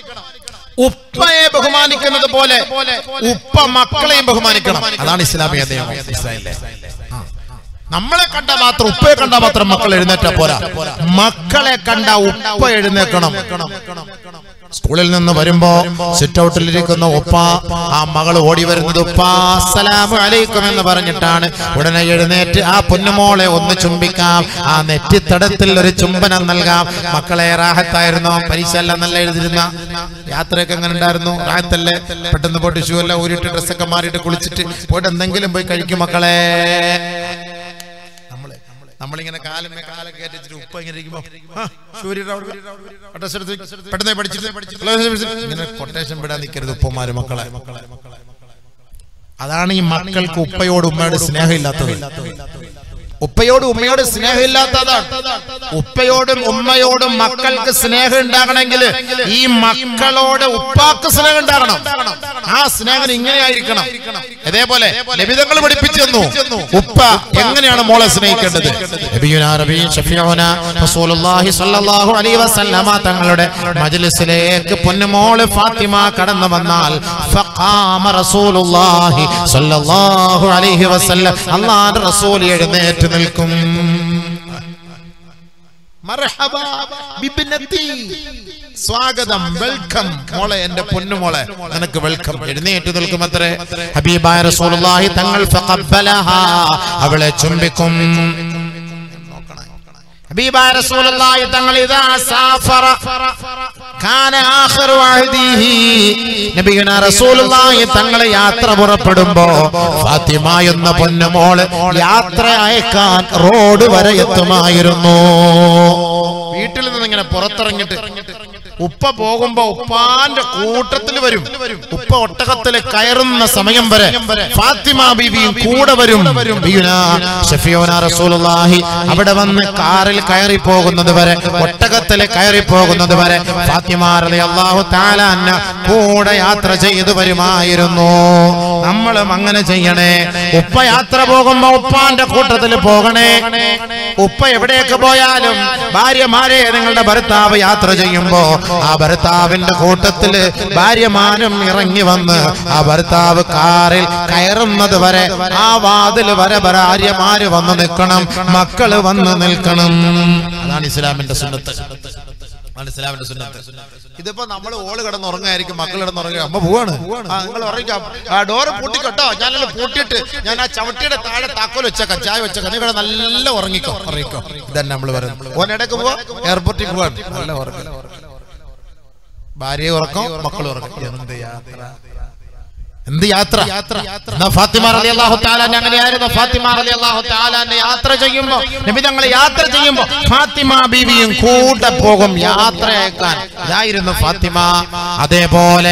ഉപ്പയെ ബഹുമാനിക്കുന്നത് പോലെ ഉപ്പ മക്കളെയും ബഹുമാനിക്കണം അതാണ് ഇസ്ലാമിക നിയമം ഇസ്രായേലിലെ ആ. നമ്മളെ കണ്ട മാത്രം ഉപ്പയെ കണ്ട മാത്രം മക്കൾ എഴുന്നേറ്റ പോരാ മക്കളെ കണ്ട ഉപ്പ എഴുന്നേക്കണം സ്കൂളിൽ നിന്ന് വരുമ്പോ സിറ്റ് ഔട്ടിലിരിക്കുന്ന ഉപ്പ ആ മകൾ ഓടി വരുന്നത് ഉപ്പ അസ്സലാമു അലൈക്കും എന്ന് പറഞ്ഞിട്ടാണ് ഉടനെ എഴുന്നേറ്റ് ആ പൊന്നുമോളെ ഒന്ന് ചുംബിക്കാം ആ നെറ്റിത്തടത്തിൽ ഒരു ചുംബനം നൽകാം മക്കളെ റാഹത്തായിരുന്നു പരീക്ഷ എല്ലാം നല്ല എഴുതിരുന്ന യാത്രയൊക്കെ എങ്ങനെ ഉണ്ടായിരുന്നു റാഹത്തല്ലേ പെട്ടെന്ന് പോയിട്ട് ഷൂ എല്ലാം ഊരിട്ട് ഡ്രസ്സൊക്കെ മാറിയിട്ട് കുളിച്ചിട്ട് പോയിട്ട് എന്തെങ്കിലും പോയി കഴിക്കും മക്കളെ നമ്മളെ നമ്മളിങ്ങനെ കാലും കാലൊക്കെ കയറ്റിച്ചിട്ട് ഉപ്പ ഇങ്ങനെ ഇരിക്കുമ്പോ ആ, ഷൂ ഊരിയിട്ട് അവിടെ പോയി, ഡ്രസ്സ് എടുത്ത് വെക്ക്, പെട്ടെന്ന് പഠിച്ചിട്ട് ഇങ്ങനെ കൊട്ടേഷൻ വിടാൻ നിൽക്കരുത് ഉപ്പമാര് മക്കളെ അതാണ് ഈ മക്കൾക്ക് ഉപ്പയോട് ഉമ്മയോട് സ്നേഹമില്ലാത്തത് ഉപ്പയോട് ഉമ്മയോട് സ്നേഹമില്ലാത്തതാണ് ഉപ്പയോടും ഉമ്മയോടും മക്കൾക്ക് സ്നേഹം ഉണ്ടാകണമെങ്കിൽ ഈ മക്കളോട് ഉപ്പാക്ക് സ്നേഹം ഉണ്ടാകണം ആ സ്നേഹം ഇങ്ങനെ ആയിരിക്കണം അതേപോലെ ലഭിതങ്ങൾ പഠിപ്പിച്ചു തന്നു ഉപ്പ എങ്ങനെയാണ് മോളെ സ്നേഹിക്കേണ്ടത് നബിയുനാ റബീ ഷഫീഉനാ റസൂലുള്ളാഹി സ്വല്ലല്ലാഹു അലൈഹി വസല്ലമ തങ്ങളുടെ മജ്ലിസിലേക്ക് പൊന്നുമോള് ഫാത്തിമ കടന്നു വന്നാൽ ഫഖാമ റസൂലുള്ളാഹി സ്വല്ലല്ലാഹു അലൈഹി വസല്ലം അല്ലാഹുവിന്റെ റസൂൽ എഴുന്നേറ്റ് നിൽക്കും മർഹബ ബിബ്നത്തി സ്വാഗതം വെൽക്കം മോളെ എന്റെ പൊന്നുമോളെ നിനക്ക് വെൽക്കം എഴുന്നേറ്റ് നിൽക്കും അത്രേ ഹബീബായ റസൂലുള്ളാഹി തങ്ങൾ ഫഖബ്ബലഹാ അവളെ ചുംബിക്കും ഹബീബായ റസൂലുള്ളാഹി തങ്ങൾ ഇദാ സാഫറ കാന ആഖിറു അഹ്ദിഹി നബിയുനാ റസൂലുള്ളാഹി തങ്ങൾ യാത്ര പുറപ്പെടുമ്പോ ഫാത്തിമ എന്ന പൊന്നുമോള് യാത്ര അയക്കാൻ റോഡ് വരെ എത്തുമായിരുന്നു വീട്ടിൽ നിന്ന് ഇങ്ങനെ പുറത്തിറങ്ങിട്ട് ഉപ്പ പോകുമ്പോ ഉപ്പാന്റെ കൂട്ടത്തിൽ വരും ഉപ്പ ഒട്ടകത്തിൽ കയറുന്ന സമയം വരെ ഫാത്തിമ ബീവിയും കൂടെ വരും ബിയുനാ ഷഫിയോന റസൂലുള്ളാഹി അവിടെ വന്ന് കാറിൽ കയറി പോകുന്നത് വരെ ഒട്ടകത്തിൽ കയറി പോകുന്നത് വരെ ഫാത്തിമ റളിയല്ലാഹു തആല അന്ന കൂടെ യാത്ര ചെയ്തു വരുമായിരുന്നു നമ്മളും അങ്ങനെ ചെയ്യണേ ഉപ്പ യാത്ര പോകുമ്പോ ഉപ്പാന്റെ കൂട്ടത്തിൽ പോകണേ ഉപ്പ എവിടേക്ക് പോയാലും ഭാര്യമാരെ നിങ്ങളുടെ ഭർത്താവ് യാത്ര ചെയ്യുമ്പോ ആ ഭർത്താവിന്റെ കൂട്ടത്തില് ഭാര്യമാരും ഇറങ്ങി വന്ന് ആ ഭർത്താവ് കാറിൽ കയറുന്നത് വരെ ആ വാതിൽ വരെ ഭാര്യമാര് വന്ന് നിൽക്കണം മക്കള് വന്ന് നിൽക്കണം അതാണ് ഇസ്ലാമിന്റെ സുന്നത്ത് അതാണ് ഇസ്ലാമിന്റെ സുന്നത്ത് ഇതിപ്പോ നമ്മൾ ഓള് കിടന്നുറങ്ങായിരിക്കും മക്കൾ കിടന്നുറങ്ങുക അമ്മ പോവാണ് ആ നിങ്ങൾ ഉറങ്ങിക്കാം ആ ഡോറ് പൂട്ടിക്കട്ടോ ഞാനല്ല പൂട്ടിയിട്ട് ഞാൻ ആ ചവിട്ടിയുടെ താഴെ താക്കോൽ വെച്ചേക്കാം ചായ വെച്ചേക്കാം നിങ്ങൾ നല്ല ഉറങ്ങിക്കോ ഉറങ്ങിക്കോ ഇതന്നെ നമ്മൾ പറയുന്നത് ഓനിടക്ക് പോവാ എയർപോർട്ടിൽ പോവാണ് നല്ല ഉറക്കം ഭാര്യ ഉറക്കം മക്കൾ ഉറക്കം എന്ത് യാത്ര എന്ത് യാത്ര എന്നാ ഫാത്തിമ റളിയല്ലാഹു തആല അങ്ങനെയായിരുന്നു ഫാത്തിമ റളിയല്ലാഹു തആല യാത്ര ചെയ്യുമ്പോ നബി തങ്ങൾ യാത്ര ചെയ്യുമ്പോ ഫാത്തിമ ബീവിയും കൂടെ പോകും യാത്ര അയക്കാൻ ഇതായിരുന്നു ഫാത്തിമ അതേപോലെ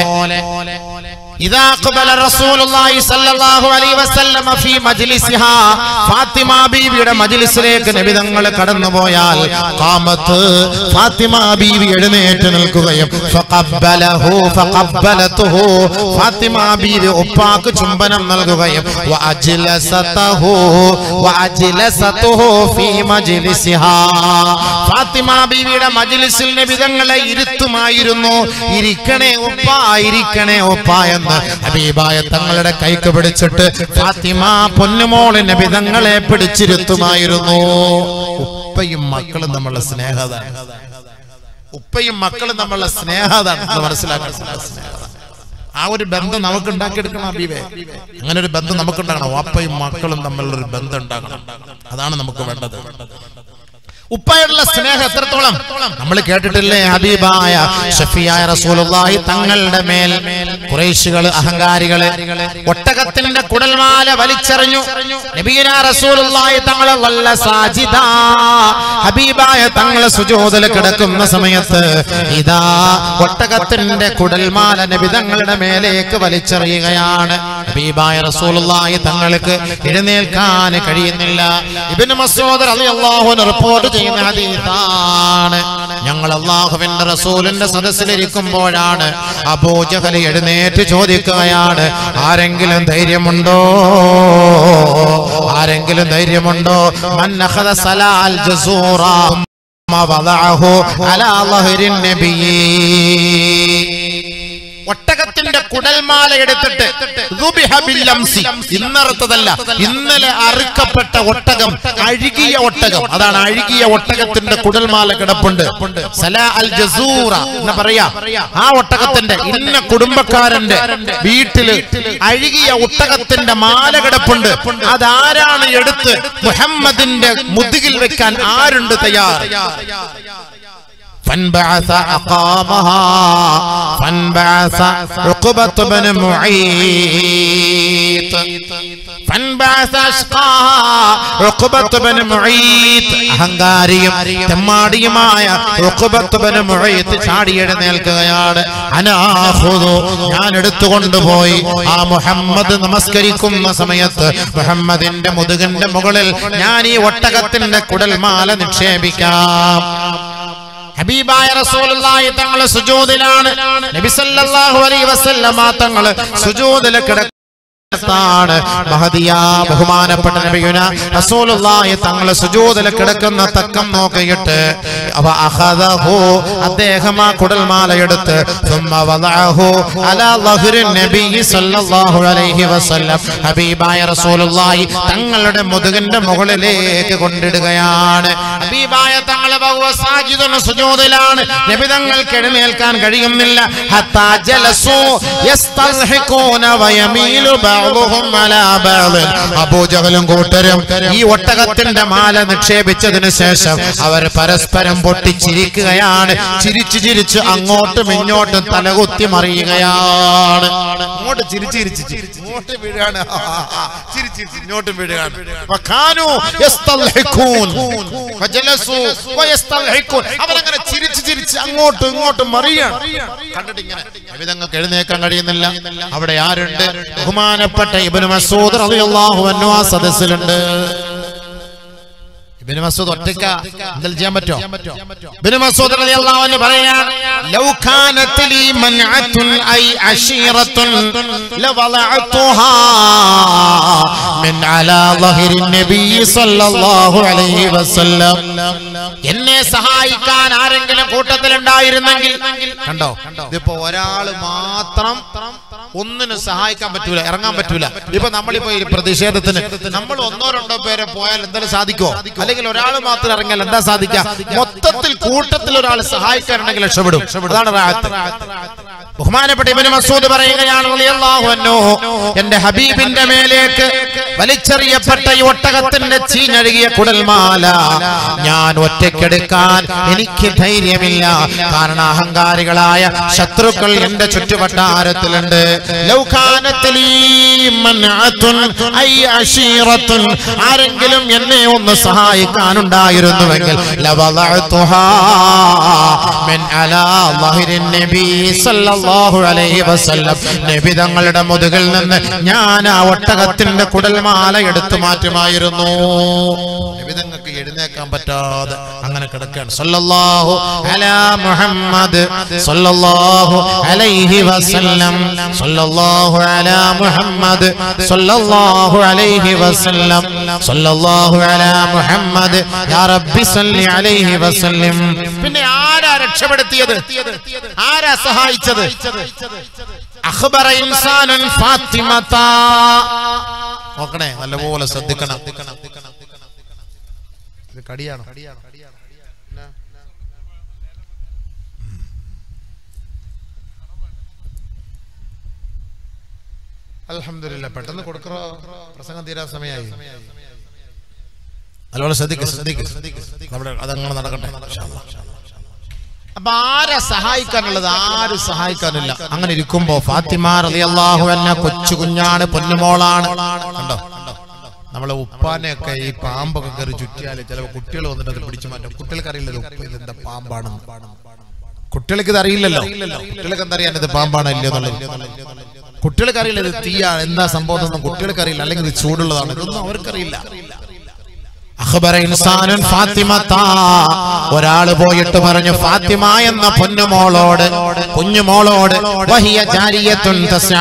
إذا أقبل رسول الله صلى الله عليه وسلم في مجلسها ഫാത്തിമ ബീവിയുടെ മജ്ലിസിലേക്ക് നബി തങ്ങൾ കടന്നുപോയാൽ ഖാമത്ത് ഫാത്തിമ ബീവി എഴുന്നേറ്റ് നിൽക്കുകയും ഫഖബ്ബലഹു ഫഖബ്ബലതുഹു ഫാത്തിമ ബീവി ഉപ്പാക്ക് ചുംബനം നൽകുകയും വഅജ്ലസതഹു വഅജ്ലസതുഹു ഫീ മജ്ലിസിഹാ ഫാത്തിമ ബീവിയുടെ മജ്ലിസിൽ നബി തങ്ങളെ ഇരുത്തുമായിരുന്നു ഇരിക്കണേ ഉപ്പ ഇരിക്കണേ ഉപ്പ എന്ന് ഹബീബായ തങ്ങളുടെ കൈക്ക് പിടിച്ചിട്ട് ഫാത്തിമ പൊന്നുമോള് നബി തങ്ങളെ പിടിച്ചിരുത്തുമായിരുന്നു ഉപ്പയും മക്കളും നമ്മളുടെ സ്നേഹതാണ് ഉപ്പയും മക്കളും നമ്മളുടെ സ്നേഹതാണ് എന്ന് മനസ്സിലാക്കണം സ്നേഹതാണ്. ആ ഒരു ബന്ധം നമുക്ക് ഉണ്ടാക്കിയെടുക്കണം അബീബേ അങ്ങനെ ഒരു ബന്ധം നമുക്ക് ഉണ്ടാകണം ഉപ്പയും മക്കളും തമ്മിലുള്ള ഒരു ബന്ധം ഉണ്ടാകണം അതാണ് നമുക്ക് വേണ്ടത് ഉപ്പയുള്ള സ്നേഹം എത്രത്തോളം നമ്മൾ കേട്ടിട്ടില്ലേ ഹബീബായ ഷഫിയായ റസൂലുള്ളാഹി തങ്ങളുടെ മേൽ കുറേശികൾ അഹങ്കാരികള് ഒട്ടകത്തിന്റെ കുടൽമാല വലിച്ചെറിഞ്ഞു നബീന റസൂലുള്ളാഹി തങ്ങളെ വല്ല സാജിദ ഹബീബായ തങ്ങളെ സുജൂദിൽ കിടക്കുന്ന സമയത്ത് ഇതാ ഒട്ടകത്തിന്റെ കുടൽമാല നബി തങ്ങളുടെ മേലേക്ക് വലിച്ചെറിയുകയാണ് ഹബീബായ റസൂലുള്ളാഹി തങ്ങൾക്ക് എഴുന്നേൽക്കാൻ കഴിയുന്നില്ല ഇബ്നു മസ്ഊദ് റളിയല്ലാഹു അൻഹു റിപ്പോർട്ട് ചെയ്യുന്ന ഹദീസാണ് ഞങ്ങൾ അള്ളാഹുവിന്റെ റസൂലിന്റെ സദസ്സിലിരിക്കുമ്പോഴാണ് അബൂജഹൽ എഴുന്നേറ്റ് ചോദിക്കുകയാണ് ആരെങ്കിലും ധൈര്യമുണ്ടോ ആരെങ്കിലും ധൈര്യമുണ്ടോ മൻ അഖദ സലാൽ ജസൂറ ثم وضعه على ظهر النبي ഒട്ടകത്തിന്റെ കുടൽമാല എടുത്തിട്ട് ദുബിഹ ബില്ലംസി. ഇന്നറുത്തതല്ല ഇന്നലെ അറുക്കപ്പെട്ട ഒട്ടകം അഴുകിയ ഒട്ടകം അതാണ് അഴുകിയ ഒട്ടകത്തിന്റെ കുടൽമാല കിടപ്പുണ്ട് സലാ അൽ ജസൂറ എന്ന് പറയാ ആ ഒട്ടകത്തിന്റെ ഇന്ന കുടുംബക്കാരന്റെ വീട്ടില് അഴുകിയ ഒട്ടകത്തിന്റെ മാല കിടപ്പുണ്ട് അതാരാണ് എടുത്ത് മുഹമ്മദിന്റെ മുതുകിൽ വെക്കാൻ ആരുണ്ട് തയ്യാർ فانبعث أقامها فانبعث عقبة بن معيط فانبعث أشقاها عقبة بن معيط അഹങ്കാരിയും തെമ്മാടിയുമായ ഉഖബത്ത് ബൻ മുഈത്ത് ചാടി എഴുന്നേൽക്കുകയാണ് അനാഹുദു ഞാൻ എടുത്തുകൊണ്ടുപോയി ആ മുഹമ്മദ് നമസ്കരിക്കുന്ന സമയത്ത് മുഹമ്മദിന്റെ മുതുകിന്റെ മുകളിൽ ഞാൻ ഈ ഒട്ടകത്തിന്റെ കുടൽമാല നിക്ഷേപിക്കാം ഹബീബായ റസൂലുള്ളാഹി തങ്ങൾ സുജൂദിലാണ് നബി സല്ലല്ലാഹു അലൈഹി വസല്ലമ തങ്ങൾ സുജൂദിൽ കിട ാണ് മഹദിയ ബഹുമാനപ്പെട്ട നബിയുന റസൂലുള്ളാഹി തങ്ങൾ സുജൂദിൽ കിടക്കുന്ന തക്കം നോക്കിയിട്ട് അവ അഖദഹു അദ്ദേഹം ആ കുടൽമാല എടുത്ത് ثم وضعه على ظهر النبي صلى الله عليه وسلم ഹബീബായ റസൂലുള്ളാഹി തങ്ങളുടെ മുതുകിന്റെ മുകളിലേക്ക് കൊണ്ടിടുകയാണ് ഹബീബായ തങ്ങളെ ബഹുവ സാജിദുൻ സുജൂദിലാണ് നബി തങ്ങൾക്ക് എഴുന്നേൽക്കാൻ കഴിയുന്നില്ല ഹത്താ ജലസു യസ്തൽഹിഖൂന വയമീലു ബഅ്ദുഹും അലാ ബഅ്ദ്. അബൂജഹലും കൂട്ടരും ഈ ഒട്ടകത്തിന്റെ മാല നിക്ഷേപിച്ചതിന് ശേഷം അവർ പരസ്പരം പൊട്ടിച്ചിരിക്കുകയാണ് ചിരിച്ചു ചിരിച്ച് അങ്ങോട്ടും ഇങ്ങോട്ടും തലകുത്തി മറിയുകയാണ് അങ്ങോട്ട് ചിരിച്ച് ചിരിച്ച് ചിരിച്ച് ഇങ്ങോട്ട് വീഴുകയാണ് ചിരിച്ച് ചിരിച്ച് ഇങ്ങോട്ടും വീഴുകയാണ് വകാനു യസ്തൽഹിഖൂൻ. ഫജലസു വയസ്തൽഹിഖൂൻ. അവരങ്ങനെ ചിരിച്ച് ചിരിച്ച് അങ്ങോട്ടും ഇങ്ങോട്ടും മറിയാണ് കണ്ടിട്ട് ഇങ്ങനെ നബിതങ്ങൾക്ക് എഴുന്നേക്കാൻ കഴിയുന്നില്ല അവിടെ ആരുണ്ട് ബഹുമാനപ്പെട്ട ഇബ്നു മസൂദ് റളിയല്ലാഹു അൻഹു ആ സദസ്സിലുണ്ട് ഇബ്നു മസൂദ് ഒറ്റയ്ക്ക എന്തെങ്കിലും ചെയ്യാൻ പറ്റോ ഇബ്നു മസൂദ് റളിയല്ലാഹു അൻഹു പറയാണ് ലൗ കാനത് ലി മൻഅത്തുൻ ഐ അശീറത്തുൻ ലവളഅതുഹാ മിൻ അലാ ളഹരി നബി സല്ലല്ലാഹു അലൈഹി വസല്ലം എന്നെ സഹായിക്കാൻ ആരെങ്കിലും കൂട്ടത്തിലുണ്ടായിരുന്നെങ്കിൽ കണ്ടോ ഇതിപ്പോ ഒരാള് മാത്രം ഒന്നിനും സഹായിക്കാൻ പറ്റൂല ഇറങ്ങാൻ പറ്റൂല ഇപ്പൊ നമ്മളിപ്പോ ഈ പ്രതിഷേധത്തിന് നമ്മൾ ഒന്നോ രണ്ടോ പേരെ പോയാൽ എന്തായാലും സാധിക്കോ അല്ലെങ്കിൽ ഒരാൾ മാത്രം ഇറങ്ങിയാൽ എന്താ സാധിക്കുക മൊത്തത്തിൽ കൂട്ടത്തിൽ ഒരാൾ സഹായിക്കാനുണ്ടെങ്കിൽ രക്ഷപ്പെടും അതാണ് റാഹത്ത് ബഹുമാനപ്പെട്ട ഇബ്നു മസൂദ് പറയുകയാണ് റളിയല്ലാഹു അൻഹു എന്റെ ഹബീബിന്റെ മേലേക്ക് വലിച്ചെറിയപ്പെട്ട ഈ ഒട്ടകത്തിന്റെ ചീഞ്ഞഴുകിയ കുടൽമാല ഞാൻ ഒറ്റയ്ക്കെടുക്കാൻ എനിക്ക് ധൈര്യമില്ല കാരണം അഹങ്കാരികളായ ശത്രുക്കൾ എന്റെ ചുറ്റുവട്ടാരത്തിലുണ്ട് ലൗകാനത്തിൽ ഈ മൻഅത്തുൻ ഐ അശീറത്തുൻ ആരെങ്കിലും എന്നെ ഒന്ന് സഹായിക്കാനുണ്ടായിരുന്നുവെങ്കിൽ ലവളഅതുഹാ മിൻ അലാ ളഹ്രിൻ നബി സല്ലല്ലാഹു അലൈഹി വസല്ലം നബി തങ്ങളുടെ മുതുകിൽ നിന്ന് ഞാൻ ആ ഒട്ടകത്തിന്റെ കുടൽമാല എടുത്തു മാറ്റുമായിരുന്നു വിധങ്ങൾക്ക് എഴുന്നേക്കാൻ പറ്റാതെ അങ്ങനെ കിടക്കുകയാണ് സല്ലല്ലാഹു അലാ മുഹമ്മദ് സല്ലല്ലാഹു അലൈഹി വസല്ലം സല്ലല്ലാഹു അലാ മുഹമ്മദ് സല്ലല്ലാഹു അലൈഹി വസല്ലം സല്ലല്ലാഹു അലാ മുഹമ്മദ് യാ റബ്ബി സല്ലി അലൈഹി വസല്ലം പിന്നെ ആരാ രക്ഷപ്പെടുത്തിയത് ആരാ സഹായിച്ചത് അഖ്ബറ ഇൻസാനുൻ ഫാത്തിമത നോക്കണേ നല്ലപോലെ ശ്രദ്ധിക്കണം ഇത് കടിയാണോ അൽഹംദുലില്ലാ പെട്ടെന്ന് കൊടുക്കറോ പ്രസംഗം തീരാൻ സമയമായി നല്ലോണം ശ്രദ്ധിക്കുക ശ്രദ്ധിക്കുക നമ്മുടെ അതങ്ങനെ നടക്കട്ടെ ഇൻഷാ അല്ലാ. അപ്പൊ ആരെ സഹായിക്കാനുള്ളത് ആരും സഹായിക്കാനില്ല അങ്ങനെ ഇരിക്കുമ്പോ ഫാത്തിമ റളിയല്ലാഹു അൻഹ കൊച്ചു കുഞ്ഞാണ് പൊന്നുമോളാണ് കണ്ടോ നമ്മളെ ഉപ്പാനെയൊക്കെ ഈ പാമ്പൊക്കെ കയറി ചുറ്റിയാല് ചില കുട്ടികൾ വന്നിട്ട് അത് പിടിച്ചു മാറ്റും കുട്ടികൾക്ക് അറിയില്ല ഇത് ഉപ്പ ഇതെന്താ പാമ്പാണെന്ന് കുട്ടികൾക്ക് ഇത് അറിയില്ലല്ലോ കുട്ടികൾക്ക് എന്താ അറിയാൻ ഇത് പാമ്പാണ് ഇല്ലെന്നുള്ളത് കുട്ടികൾക്ക് അറിയില്ല ഇത് തീയാണ് എന്താ സംഭവം എന്നൊന്നും കുട്ടികൾക്ക് അറിയില്ല അല്ലെങ്കിൽ ഇത് ചൂടുള്ളതാണ് ഇതൊന്നും അവർക്കറിയില്ല അഖ്ബറ ഇൻസാനുൻ ഫാത്തിമത്ത ഒരാള് പോയിട്ട് പറഞ്ഞു ഫാത്തിമ എന്ന പൊന്നുമോളോട് കുഞ്ഞുമോളോട് വഹിയ ജാരിയത്തുൻ തസ്ആ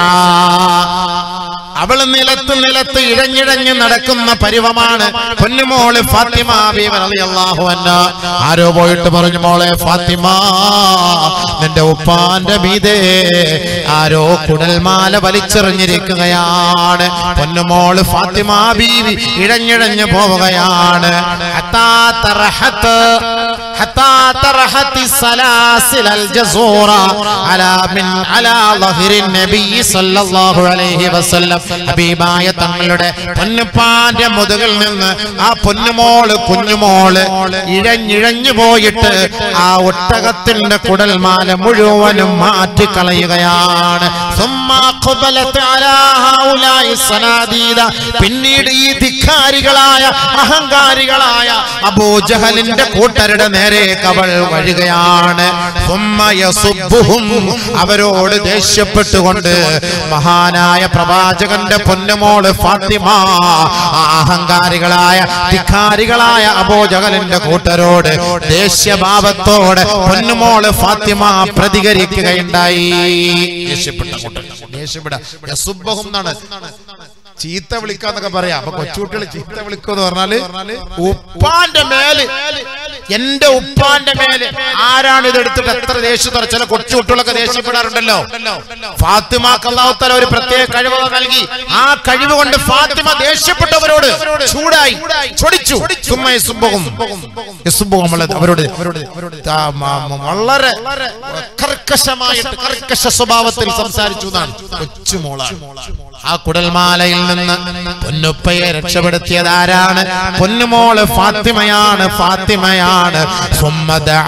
അവള് നിലത്ത് നിലത്ത് ഇഴഞ്ഞിഴഞ്ഞ് നടക്കുന്ന പരുവമാണ് പൊന്നുമോള് ഫാത്തിമ ബീവി റളിയല്ലാഹു അൻഹ ആരോ പോയിട്ട് പറഞ്ഞു മോളെ ഫാത്തിമ നിന്റെ ഉപ്പാന്റെ മീതേ ആരോ കുടൽമാല വലിച്ചെറിഞ്ഞിരിക്കുകയാണ് പൊന്നുമോള് ഫാത്തിമ ബീവി ഇഴഞ്ഞിഴഞ്ഞ് പോവുകയാണ് ഹത്താ തറഹത്ത് ഹത്താ തറഹത്തി സലാസിൽ അൽ ജസൂറ അലാ മിൻ അലാ ളഹ്രി നബി സല്ലല്ലാഹു അലൈഹി വസല്ലം ഹബീബായ തങ്ങളുടെ പൊന്നുപ്പാന്റെ മുതുകിൽ നിന്ന് ആ പൊന്നുമോള് കുഞ്ഞുമോള് ഇഴഞ്ഞിഴഞ്ഞു പോയിട്ട് ആ ഒട്ടകത്തിന്റെ കുടൽമാല മുഴുവനും മാറ്റിക്കളയുകയാണ് ثم أقبلت على هؤلاء الصناديد. പിന്നീട് ഈ ധിക്കാരികളായ അഹങ്കാരികളായ അബൂജഹലിന്റെ കൂട്ടരുടെ നേരേക്ക് അവൾ വഴുകയാണ് ثم يصبهم. അവരോട് ദേഷ്യപ്പെട്ടുകൊണ്ട് മഹാനായ പ്രവാചകന്റെ പൊന്നുമോള് ഫാത്തിമ ആ അഹങ്കാരികളായ ധിക്കാരികളായ അബോജഹലിന്റെ കൂട്ടരോട് ദേഷ്യഭാവത്തോടെ പൊന്നുമോള് ഫാത്തിമ പ്രതികരിക്കുകയുണ്ടായി ദേഷ്യപ്പെട്ട കൂട്ടർ ദേഷ്യപ്പെടാ യസുബ്ബഹും എന്നാണ് ചീത്ത വിളിക്കാന്നൊക്കെ പറയാം അപ്പൊ കൊച്ചുകുട്ടികൾ ചീത്ത വിളിക്കുമെന്ന് പറഞ്ഞാല് ഉപ്പാന്റെ മേല് എന്റെ ഉപ്പാന്റെ മേലെ ആരാണ് ഇത് എടുത്തിട്ട് എത്ര ദേഷ്യത്തോടെ ചില കൊച്ചു കുട്ടികളൊക്കെ ദേഷ്യപ്പെടാറുണ്ടല്ലോ ഫാത്തിമാക്ക് അള്ളാഹുത്തല ഒരു പ്രത്യേക കഴിവ് നൽകി ആ കഴിവ് കൊണ്ട് ഫാത്തിമ ദേഷ്യപ്പെട്ടവരോട് ചൂടായി ചൊടിച്ചു സുമ്മ യസുബ്ബുഹും. യസുബ്ബുഹും നമ്മളെ അവരോട് ആ, മ- മ- വളരെ കർക്കശമായിട്ട് കർക്കശ സ്വഭാവത്തിൽ സംസാരിച്ചു എന്നാണ് കൊച്ചുമോളാണ് ആ കുടൽമാലയിൽ നിന്ന് പൊന്നുപ്പയെ രക്ഷപ്പെടുത്തിയത് ആരാണ് പൊന്നുമോള് ഫാത്തിമയാണ് ഫാത്തിമയാണ് സുമ്മദആ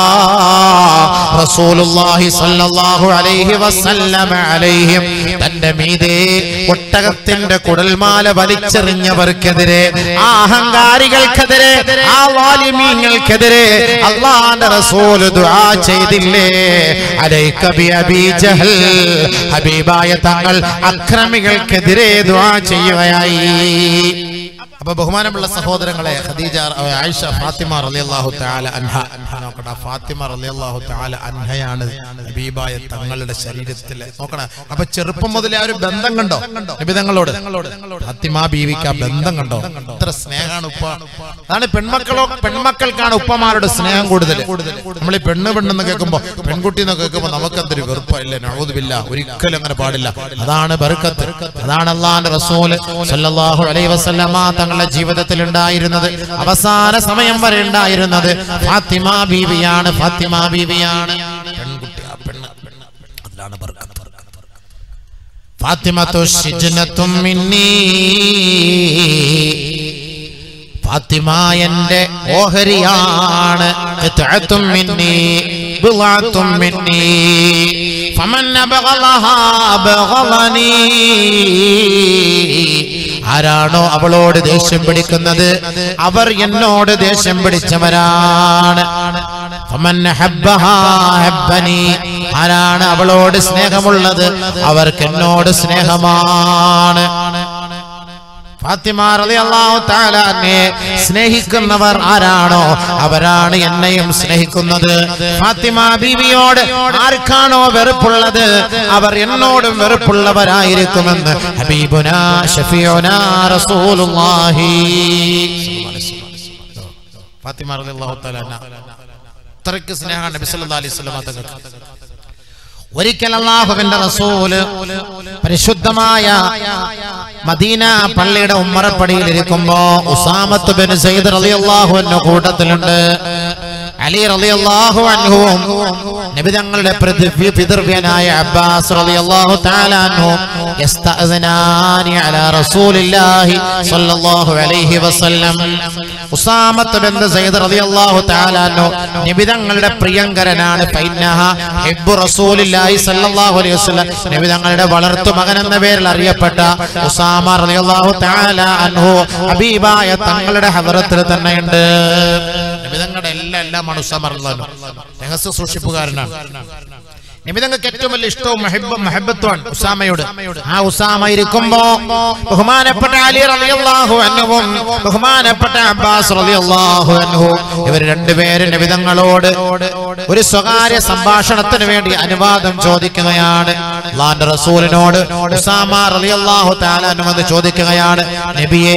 റസൂലുള്ളാഹി സ്വല്ലല്ലാഹു അലൈഹി വസല്ലമ അലൈഹിം തന്റെ മീതെ ഒട്ടകത്തിന്റെ കുടൽമാല വലിച്ചെറിഞ്ഞവർക്കെതിരെ ആ അഹങ്കാരികൾക്കെതിരെ ആ വാലിമീങ്ങൾക്കെതിരെ അള്ളാന്റെ റസൂൽ ദുആ ചെയ്തില്ലേ അലൈക ബി അബീ ജഹൽ ഹബീബായ തങ്ങൾ അക്രമികൾക്കെതിരെ ദുആ ചെയ്യുകയായി അപ്പൊ ബഹുമാനമുള്ള സഹോദരങ്ങളെ ഖദീജ ആയിഷ ഫാത്തിമ റളിയല്ലാഹു തആല അൻഹ നോക്കട്ടെ ഫാത്തിമ റളിയല്ലാഹു തആല അൻഹയാണ് ഹബീബായ തങ്ങളുടെ ശരീരത്തിലെ നോക്കണേ അപ്പൊ ചെറുപ്പം മുതലേ ആ ഒരു ബന്ധം കണ്ടോ നിബിതങ്ങളോട് ഫാത്തിമ ബീവിക്ക് ആ ബന്ധം കണ്ടോ എത്ര സ്നേഹമാണ് ഉപ്പ അതാണ് പെൺമക്കളോ പെൺമക്കൾക്കാണ് ഉപ്പമാരുടെ സ്നേഹം കൂടുതൽ നമ്മൾ ഈ പെണ്ണ് പെണ്ണെന്ന് കേൾക്കുമ്പോ പെൺകുട്ടി എന്ന് കേൾക്കുമ്പോ നമുക്ക് എന്തൊരു വെറുപ്പല്ല നഴുതുമില്ല ഒരിക്കലും അങ്ങനെ പാടില്ല അതാണ് ബർക്കത്ത് അതാണ് അള്ളാന്റെ റസൂല് സല്ലല്ലാഹു അലൈഹി വസല്ലമ തങ്ങളുടെ ജീവിതത്തിൽ ഉണ്ടായിരുന്നത് അവസാന സമയം വരെ ഉണ്ടായിരുന്നത് ഫാത്തിമ ബീവിയാണ് ഫാത്തിമ ബീവിയാണ് പെൺകുട്ടി ആ പെണ്ണ് അതിലാണ് ബർക്കത്ത് ഫാത്തിമത്തു ശിജ്നത്തും മിന്നീ ഫാത്തിമ എന്റെ ഓഹരിയാണ് ഖിത്അത്തും മിന്നി ബിളഅത്തും മിന്നി ഫമൻ അബഗലഹാ ബഗലനി ആരാണോ അവളോട് ദേഷ്യം പിടിക്കുന്നത് അവർ എന്നോട് ദേഷ്യം പിടിച്ചവരാണ് ഫമൻ അഹബ്ബഹാ അഹബ്ബനി ആരാണ് അവളോട് സ്നേഹമുള്ളത് അവർക്ക് എന്നോട് സ്നേഹമാണ് ഫാത്തിമ റളിയല്ലാഹു തആല അൻഹയെ സ്നേഹിക്കുന്നവർ ആരാണോ അവരാണ് എന്നെയും സ്നേഹിക്കുന്നത് ഫാത്തിമ ബീവിയോട് ആർക്കാണോ വെറുപ്പുള്ളത് അവർ എന്നോടും വെറുപ്പുള്ളവരായിരിക്കുമെന്ന് ഹബീബുനാ ഷഫീഉനാ റസൂലുള്ളാഹി ഫാത്തിമ റളിയല്ലാഹു തആല അൻഹ അത്രയ്ക്ക് സ്നേഹമാണ് നബി സല്ലല്ലാഹു അലൈഹി വസല്ലം തങ്ങൾക്ക് ഒരിക്കൽ അള്ളാഹുവിന്റെ റസൂല് പരിശുദ്ധമായ മദീന പള്ളിയുടെ ഉമ്മറപ്പടിയിൽ ഇരിക്കുമ്പോ ഉസാമത്ത് ബിൻ സയ്യിദ് റളിയല്ലാഹു അൻഹു കൂട്ടത്തിലുണ്ട് അലി റളിയല്ലാഹു അൻഹുവും നബി തങ്ങളുടെ പ്രതിവ്യ പിതൃവ്യനായ അബ്ബാസ് റളിയല്ലാഹു തആല അൻഹു യസ്തഅ്സനാനി അലാ റസൂലില്ലാഹി സ്വല്ലല്ലാഹു അലൈഹി വസല്ലം ഉസാമത്ത് ബിൻ സയ്യിദ് റളിയല്ലാഹു തആല അൻഹു നബി തങ്ങളുടെ പ്രിയങ്കരനാണ് ഫൈനഹ ഹിബ്ബു റസൂലില്ലാഹി സ്വല്ലല്ലാഹു അലൈഹി വസല്ലം നബി തങ്ങളുടെ വളർത്തു മകൻ എന്ന പേരിൽ അറിയപ്പെട്ട ഉസാമ റളിയല്ലാഹു തആല അൻഹു ഹബീബായ തങ്ങളുടെ ഹദറത്തിൽ തന്നെയുണ്ട് നബി തങ്ങളുടെ എല്ലാ എല്ലാമാണ് ഉസാമ റളിയല്ലാഹു അൻഹു. രഹസ്യ സൂക്ഷിപ്പുകാരനാണ് നിമിതങ്ങൾക്ക് ഏറ്റവും വലിയ ഇഷ്ടവും മഹബ മഹബത്വമാണ് ഉസാമയോട് ആ ഉസാമ ഇരിക്കുമ്പോ ബഹുമാനപ്പെട്ട അലി റളിയല്ലാഹു അൻഹുവും ബഹുമാനപ്പെട്ട അബ്ബാസ് റളിയല്ലാഹു അൻഹു ഇവർ രണ്ടുപേരും നിമിതങ്ങളോട് ഒരു സ്വകാര്യ സംഭാഷണത്തിന് വേണ്ടി അനുവാദം ചോദിക്കുകയാണ് അള്ളാന്റെ റസൂലിനോട് ഉസാമ റളിയല്ലാഹു തആല അനുമതി ചോദിക്കുകയാണ് നബിയേ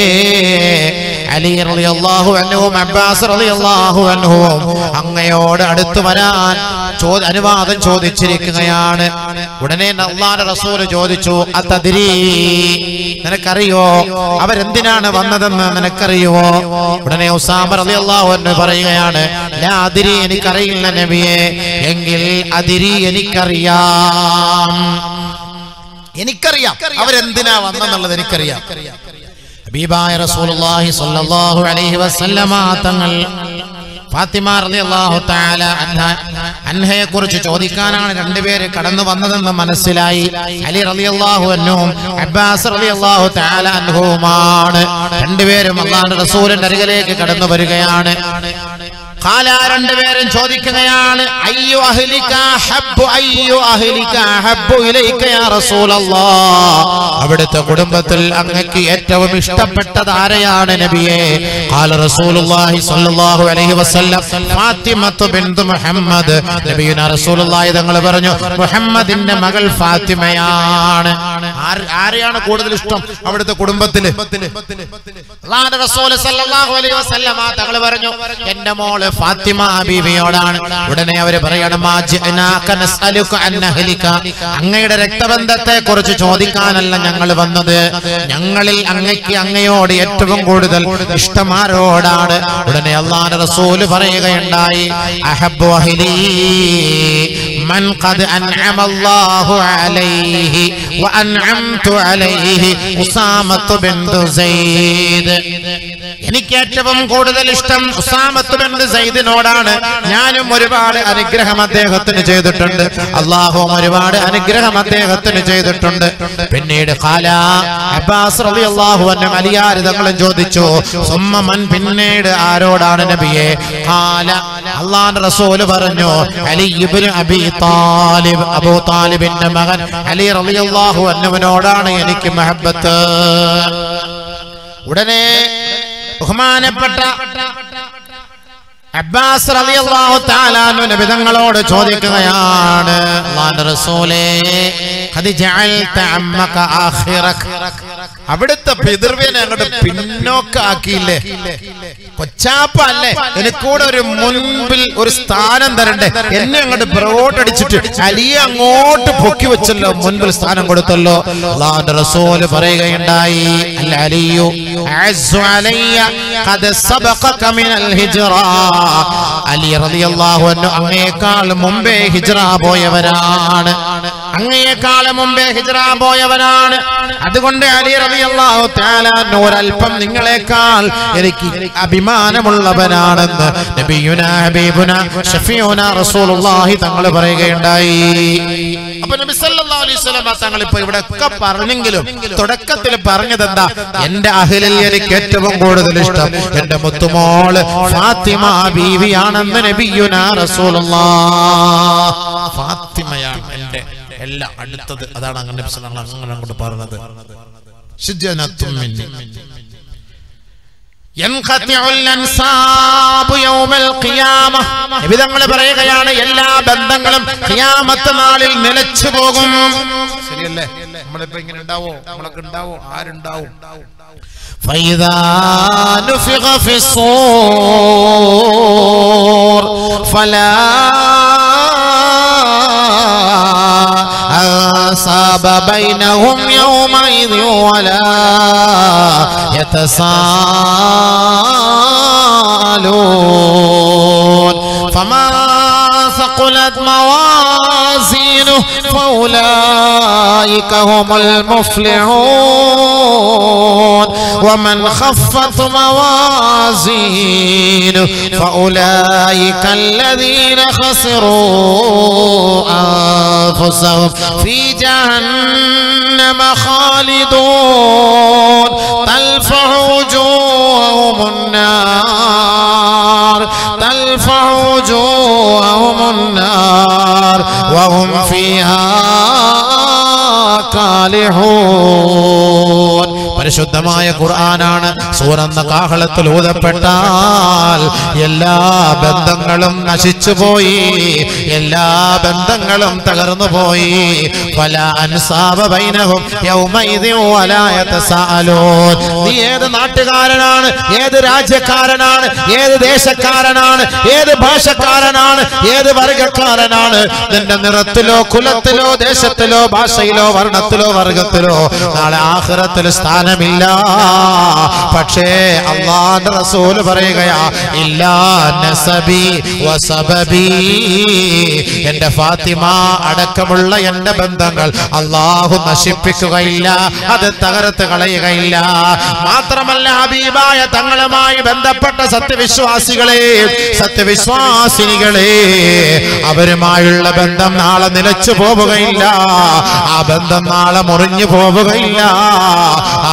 അലി റളിയല്ലാഹു അൻഹുവും അബ്ബാസ് റളിയല്ലാഹു അൻഹുവും അങ്ങയോട് അടുത്തു വരാൻ ചോ- അനുവാദം ചോദിച്ചിരിക്കുകയാണ് ഉടനെ അള്ളാന്റെ റസൂല് ചോദിച്ചു അതതിരി നിനക്കറിയോ അവരെന്തിനാണ് വന്നതെന്ന് നിനക്കറിയോ ഉടനെ ഉസാമ റളിയല്ലാഹു അൻഹു പറയുകയാണ് ലാ അതിരി എനിക്കറിയില്ല നബിയെ എങ്കിൽ അതിരി എനിക്കറിയാം എനിക്കറിയാം അവരെന്തിനാ വന്നെന്നുള്ളത് എനിക്കറിയാം ഹബീബായ റസൂലുള്ളാഹി സ്വല്ലല്ലാഹു അലൈഹി വസല്ലമ തങ്ങൾ ഫാത്തിമ റളിയല്ലാഹു തആല അൻഹ അൻഹയെ കുറിച്ച് ചോദിക്കാനാണ് രണ്ടുപേര് കടന്നു വന്നതെന്ന് മനസ്സിലായി അലി റളിയല്ലാഹു അൻഹും അബ്ബാസ് റളിയല്ലാഹു തആല അൻഹുമാണ് രണ്ടുപേരും അള്ളാഹുവിന്റെ റസൂലിന്റെ അരികിലേക്ക് കടന്നു വരികയാണ് ഖാല രണ്ടുപേരും ചോദിക്കുകയാണ് അയ്യോ അഹ്ലിക ഹബ്ബു അയ്യോ അഹ്ലിക ഹബ്ബു ഇലൈക യാ റസൂലല്ലാഹ് അവിടുത്തെ കുടുംബത്തിൽ അങ്ങക്ക് ഏറ്റവും ഇഷ്ടപ്പെട്ടത് ആരെയാണ് നബിയെ ഖാല റസൂലുള്ളാഹി സ്വല്ലല്ലാഹു അലൈഹി വസല്ലം ഫാത്തിമത്തു ബിൻതു മുഹമ്മദ് നബിയുന റസൂലുള്ളാഹി തങ്ങൾ പറഞ്ഞു മുഹമ്മദിന്റെ മകൾ ഫാത്തിമയാണ് ആര്- ആരെയാണ് കൂടുതൽ ഇഷ്ടം അവിടുത്തെ കുടുംബത്തില് അള്ളാഹുവിന്റെ റസൂല് സല്ലല്ലാഹു അലൈഹി വസല്ലമ തങ്ങൾ പറഞ്ഞു എന്റെ മോള് ഫാത്തിമ ബീവിയോടാണ് ഉടനെ അവര് പറയണം "മാ ജിഅ്നാക നസ്അലുക അൻ അഹ്ലിക." അങ്ങയുടെ രക്തബന്ധത്തെ കുറിച്ച് ചോദിക്കാനല്ല ഞങ്ങൾ വന്നത് ഞങ്ങളിൽ അങ്ങയ്ക്ക് അങ്ങയോട് ഏറ്റവും കൂടുതൽ ഇഷ്ടമാരോടാണ് ഉടനെ അള്ളാഹുവിന്റെ റസൂല് പറയുകയുണ്ടായി അഹബ്ബു അഹ്ലി من قد أنعم الله عليه وأنعمت عليه ഉസാമത്ത് ബിന്ദു സെയ്ദ് എനിക്ക് ഏറ്റവും കൂടുതൽ ഇഷ്ടം ഉസാമത്ത് ബിന്ദു സെയ്ദിനോടാണ് ഞാനും ഒരുപാട് അനുഗ്രഹം അദ്ദേഹത്തിന് ചെയ്തിട്ടുണ്ട് അള്ളാഹുവും ഒരുപാട് അനുഗ്രഹം അദ്ദേഹത്തിന് ചെയ്തിട്ടുണ്ട് പിന്നീട് ഖാല അബ്ബാസ് റളിയല്ലാഹു അൻഹു അലിയാർ തങ്ങളും ചോദിച്ചു സുമ്മമൻ പിന്നീട് ആരോടാണ് നബിയെ ഖാല അള്ളാഹുവിന്റെ റസൂല് പറഞ്ഞു അലി ഇബ്നു അബി താലിബ് അബൂ താലിബിന്റെ മകൻ അലി റളിയല്ലാഹു അൻഹുവിനോടാണ് എനിക്ക് മഹബത്ത് ഉടനെ ബഹുമാനപ്പെട്ട അബ്ബാസ് റളിയല്ലാഹു തആല അൻഹു നബി തങ്ങളോട് ചോദിക്കുകയാണ് അല്ലാഹുവിന്റെ റസൂലേ ഖദ് ജഅൽത അമ്മക ആഖിറക അവിടുത്തെ പിതൃവിനെ അങ്ങോട്ട് പിന്നോക്കാക്കിയില്ലേ കൊച്ചാപ്പ അല്ലേ എനിക്കൂടെ ഒരു മുൻപിൽ ഒരു സ്ഥാനം തരണ്ടേ എന്നെ അങ്ങോട്ട് പുറകോട്ടടിച്ചിട്ട് അലിയെ അങ്ങോട്ട് പൊക്കി വെച്ചല്ലോ മുൻപിൽ സ്ഥാനം കൊടുത്തല്ലോ അല്ലാഹുവിന്റെ റസൂല് പറയുകയുണ്ടായി അൽ അലിയു അസ്സു അലയ്യ ഖദ് സബഖക മിനൽ ഹിജ്റ അലി റളിയല്ലാഹു അൻഹു അങ്ങേക്കാൾ മുമ്പേ ഹിജ്റ പോയവരാണ് അങ്ങയേക്കാൾ മുമ്പേ ഹിജ്റ പോയവരാണ് അതുകൊണ്ട് അലി റളിയല്ലാഹു തആല അൻഹു ഒരല്പം നിങ്ങളെക്കാൾ എനിക്ക് അഭിമാനമുള്ളവനാണെന്ന് നബിയുന ഹബീബുന ഷഫീഉന റസൂലുള്ളാഹി തങ്ങൾ പറയുകയുണ്ടായി അപ്പൊ നബി സല്ലല്ലാഹു അലൈഹി വസല്ലം തങ്ങൾ ഇപ്പൊ ഇവിടെ ഒക്കെ പറഞ്ഞെങ്കിലും തുടക്കത്തിൽ പറഞ്ഞത് എന്താ എന്റെ അഹിലിൽ എനിക്ക് ഏറ്റവും കൂടുതൽ ഇഷ്ടം എന്റെ മുത്തുമോള് ഫാത്തിമ ബീവിയാണെന്ന് നബിയുന റസൂലുള്ളാഹ് ഫാത്തിമയാണ് എന്റെ എല്ലാം അടുത്തത് അതാണ് അങ്ങനെ നബി സല്ലല്ലാഹു അലൈഹി വസല്ലം അങ്ങനെ അങ്ങോട്ട് പറഞ്ഞത് ശുജനത്തും മിന്നി യൻഖതിഉൽ അൻസാബു യൗമൽ ഖിയാമ നബിതങ്ങൾ പറയുകയാണ് എല്ലാ ബന്ധങ്ങളും ഖിയാമത്ത് നാളിൽ നിലച്ചു പോകും ശരിയല്ലേ നമ്മളിപ്പോ ഇങ്ങനെ ഉണ്ടാവോ നമ്മളൊക്കെ ഉണ്ടാവോ ആരുണ്ടാവും فإذا نفخ في الصور فلا أنصاب بينهم يومئذ ولا يتساءلون فما ثقلت موازينه فأولئك هم المفلحون ومن خفت موازينه فأولئك الذين خسروا أنفسهم في جهنم خالدون تلفح وجوههم النار تلفح وجوههم النار وهم فيها കാലിഹൂൻ പരിശുദ്ധമായ ഖുർആനാണ് സൂറന്ന കാഹളത്തിൽ ഊതപ്പെട്ടാൽ എല്ലാ ബന്ധങ്ങളും നശിച്ചുപോയി എല്ലാ ബന്ധങ്ങളും തകർന്നു പോയി പല അൻസാബ ബൈനഹും യൗമഇദിൻ വലാ യതസാഅലൂൻ നീ ഏത് നാട്ടുകാരനാണ് ഏത് രാജ്യക്കാരനാണ് ഏത് ദേശക്കാരനാണ് ഏത് ഭാഷക്കാരനാണ് ഏത് വർഗക്കാരനാണ് നിന്റെ നിറത്തിലോ കുലത്തിലോ ദേശത്തിലോ ഭാഷയിലോ വർണ്ണത്തിലോ വർഗത്തിലോ നാളെ ആഖിറത്തിൽ സ്ഥാനമില്ല പക്ഷേ അള്ളാന്റെ റസൂല് പറയുകയാ ഇല്ലാ നസബി വസബബി എന്റെ ഫാത്തിമ അടക്കമുള്ള എന്റെ ബന്ധങ്ങൾ അള്ളാഹു നശിപ്പിക്കുകയില്ല അത് തകർത്ത് കളയുകയില്ല മാത്രമല്ല ഹബീബായ തങ്ങളുമായി ബന്ധപ്പെട്ട സത്യവിശ്വാസികളെ സത്യവിശ്വാസിനികളെ അവരുമായുള്ള ബന്ധം നാളെ നിലച്ചു പോവുകയില്ല ആ ബന്ധം നാളെ മുറിഞ്ഞു പോവുകയില്ല ആ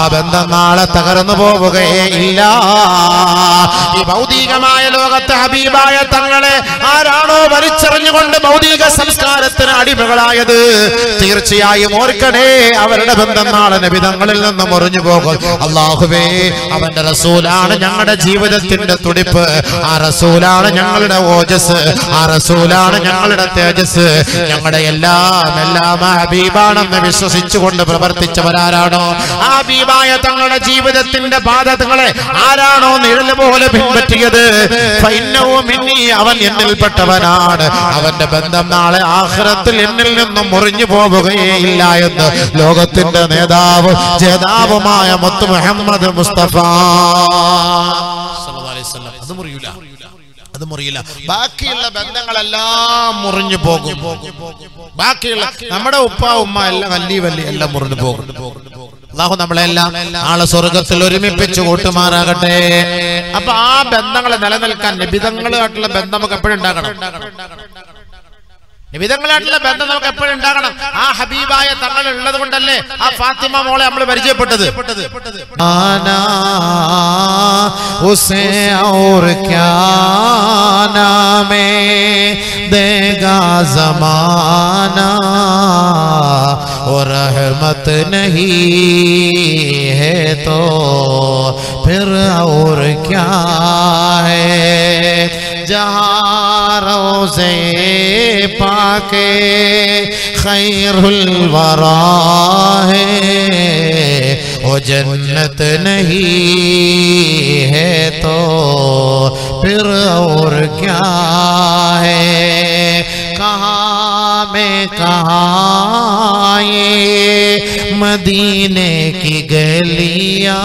ബന്ധം നാളെ തകർന്നു പോവുകയേ ഇല്ല ഈ ഭൗതികമായ ലോകത്തെ ഹബീബായ തങ്ങളെ ആരാണോ വലിച്ചെറിഞ്ഞുകൊണ്ട് ഭൗതിക സംസ്കാരത്തിന് അടിമകളായത് തീർച്ചയായും ഓർക്കണേ അവരുടെ ബന്ധം നാളെ നബിതങ്ങളിൽ നിന്ന് മുറിഞ്ഞു പോകും അള്ളാഹുവേ അവന്റെ റസൂലാണ് ഞങ്ങളുടെ ജീവിതത്തിന്റെ തുടിപ്പ് ആ റസൂലാണ് ഞങ്ങളുടെ ഓജസ് ആ റസൂലാണ് ഞങ്ങളുടെ തേജസ് ഞങ്ങളുടെ എല്ലാം എല്ലാം ആ ഹബീബാണെന്ന് വിശ്വസിച്ചുകൊണ്ട് പ്രവർത്തിച്ചവരാരാണോ ആ ഹബീബായ തങ്ങളുടെ ജീവിതത്തിന്റെ ബാധകളെ ആരാണോ നിഴല് പോലെ പിൻപറ്റിയത് ഫൈന്നവും മിന്നി അവൻ എന്നിൽപ്പെട്ടവനാണ് അവന്റെ ബന്ധം നാളെ ആഖിറത്തിൽ എന്നിൽ നിന്നും മുറിഞ്ഞു പോവുകയേ ഇല്ല എന്ന് ലോകത്തിന്റെ നേതാവ് ജേതാവുമായ മുത്ത് മുഹമ്മദ് മുസ്തഫ സല്ലല്ലാഹു അലൈഹി വസല്ലം. അത് മുറിയൂല അത് മുറിയില്ല ബാക്കിയുള്ള ബന്ധങ്ങളെല്ലാം മുറിഞ്ഞു പോകും ബാക്കിയുള്ള നമ്മുടെ ഉപ്പ ഉമ്മ എല്ലാം വല്ലി വല്ലി എല്ലാം മുറിഞ്ഞു പോകും അള്ളാഹു നമ്മളെല്ലാം നാളെ സ്വർഗത്തിൽ ഒരുമിപ്പിച്ച് കൂട്ടുമാറാകട്ടെ അപ്പൊ ആ ബന്ധങ്ങളെ നിലനിൽക്കാൻ നിബിതങ്ങളുമായിട്ടുള്ള ബന്ധം നമുക്ക് എപ്പോഴും ഉണ്ടാകണം നിബിതങ്ങളായിട്ടുള്ള ബന്ധം നമുക്ക് എപ്പോഴും ഉണ്ടാകണം ആ ഹബീബായ തങ്ങൾ ഉള്ളത് കൊണ്ടല്ലേ ആ ഫാത്തിമ മോളെ നമ്മൾ പരിചയപ്പെട്ടത് आना उसे और क्या नामे देगा जमाना और रहमत नहीं है तो फिर और क्या है जहाँ रोजे पाके खैरुल वरा है वो जन्नत नहीं है तो फिर और क्या है कहाँ में कहाँ ये मदीने की गलियां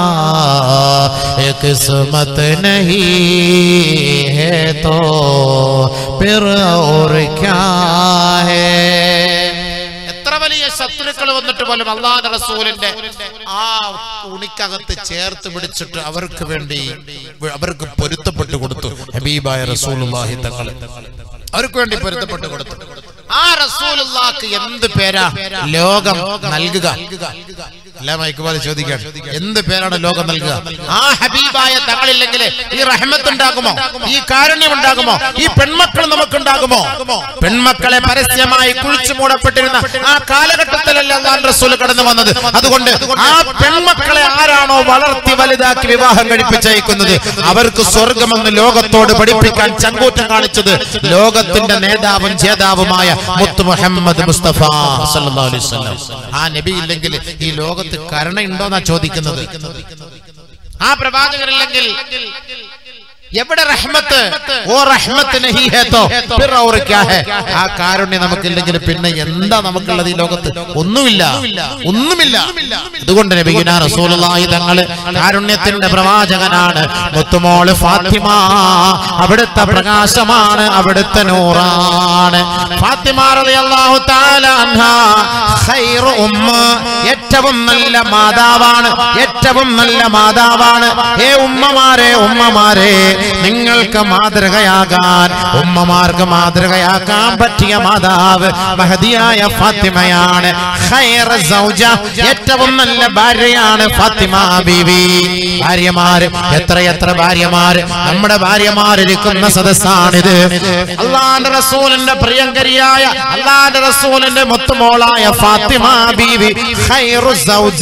एक किस्मत नहीं है तो फिर और क्या है എത്ര വലിയ ശത്രുക്കൾ വന്നിട്ട് പോലും അള്ളാഹ് റസൂലിന്റെ ആ തുണിക്കകത്ത് ചേർത്ത് പിടിച്ചിട്ട് അവർക്ക് വേണ്ടി അവർക്ക് പൊരുത്തപ്പെട്ടു കൊടുത്തു ഹബീബായ റസൂലുള്ളാഹി തങ്ങൾ അവർക്ക് വേണ്ടി പൊരുത്തപ്പെട്ടു കൊടുത്തു ആ റസൂലുള്ളാക്ക് എന്ത് പേരാ ലോകം നൽകുക അല്ല മൈക്കുമാരി ചോദിക്കാൻ എന്ത് പേരാണ് ലോകം നൽകുക ആ ഹബീബായ തങ്ങളില്ലെങ്കിൽ ഈ റഹ്മത്ത് ഉണ്ടാകുമോ ഈ കാരുണ്യം ഉണ്ടാകുമോ ഈ പെൺമക്കൾ നമുക്കുണ്ടാകുമോ പെൺമക്കളെ പരസ്യമായി കുഴിച്ചു മൂടപ്പെട്ടിരുന്ന ആ കാലഘട്ടത്തിലല്ല അള്ളാൻ റസൂൽ കടന്നു വന്നത് അതുകൊണ്ട് ആ പെൺമക്കളെ ആരാണോ വളർത്തി വലുതാക്കി വിവാഹം കഴിപ്പിച്ചയക്കുന്നത് അവർക്ക് സ്വർഗമെന്ന് ലോകത്തോട് പഠിപ്പിക്കാൻ ചങ്കൂറ്റം കാണിച്ചത് ലോകത്തിന്റെ നേതാവും ജേതാവുമായ മുത്ത് മുഹമ്മദ് മുസ്തഫ സല്ലല്ലാഹു അലൈഹി വസല്ലം ആ നബി ഇല്ലെങ്കിൽ ഈ ലോകത്ത് കരുണയുണ്ടോന്നാ ചോദിക്കുന്നത് ആ പ്രവാചകരില്ലെങ്കിൽ എവിടെ റഹ്മത്ത് ഓ റഹ്മത്ത് നഹി ഹേ തോ ഫിർ ഔർ ക്യാ ഹേ ആ കാരുണ്യം നമുക്കില്ലെങ്കിൽ പിന്നെ എന്താ നമുക്കുള്ളത് ഈ ലോകത്ത് ഒന്നുമില്ല ഒന്നുമില്ല അതുകൊണ്ട് നബിയുന റസൂലുള്ളാഹി തങ്ങള് കാരുണ്യത്തിന്റെ പ്രവാചകനാണ് മുത്തുമോള് ഫാത്തിമ അവിടുത്തെ പ്രകാശമാണ് അവിടുത്തെ നൂറാണ് ഫാത്തിമ റളിയല്ലാഹു തആല അൻഹാ ഖൈറു ഉമ്മ ഏറ്റവും നല്ല മാതാവാണ് ഏറ്റവും നല്ല മാതാവാണ് ഏ ഉമ്മമാരെ ഉമ്മമാരെ നിങ്ങൾക്ക് മാതൃകയാകാൻ ഉമ്മമാർക്ക് മാതൃകയാക്കാൻ പറ്റിയ മാതാവ് മഹദിയായ ഫാത്തിമയാണ് ഖൈറ സൗജ ഏറ്റവും നല്ല ഭാര്യയാണ് ഫാത്തിമ ബീവി ഭാര്യമാര് എത്രയെത്ര ഭാര്യമാര് നമ്മുടെ ഭാര്യമാരിരിക്കുന്ന സദസ്സാണിത് അള്ളാന്റെ റസൂലിന്റെ പ്രിയങ്കരിയായ അള്ളാന്റെ റസൂലിന്റെ മുത്തുമോളായ ഫാത്തിമ ബീവി ഖൈറു സൗജ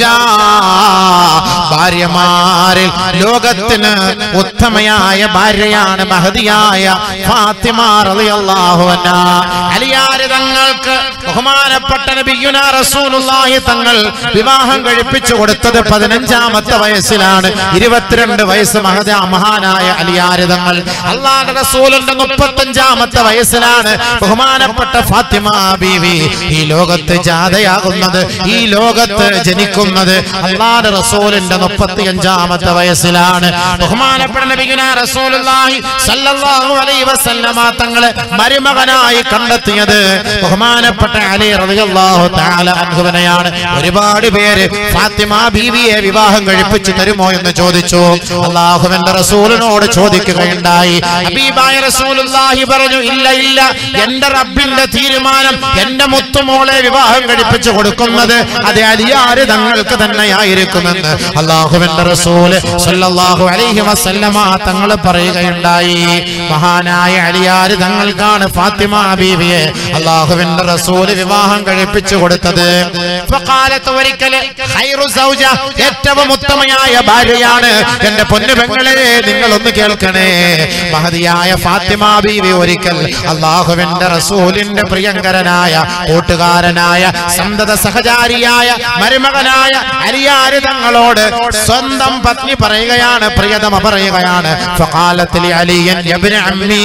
ഭാര്യമാരിൽ ലോകത്തിന് ഉത്തമയായ ഭാര്യയാണ് മഹതിയായ ഫാത്തിമ റളിയല്ലാഹു അൻഹ അലിയാര് തങ്ങൾക്ക് ബഹുമാനപ്പെട്ട നബിയുന റസൂലുള്ളാഹി തങ്ങൾ വിവാഹം കഴിപ്പിച്ചു കൊടുത്തത് പതിനഞ്ചാമത്തെ വയസ്സിലാണ് ഇരുപത്തിരണ്ട് വയസ്സ് മഹദ മഹാനായ അലിയാര് തങ്ങൾ അള്ളാഹുന്റെ റസൂലിന്റെ മുപ്പത്തഞ്ചാമത്തെ വയസ്സിലാണ് ബഹുമാനപ്പെട്ട ഫാത്തിമ ബീവി ഈ ലോകത്ത് ജാഥയാകുന്നത് ഈ ലോകത്ത് ജനിക്കുന്നത് അള്ളാഹുന്റെ റസൂലിന്റെ മുപ്പത്തിയഞ്ചാമത്തെ വയസ്സിലാണ് ബഹുമാനപ്പെട്ട നബിയുന റസൂൽ റസൂലുള്ളാഹി സല്ലല്ലാഹു അലൈഹി വസല്ലമ തങ്ങളെ മരുമകനായി കണ്ടെത്തിയത് ബഹുമാനപ്പെട്ട അലി റളിയല്ലാഹു തആല അൻഹുവിനെയാണ് ഒരുപാട് പേര് ഫാത്തിമ ബീവിയെ വിവാഹം കഴിപ്പിച്ചു തരുമോ എന്ന് ചോദിച്ചു അള്ളാഹുവിന്റെ റസൂലിനോട് ചോദിക്കുകയുണ്ടായി ഹബീബായ റസൂലുള്ളാഹി പറഞ്ഞു ഇല്ല ഇല്ല എന്റെ റബ്ബിന്റെ തീരുമാനം എന്റെ മുത്തുമോളെ വിവാഹം കഴിപ്പിച്ചു കൊടുക്കുന്നത് അത് അലിയാര് തങ്ങൾക്ക് തന്നെയായിരിക്കുമെന്ന് അള്ളാഹുവിന്റെ റസൂല് സല്ലല്ലാഹു അലൈഹി വസല്ലമ തങ്ങൾ പറയുകയുണ്ടായി മഹാനായ അലിയാര് തങ്ങൾക്കാണ് ഫാത്തിമ ബീവിയെ അള്ളാഹുവിന്റെ റസൂല് വിവാഹം കഴിപ്പിച്ചു കൊടുത്തത് ഫഖാലത്ത് ഒരിക്കല് ഖൈറു സൗജ ഏറ്റവും ഉത്തമയായ ഭാര്യയാണ് എന്റെ പൊന്നു പെങ്ങളെ നിങ്ങൾ ഒന്ന് കേൾക്കണേ മഹതിയായ ഫാത്തിമ ബീവി ഒരിക്കൽ അള്ളാഹുവിന്റെ റസൂലിന്റെ പ്രിയങ്കരനായ കൂട്ടുകാരനായ സന്തത സഹചാരിയായ മരുമകനായ അരിയാര് തങ്ങളോട് സ്വന്തം പത്നി പറയുകയാണ് പ്രിയതമ പറയുകയാണ് ഫഖാലത്തിൽ അലിയൻ യബ്ന അമ്മീ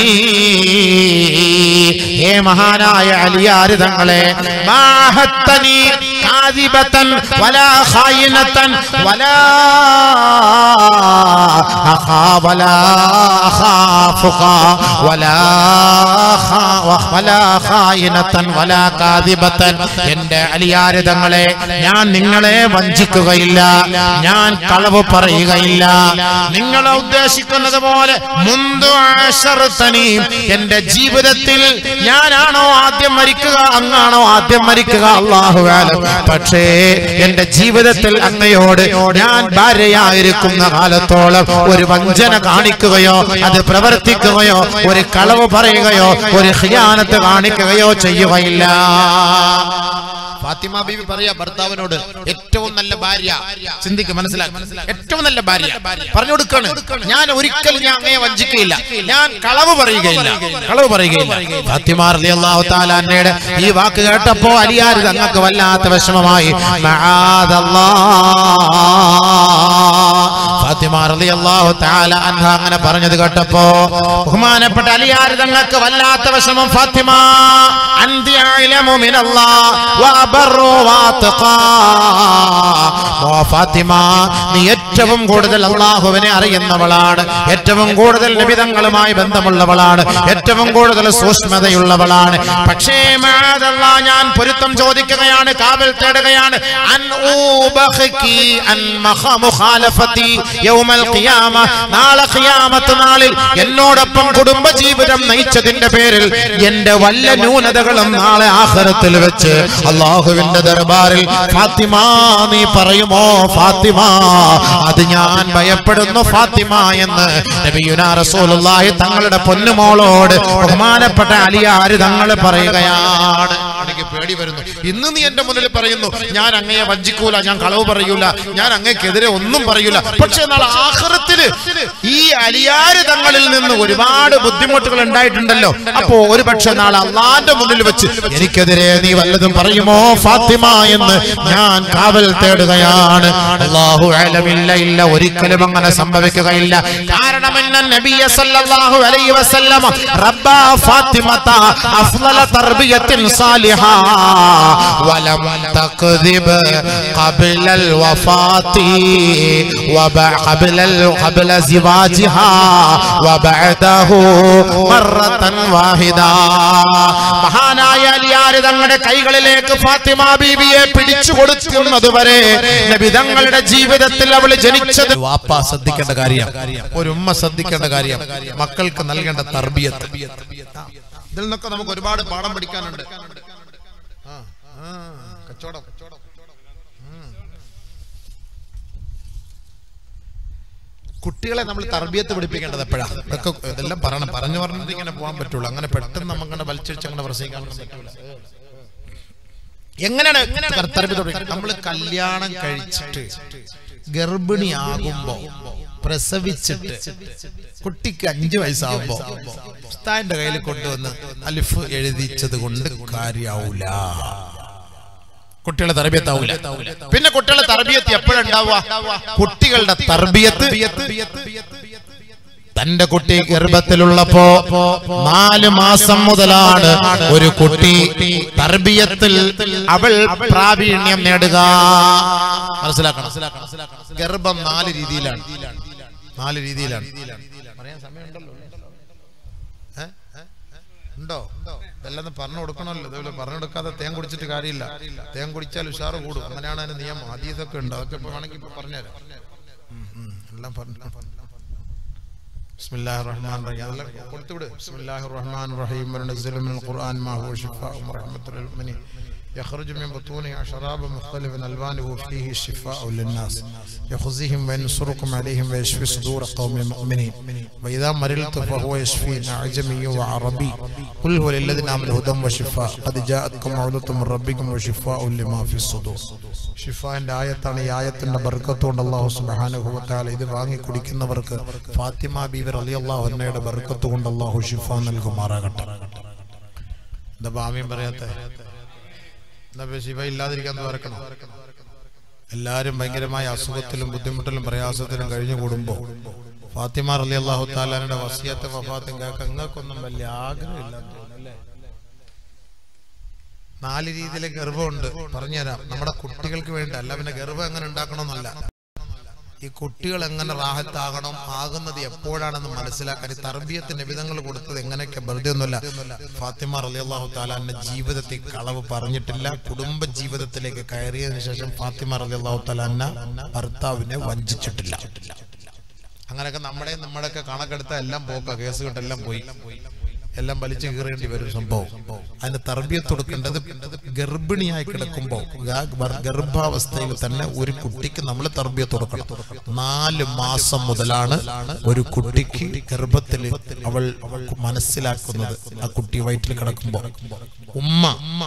ഏ മഹാനായ അലിയാര് തങ്ങളെ മാഹത്തനി കാദിബത്തൻ വലാ ഖായിനത്തൻ വലാ അഖാ വലാ അഖാഫുക വലാ ഖാ- വലാ ഖായിനത്തൻ വലാ കാദിബത്തൻ എന്റെ അലിയാര് തങ്ങളെ ഞാൻ നിങ്ങളെ വഞ്ചിക്കുകയില്ല ഞാൻ കളവ് പറയുകയില്ല നിങ്ങൾ ഉദ്ദേശിക്കുന്നത് പോലെ മുന്തു ആശർത്തനി എന്റെ ജീവിതത്തിൽ ഞാനാണോ ആദ്യം മരിക്കുക അങ്ങാണോ ആദ്യം മരിക്കുക അള്ളാഹു ആലം പക്ഷേ എന്റെ ജീവിതത്തിൽ അങ്ങയോട് ഞാൻ ഭാര്യയായിരിക്കുന്ന കാലത്തോളം ഒരു വഞ്ചന കാണിക്കുകയോ അത് പ്രവർത്തിക്കുകയോ ഒരു കളവ് പറയുകയോ ഒരു ഖിയാനത്ത് കാണിക്കുകയോ ചെയ്യുകയില്ല ഫാത്തിമ ബീവി പറയാ ഭർത്താവിനോട് ഏറ്റവും നല്ല ഭാര്യ ചിന്തിക്ക് മനസ്സിലാക്കി ഏറ്റവും നല്ല ഭാര്യ പറഞ്ഞു കൊടുക്കാണ് ഞാൻ ഒരിക്കലും ഞാൻ അങ്ങയെ വഞ്ചിക്കുകയില്ല ഞാൻ കളവ് പറയുകയില്ല കളവ് പറയുകയില്ല ഫാത്തിമ റളിയല്ലാഹു തആല അന്നയുടെ ഈ വാക്ക് കേട്ടപ്പോ അലിയാർ തങ്ങൾക്ക് വല്ലാത്ത വിഷമമായി മആദല്ലാഹ്. ഫാത്തിമ റളിയല്ലാഹു തആല അൻഹ അങ്ങനെ പറഞ്ഞത് കേട്ടപ്പോ ബഹുമാനപ്പെട്ട അലിയാർ തങ്ങൾക്ക് വല്ലാത്ത വിഷമം ഫാത്തിമ അന്തി അഅലമു മിനല്ലാഹ് വഅബറു വഅത്ഖാ ഓ ഫാത്തിമ നീ ഏറ്റവും കൂടുതൽ അള്ളാഹുവിനെ അറിയുന്നവളാണ് ഏറ്റവും കൂടുതൽ നിബിതങ്ങളുമായി ബന്ധമുള്ളവളാണ് ഏറ്റവും കൂടുതൽ സൂക്ഷ്മതയുള്ളവളാണ് പക്ഷേ മാതല്ലാ ഞാൻ പൊരുത്തം ചോദിക്കുകയാണ് കാവൽ തേടുകയാണ് അൻ ഊബഖിക്കി അൻ മഖ മുഖാലഫതി യൗമൽ ഖിയാമ നാളെ ഖിയാമത്ത് നാളിൽ എന്നോടൊപ്പം കുടുംബ ജീവിതം നയിച്ചതിന്റെ പേരിൽ എന്റെ വല്ല ന്യൂനതകളും നാളെ ആഖിറത്തിൽ വെച്ച് അള്ളാഹുവിന്റെ ദർബാറിൽ ഫാത്തിമ നീ പറയുമോ ഫാത്തിമ അത് ഞാൻ ഭയപ്പെടുന്നു ഫാത്തിമ എന്ന് നബിയുനാ റസൂലുള്ളാഹി തങ്ങളുടെ പൊന്നുമോളോട് ബഹുമാനപ്പെട്ട അലിയാര് തങ്ങൾ പറയുകയാണ് എനിക്ക് പേടി വരുന്നു ഇന്ന് നീ എന്റെ മുന്നിൽ പറയുന്നു ഞാൻ അങ്ങയെ വഞ്ചിക്കൂല ഞാൻ കളവ് പറയൂല ഞാൻ അങ്ങക്കെതിരെ ഒന്നും പറയൂല പക്ഷെ നാളെ ആഹ്റത്തില് ഈ അലിയാര് തങ്ങളിൽ നിന്ന് ഒരുപാട് ബുദ്ധിമുട്ടുകൾ ഉണ്ടായിട്ടുണ്ടല്ലോ അപ്പോ ഒരു പക്ഷെ നാളെ അള്ളാന്റെ മുന്നിൽ വെച്ച് എനിക്കെതിരെ നീ വല്ലതും പറയുമോ ഫാത്തിമ എന്ന് ഞാൻ കാവൽ തേടുകയാണ് അള്ളാഹു അലമില്ല ഇല്ല ഒരിക്കലും അങ്ങനെ സംഭവിക്കുകയില്ല കാരണം ഇന്ന നബിയ സല്ലല്ലാഹു അലൈഹി വസല്ലമ റബ്ബ ഫാത്തിമത അഫ്ളല തർബിയത്തിൻ സാലിഹ വലം തക്ദിബ് قبل الوفاة وقبل قبل زواجها وبعده مرة واحدة മഹാനായ അലിയാര് തങ്ങളുടെ കൈകളിലേക്ക് ഫാത്തിമ ബീബിയെ പിടിച്ചു കൊടുക്കുന്നത് വരെ നബി തങ്ങളുടെ ജീവിതത്തിൽ അവൾ ജനിച്ചത് വാപ്പ ശ്രദ്ധിക്കേണ്ട കാര്യം ഒരു ഉമ്മ ശ്രദ്ധിക്കേണ്ട കാര്യം മക്കൾക്ക് നൽകേണ്ട തർബിയത്ത് ഇതിൽ നിന്നൊക്കെ നമുക്ക് ഒരുപാട് പാഠം പഠിക്കാനുണ്ട് ആ, ആ, കച്ചവടം ഉം. കുട്ടികളെ നമ്മൾ തർബിയത്ത് പഠിപ്പിക്കേണ്ടത് എപ്പോഴാ ഇതൊക്കെ ഇതെല്ലാം പറയണം പറഞ്ഞു പറഞ്ഞിട്ട് ഇങ്ങനെ പോകാൻ പറ്റുള്ളൂ അങ്ങനെ പെട്ടെന്ന് നമുക്കങ്ങനെ വലിച്ചടിച്ച് അങ്ങനെ പ്രസംഗിക്കാൻ പറ്റൂല എങ്ങനെയാണ് നമ്മൾ കല്യാണം കഴിച്ചിട്ട് ഗർഭിണിയാകുമ്പോ പ്രസവിച്ചിട്ട് കുട്ടിക്ക് അഞ്ചു വയസ്സാവുമ്പോ ഉസ്താദിന്റെ കയ്യിൽ കൊണ്ടുവന്ന് അലിഫ് എഴുതിച്ചത് കൊണ്ട് കാര്യാവൂല കുട്ടികളെ തർബിയത്താവൂല പിന്നെ കുട്ടികളെ തർബിയത്ത് എപ്പോഴുണ്ടാവുക കുട്ടികളുടെ തർബിയത്ത് തന്റെ കുട്ടി ഗർഭത്തിലുള്ളപ്പോ നാല് മാസം മുതലാണ് ഒരു കുട്ടി തർബിയത്തിൽ അവൾ പ്രാവീണ്യം നേടുക മനസ്സിലാക്കണം ഗർഭം നാല് രീതിയിലാണ് നാല് രീതിയിലാണ് പറയാൻ സമയമുണ്ടല്ലോ ഏ? ഉണ്ടോ ഇതെല്ലാം പറഞ്ഞു കൊടുക്കണമല്ലോ ഇതുപോലെ പറഞ്ഞു കൊടുക്കാതെ തേൻ കുടിച്ചിട്ട് കാര്യമില്ല തേൻ കുടിച്ചാൽ ഉഷാറ് കൂടും അങ്ങനെയാണ് അതിന് നിയമം അതീതൊക്കെ ഉണ്ട് അതൊക്കെ ഇപ്പൊ വേണമെങ്കിൽ ഇപ്പൊ പറഞ്ഞുതരാം ഉം, ഉം. എല്ലാം പറഞ്ഞു ബിസ്മില്ലാഹിർ റഹ്മാൻ റഹീം അതെല്ലാം കൊടുത്തുവിട് ബിസ്മില്ലാഹിർ റഹ്മാൻ റഹീം വനസ്സലു മിനൽ ഖുർആൻ മാ ഹുവ ശിഫാഉ വറഹ്മത്തുൽ ലിൽ മുഅ്മിനീൻ يخرج من بطونها شراب مختلف ألوانه فيه شفاء للناس يخزيهم وينصركم عليهم ويشفي صدور قوم مؤمنين وإذا مرلت فهو يشفين أعجمي وعربي قل هو للذين آمنوا هدى وشفاء قد جاءتكم موعظة من ربكم وشفاء لما في الصدور ഷിഫാന്റെ ആയത്താണ് ഈ ആയത്തിന്റെ ബർക്കത്തുകൊണ്ട് അള്ളാഹു സുബാനുഭവത്താൽ ഇത് വാങ്ങി കുടിക്കുന്നവർക്ക് ഫാത്തിമ ബീബർ അലി അള്ളാഹു എന്നയുടെ ബർക്കത്ത് കൊണ്ട് അള്ളാഹു ഷിഫ നൽകുമാറാകട്ടെ എന്താ ബാമ്യം പറയാത്ത എന്താ ഇപ്പൊ ശിവ ഇല്ലാതിരിക്കാൻ വരക്കണം എല്ലാരും ഭയങ്കരമായ അസുഖത്തിലും ബുദ്ധിമുട്ടിലും പ്രയാസത്തിലും കഴിഞ്ഞു കൂടുമ്പോ ഫാത്തിമ അലി അള്ളാഹു താലാന്റെ വസിയത്തെ വഫാത്തും കേൾക്കാൻ നിങ്ങൾക്കൊന്നും വലിയ ആഗ്രഹമില്ല അല്ലേ നാല് രീതിയിലെ ഗർഭമുണ്ട് പറഞ്ഞുതരാം നമ്മുടെ കുട്ടികൾക്ക് വേണ്ടി അല്ല പിന്നെ ഗർഭം എങ്ങനെ ഉണ്ടാക്കണമെന്നല്ല ഈ കുട്ടികൾ എങ്ങനെ റാഹത്താകണം ആകുന്നത് എപ്പോഴാണെന്ന് മനസ്സിലാക്കാൻ ഈ തർബീയത്തിന്റെ വിധങ്ങൾ കൊടുത്തത് എങ്ങനെയൊക്കെ വെറുതെ ഒന്നുമില്ല ഫാത്തിമ റലി അള്ളാഹു താലാന്റെ ജീവിതത്തിൽ കളവ് പറഞ്ഞിട്ടില്ല കുടുംബ ജീവിതത്തിലേക്ക് കയറിയതിനു ശേഷം ഫാത്തിമ റലി അള്ളാഹു താലാന്ന ഭർത്താവിനെ വഞ്ചിച്ചിട്ടില്ല അങ്ങനെയൊക്കെ നമ്മുടെ നമ്മുടെയൊക്കെ കണക്കെടുത്ത എല്ലാം പോക്ക കേസ് കെട്ടെല്ലാം പോയി എല്ലാം വലിച്ചു കീറേണ്ടി വരും സംഭവം അതിന് തർബീയത്ത് കൊടുക്കേണ്ടത് ഗർഭിണിയായി കിടക്കുമ്പോൾ ഗർഭാവസ്ഥയിൽ തന്നെ ഒരു കുട്ടിക്ക് നമ്മൾ തർബീയത്ത് കൊടുക്കണം നാല് മാസം മുതലാണ് ഒരു കുട്ടിക്ക് ഗർഭത്തിൽ അവൾ മനസ്സിലാക്കുന്നത് ആ കുട്ടി വയറ്റിൽ കിടക്കുമ്പോൾ ഉമ്മ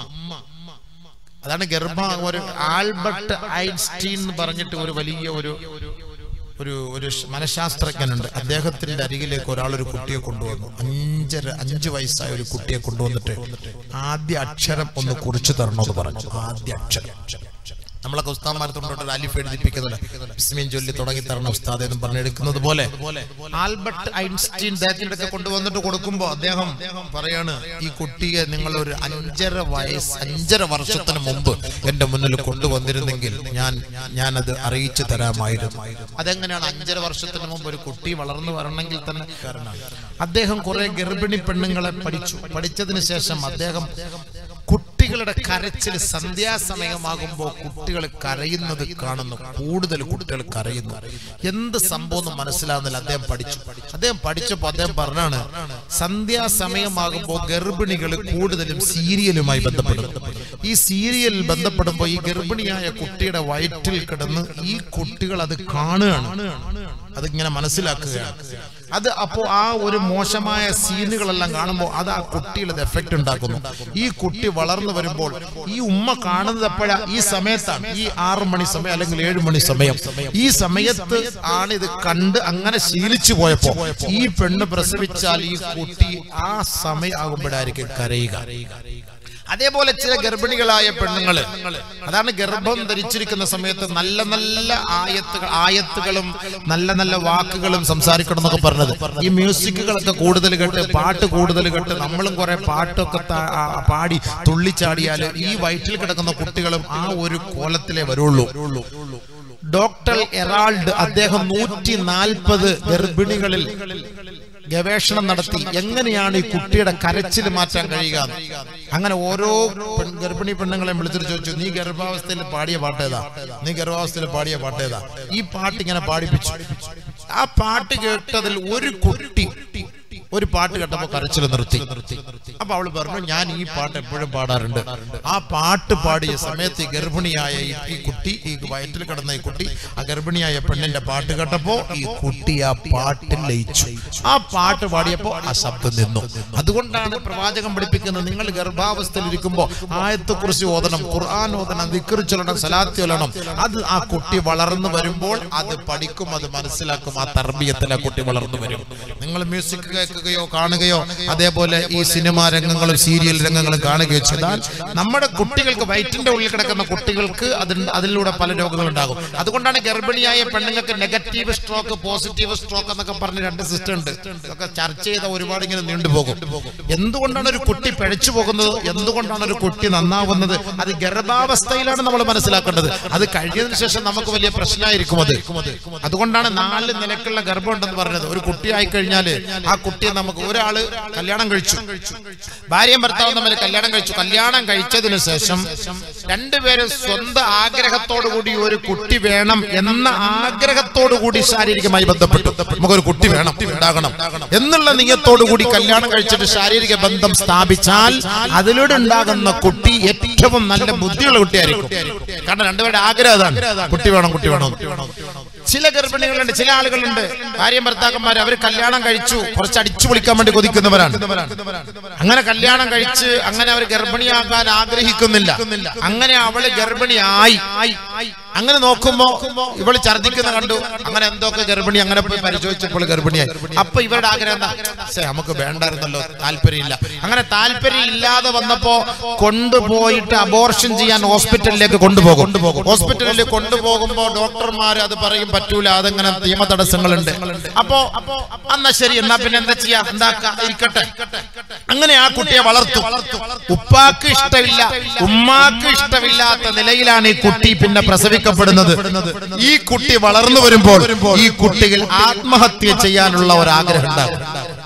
അതാണ് ഗർഭ ഒരു ആൽബർട്ട് ഐൻസ്റ്റീൻ എന്ന് പറഞ്ഞിട്ട് ഒരു വലിയ ഒരു ഒരു ഒരു ഷ് മനഃശാസ്ത്രജ്ഞനുണ്ട് അദ്ദേഹത്തിന്റെ അരികിലേക്ക് ഒരാൾ ഒരു കുട്ടിയെ കൊണ്ടുവന്നു അഞ്ചര അഞ്ചു വയസ്സായ ഒരു കുട്ടിയെ കൊണ്ടുവന്നിട്ട് ആദ്യ അക്ഷരം ഒന്ന് കുറിച്ചു തരണമെന്ന് പറഞ്ഞു ആദ്യ അക്ഷരം നമ്മളൊക്കെ ഉസ്താദ്മാരെ തൊണ്ടോട്ട് ഒരു അലിഫ് എഴുതിപ്പിക്കുന്നില്ല ഇസ്മീൻ ചൊല്ലി തുടങ്ങി തരണം ഉസ്താദ് എന്ന് പറഞ്ഞെടുക്കുന്നത് പോലെ ആൽബർട്ട് ഐൻസ്റ്റീൻ അദ്ദേഹത്തിന്റെ അടുക്ക കൊണ്ടുവന്നിട്ട് കൊടുക്കുമ്പോ അദ്ദേഹം പറയാണ് ഈ കുട്ടിയെ നിങ്ങൾ ഒരു അഞ്ചര വയസ്സ് അഞ്ചര വർഷത്തിന് മുമ്പ് എന്റെ മുന്നിൽ കൊണ്ടുവന്നിരുന്നെങ്കിൽ ഞാൻ ഞാനത് അറിയിച്ചു തരാമായിരുന്നു അതെങ്ങനെയാണ് അഞ്ചര വർഷത്തിന് മുമ്പ് ഒരു കുട്ടി വളർന്നു വരണമെങ്കിൽ തന്നെ അദ്ദേഹം കുറെ ഗർഭിണി പെണ്ണുങ്ങളെ പഠിച്ചു പഠിച്ചതിന് ശേഷം അദ്ദേഹം കുട്ടികളുടെ കരച്ചിൽ സന്ധ്യാസമയമാകുമ്പോൾ കുട്ടികൾ കരയുന്നത് കാണുന്നു കൂടുതൽ കുട്ടികൾ കരയുന്നു എന്ത് സംഭവം എന്ന് മനസ്സിലാവുന്നില്ല അദ്ദേഹം പഠിച്ചു അദ്ദേഹം പഠിച്ചപ്പോൾ അദ്ദേഹം പറഞ്ഞാണ് സന്ധ്യാസമയമാകുമ്പോൾ ഗർഭിണികൾ കൂടുതലും സീരിയലുമായി ബന്ധപ്പെടുന്നു ഈ സീരിയൽ ബന്ധപ്പെടുമ്പോൾ ഈ ഗർഭിണിയായ കുട്ടിയുടെ വയറ്റിൽ കിടന്ന് ഈ കുട്ടികൾ അത് കാണുകയാണ് അതിങ്ങനെ മനസ്സിലാക്കുകയാണ് അത് അപ്പോ ആ ഒരു മോശമായ സീനുകളെല്ലാം കാണുമ്പോൾ അത് ആ കുട്ടിയുടെ എഫക്റ്റ് ഉണ്ടാക്കുന്നു ഈ കുട്ടി വളർന്നു വരുമ്പോൾ ഈ ഉമ്മ കാണുന്നത് എപ്പോഴാ ഈ സമയത്താണ് ഈ ആറ് മണി സമയം അല്ലെങ്കിൽ ഏഴ് മണി സമയം ഈ സമയത്ത് ആണ് ഇത് കണ്ട് അങ്ങനെ ശീലിച്ചു പോയപ്പോ ഈ പെണ്ണ് പ്രസവിച്ചാൽ ഈ കുട്ടി ആ സമയമാകുമ്പോഴായിരിക്കും കരയുക അതേപോലെ ചില ഗർഭിണികളായ പെണ്ണുങ്ങള് അതാണ് ഗർഭം ധരിച്ചിരിക്കുന്ന സമയത്ത് നല്ല നല്ല ആയത്തുകൾ ആയത്തുകളും നല്ല നല്ല വാക്കുകളും സംസാരിക്കണം എന്നൊക്കെ പറഞ്ഞത് ഈ മ്യൂസിക്കുകളൊക്കെ കൂടുതൽ കേട്ട് പാട്ട് കൂടുതൽ കേട്ട് നമ്മളും കുറെ പാട്ടൊക്കെ ത- ആ, പാടി തുള്ളിച്ചാടിയാല് ഈ വയറ്റിൽ കിടക്കുന്ന കുട്ടികളും ആ ഒരു കോലത്തിലേ വരുള്ളൂ ഡോക്ടർ എറാൾഡ് അദ്ദേഹം നൂറ്റി നാൽപ്പത് ഗർഭിണികളിൽ ഗവേഷണം നടത്തി എങ്ങനെയാണ് ഈ കുട്ടിയുടെ കരച്ചിൽ മാറ്റാൻ കഴിയുക എന്ന്. അങ്ങനെ ഓരോ പെൺ- ഗർഭിണി പെണ്ണുങ്ങളെ വിളിച്ചിട്ട് ചോദിച്ചു നീ ഗർഭാവസ്ഥയിൽ പാടിയ പാട്ടേതാ നീ ഗർഭാവസ്ഥയിൽ പാടിയ പാട്ടേതാ ഈ പാട്ട് ഇങ്ങനെ പാടിപ്പിച്ചു ആ പാട്ട് കേട്ടതിൽ ഒരു കുട്ടി ഒരു പാട്ട് കേട്ടപ്പോ കരച്ചിൽ നിർത്തി അപ്പൊ അവള് പറഞ്ഞു ഞാൻ ഈ പാട്ട് എപ്പോഴും പാടാറുണ്ട് ആ പാട്ട് പാടിയ സമയത്ത് ഈ ഗർഭിണിയായ ഈ- ഈ കുട്ടി ഈ വയറ്റിൽ കിടന്ന ഈ കുട്ടി ആ ഗർഭിണിയായ പെണ്ണിന്റെ പാട്ട് കേട്ടപ്പോ ഈ കുട്ടി ആ പാട്ടിൽ ലയിച്ചു ആ പാട്ട് പാടിയപ്പോ ആ ശബ്ദം നിന്നു അതുകൊണ്ടാണ് പ്രവാചകം പഠിപ്പിക്കുന്നത് നിങ്ങൾ ഗർഭാവസ്ഥയിൽ ഇരിക്കുമ്പോ ആയത്തെ കുറിച്ച് ഓതണം ഖുർആൻ ഓതണം ദിക്കർ ചൊല്ലണം സലാത്തി ചൊല്ലണം അത് ആ കുട്ടി വളർന്നു വരുമ്പോൾ അത് പഠിക്കും അത് മനസ്സിലാക്കും ആ തർബീയത്തിൽ ആ കുട്ടി വളർന്നു വരും നിങ്ങൾ മ്യൂസിക് കേൾക്കുകയോ കാണുകയോ അതേപോലെ ഈ സിനിമാ രംഗങ്ങളും സീരിയൽ രംഗങ്ങളും കാണുകയോ ചെയ്താൽ നമ്മുടെ കുട്ടികൾക്ക് വയറ്റിന്റെ ഉള്ളിൽ കിടക്കുന്ന കുട്ടികൾക്ക് അതിൽ അതിലൂടെ പല രോഗങ്ങൾ ഉണ്ടാകും അതുകൊണ്ടാണ് ഗർഭിണിയായ പെണ്ണുങ്ങൾക്ക് നെഗറ്റീവ് സ്ട്രോക്ക് പോസിറ്റീവ് സ്ട്രോക്ക് എന്നൊക്കെ പറഞ്ഞ് രണ്ട് സിസ്റ്റം ഉണ്ട് ഇതൊക്കെ ചർച്ച ചെയ്ത ഒരുപാട് ഇങ്ങനെ നീണ്ടുപോകും എന്തുകൊണ്ടാണ് ഒരു കുട്ടി പിഴച്ചു പോകുന്നത് എന്തുകൊണ്ടാണ് ഒരു കുട്ടി നന്നാവുന്നത് അത് ഗർഭാവസ്ഥയിലാണ് നമ്മൾ മനസ്സിലാക്കേണ്ടത് അത് കഴിഞ്ഞതിന് ശേഷം നമുക്ക് വലിയ പ്രശ്നമായിരിക്കും അത് അതുകൊണ്ടാണ് നാല് നിലക്കുള്ള ഗർഭം ഉണ്ടെന്ന് പറഞ്ഞത് ഒരു കുട്ടിയായി കഴിഞ്ഞാൽ ആ കുട്ടിയെ നമുക്ക് ഒരാള് കല്യാണം കഴിച്ചു ഭാര്യയും ഭർത്താവും തമ്മിൽ കല്യാണം കഴിച്ചു കല്യാണം കഴിച്ചതിന് ശേഷം രണ്ടുപേരും സ്വന്തം ആഗ്രഹത്തോടു കൂടി ഒരു കുട്ടി വേണം എന്ന ആഗ്രഹത്തോടു കൂടി ശാരീരികമായി ബന്ധപ്പെട്ടു നമുക്കൊരു കുട്ടി വേണം ഉണ്ടാകണം എന്നുള്ള നിയത്തോടു കൂടി കല്യാണം കഴിച്ചിട്ട് ശാരീരിക ബന്ധം സ്ഥാപിച്ചാൽ അതിലൂടെ ഉണ്ടാകുന്ന കുട്ടി ഏറ്റവും നല്ല ബുദ്ധിയുള്ള കുട്ടിയായിരിക്കും കാരണം രണ്ടുപേരുടെ ആഗ്രഹം അതാണ് കുട്ടി വേണം കുട്ടി വേണം ചില ഗർഭിണികളുണ്ട് ചില ആളുകളുണ്ട് ഭാര്യയും ഭർത്താക്കന്മാർ അവർ കല്യാണം കഴിച്ചു കുറച്ച് അടിച്ചു പൊളിക്കാൻ വേണ്ടി കൊതിക്കുന്നവരാണ് അങ്ങനെ കല്യാണം കഴിച്ച് അങ്ങനെ അവർ ഗർഭിണിയാകാൻ ആഗ്രഹിക്കുന്നില്ല അങ്ങനെ അവള് ഗർഭിണിയായി അങ്ങനെ നോക്കുമ്പോ ഇവള് ഛർദിക്കുന്ന കണ്ടു അങ്ങനെ എന്തൊക്കെ ഗർഭിണി അങ്ങനെ പോയി പരിശോധിച്ചപ്പോൾ ഗർഭിണിയായി അപ്പൊ ഇവരുടെ ആഗ്രഹം എന്താ "ശ്ശെ, നമുക്ക് വേണ്ടായിരുന്നല്ലോ താല്പര്യമില്ല അങ്ങനെ താല്പര്യം ഇല്ലാതെ വന്നപ്പോ കൊണ്ടുപോയിട്ട് അബോർഷൻ ചെയ്യാൻ ഹോസ്പിറ്റലിലേക്ക് കൊണ്ടുപോകും ഹോസ്പിറ്റലിൽ കൊണ്ടുപോകുമ്പോ ഡോക്ടർമാർ അത് പറയും പറ്റൂല അതങ്ങനെ നിയമ തടസ്സങ്ങളുണ്ട് അപ്പോ എന്നാ ശരി എന്നാ പിന്നെ എന്താ ചെയ്യാ എന്താക്കാ ഇരിക്കട്ടെ അങ്ങനെ ആ കുട്ടിയെ വളർത്തു ഉപ്പാക്ക് ഇഷ്ടമില്ല ഉമ്മാക്ക് ഇഷ്ടമില്ലാത്ത നിലയിലാണ് ഈ കുട്ടി പിന്നെ പ്രസവിക്കപ്പെടുന്നത് ഈ കുട്ടി വളർന്നു വരുമ്പോൾ ഈ കുട്ടികൾ ആത്മഹത്യ ചെയ്യാനുള്ള ഒരു ആഗ്രഹം ഉണ്ടാകും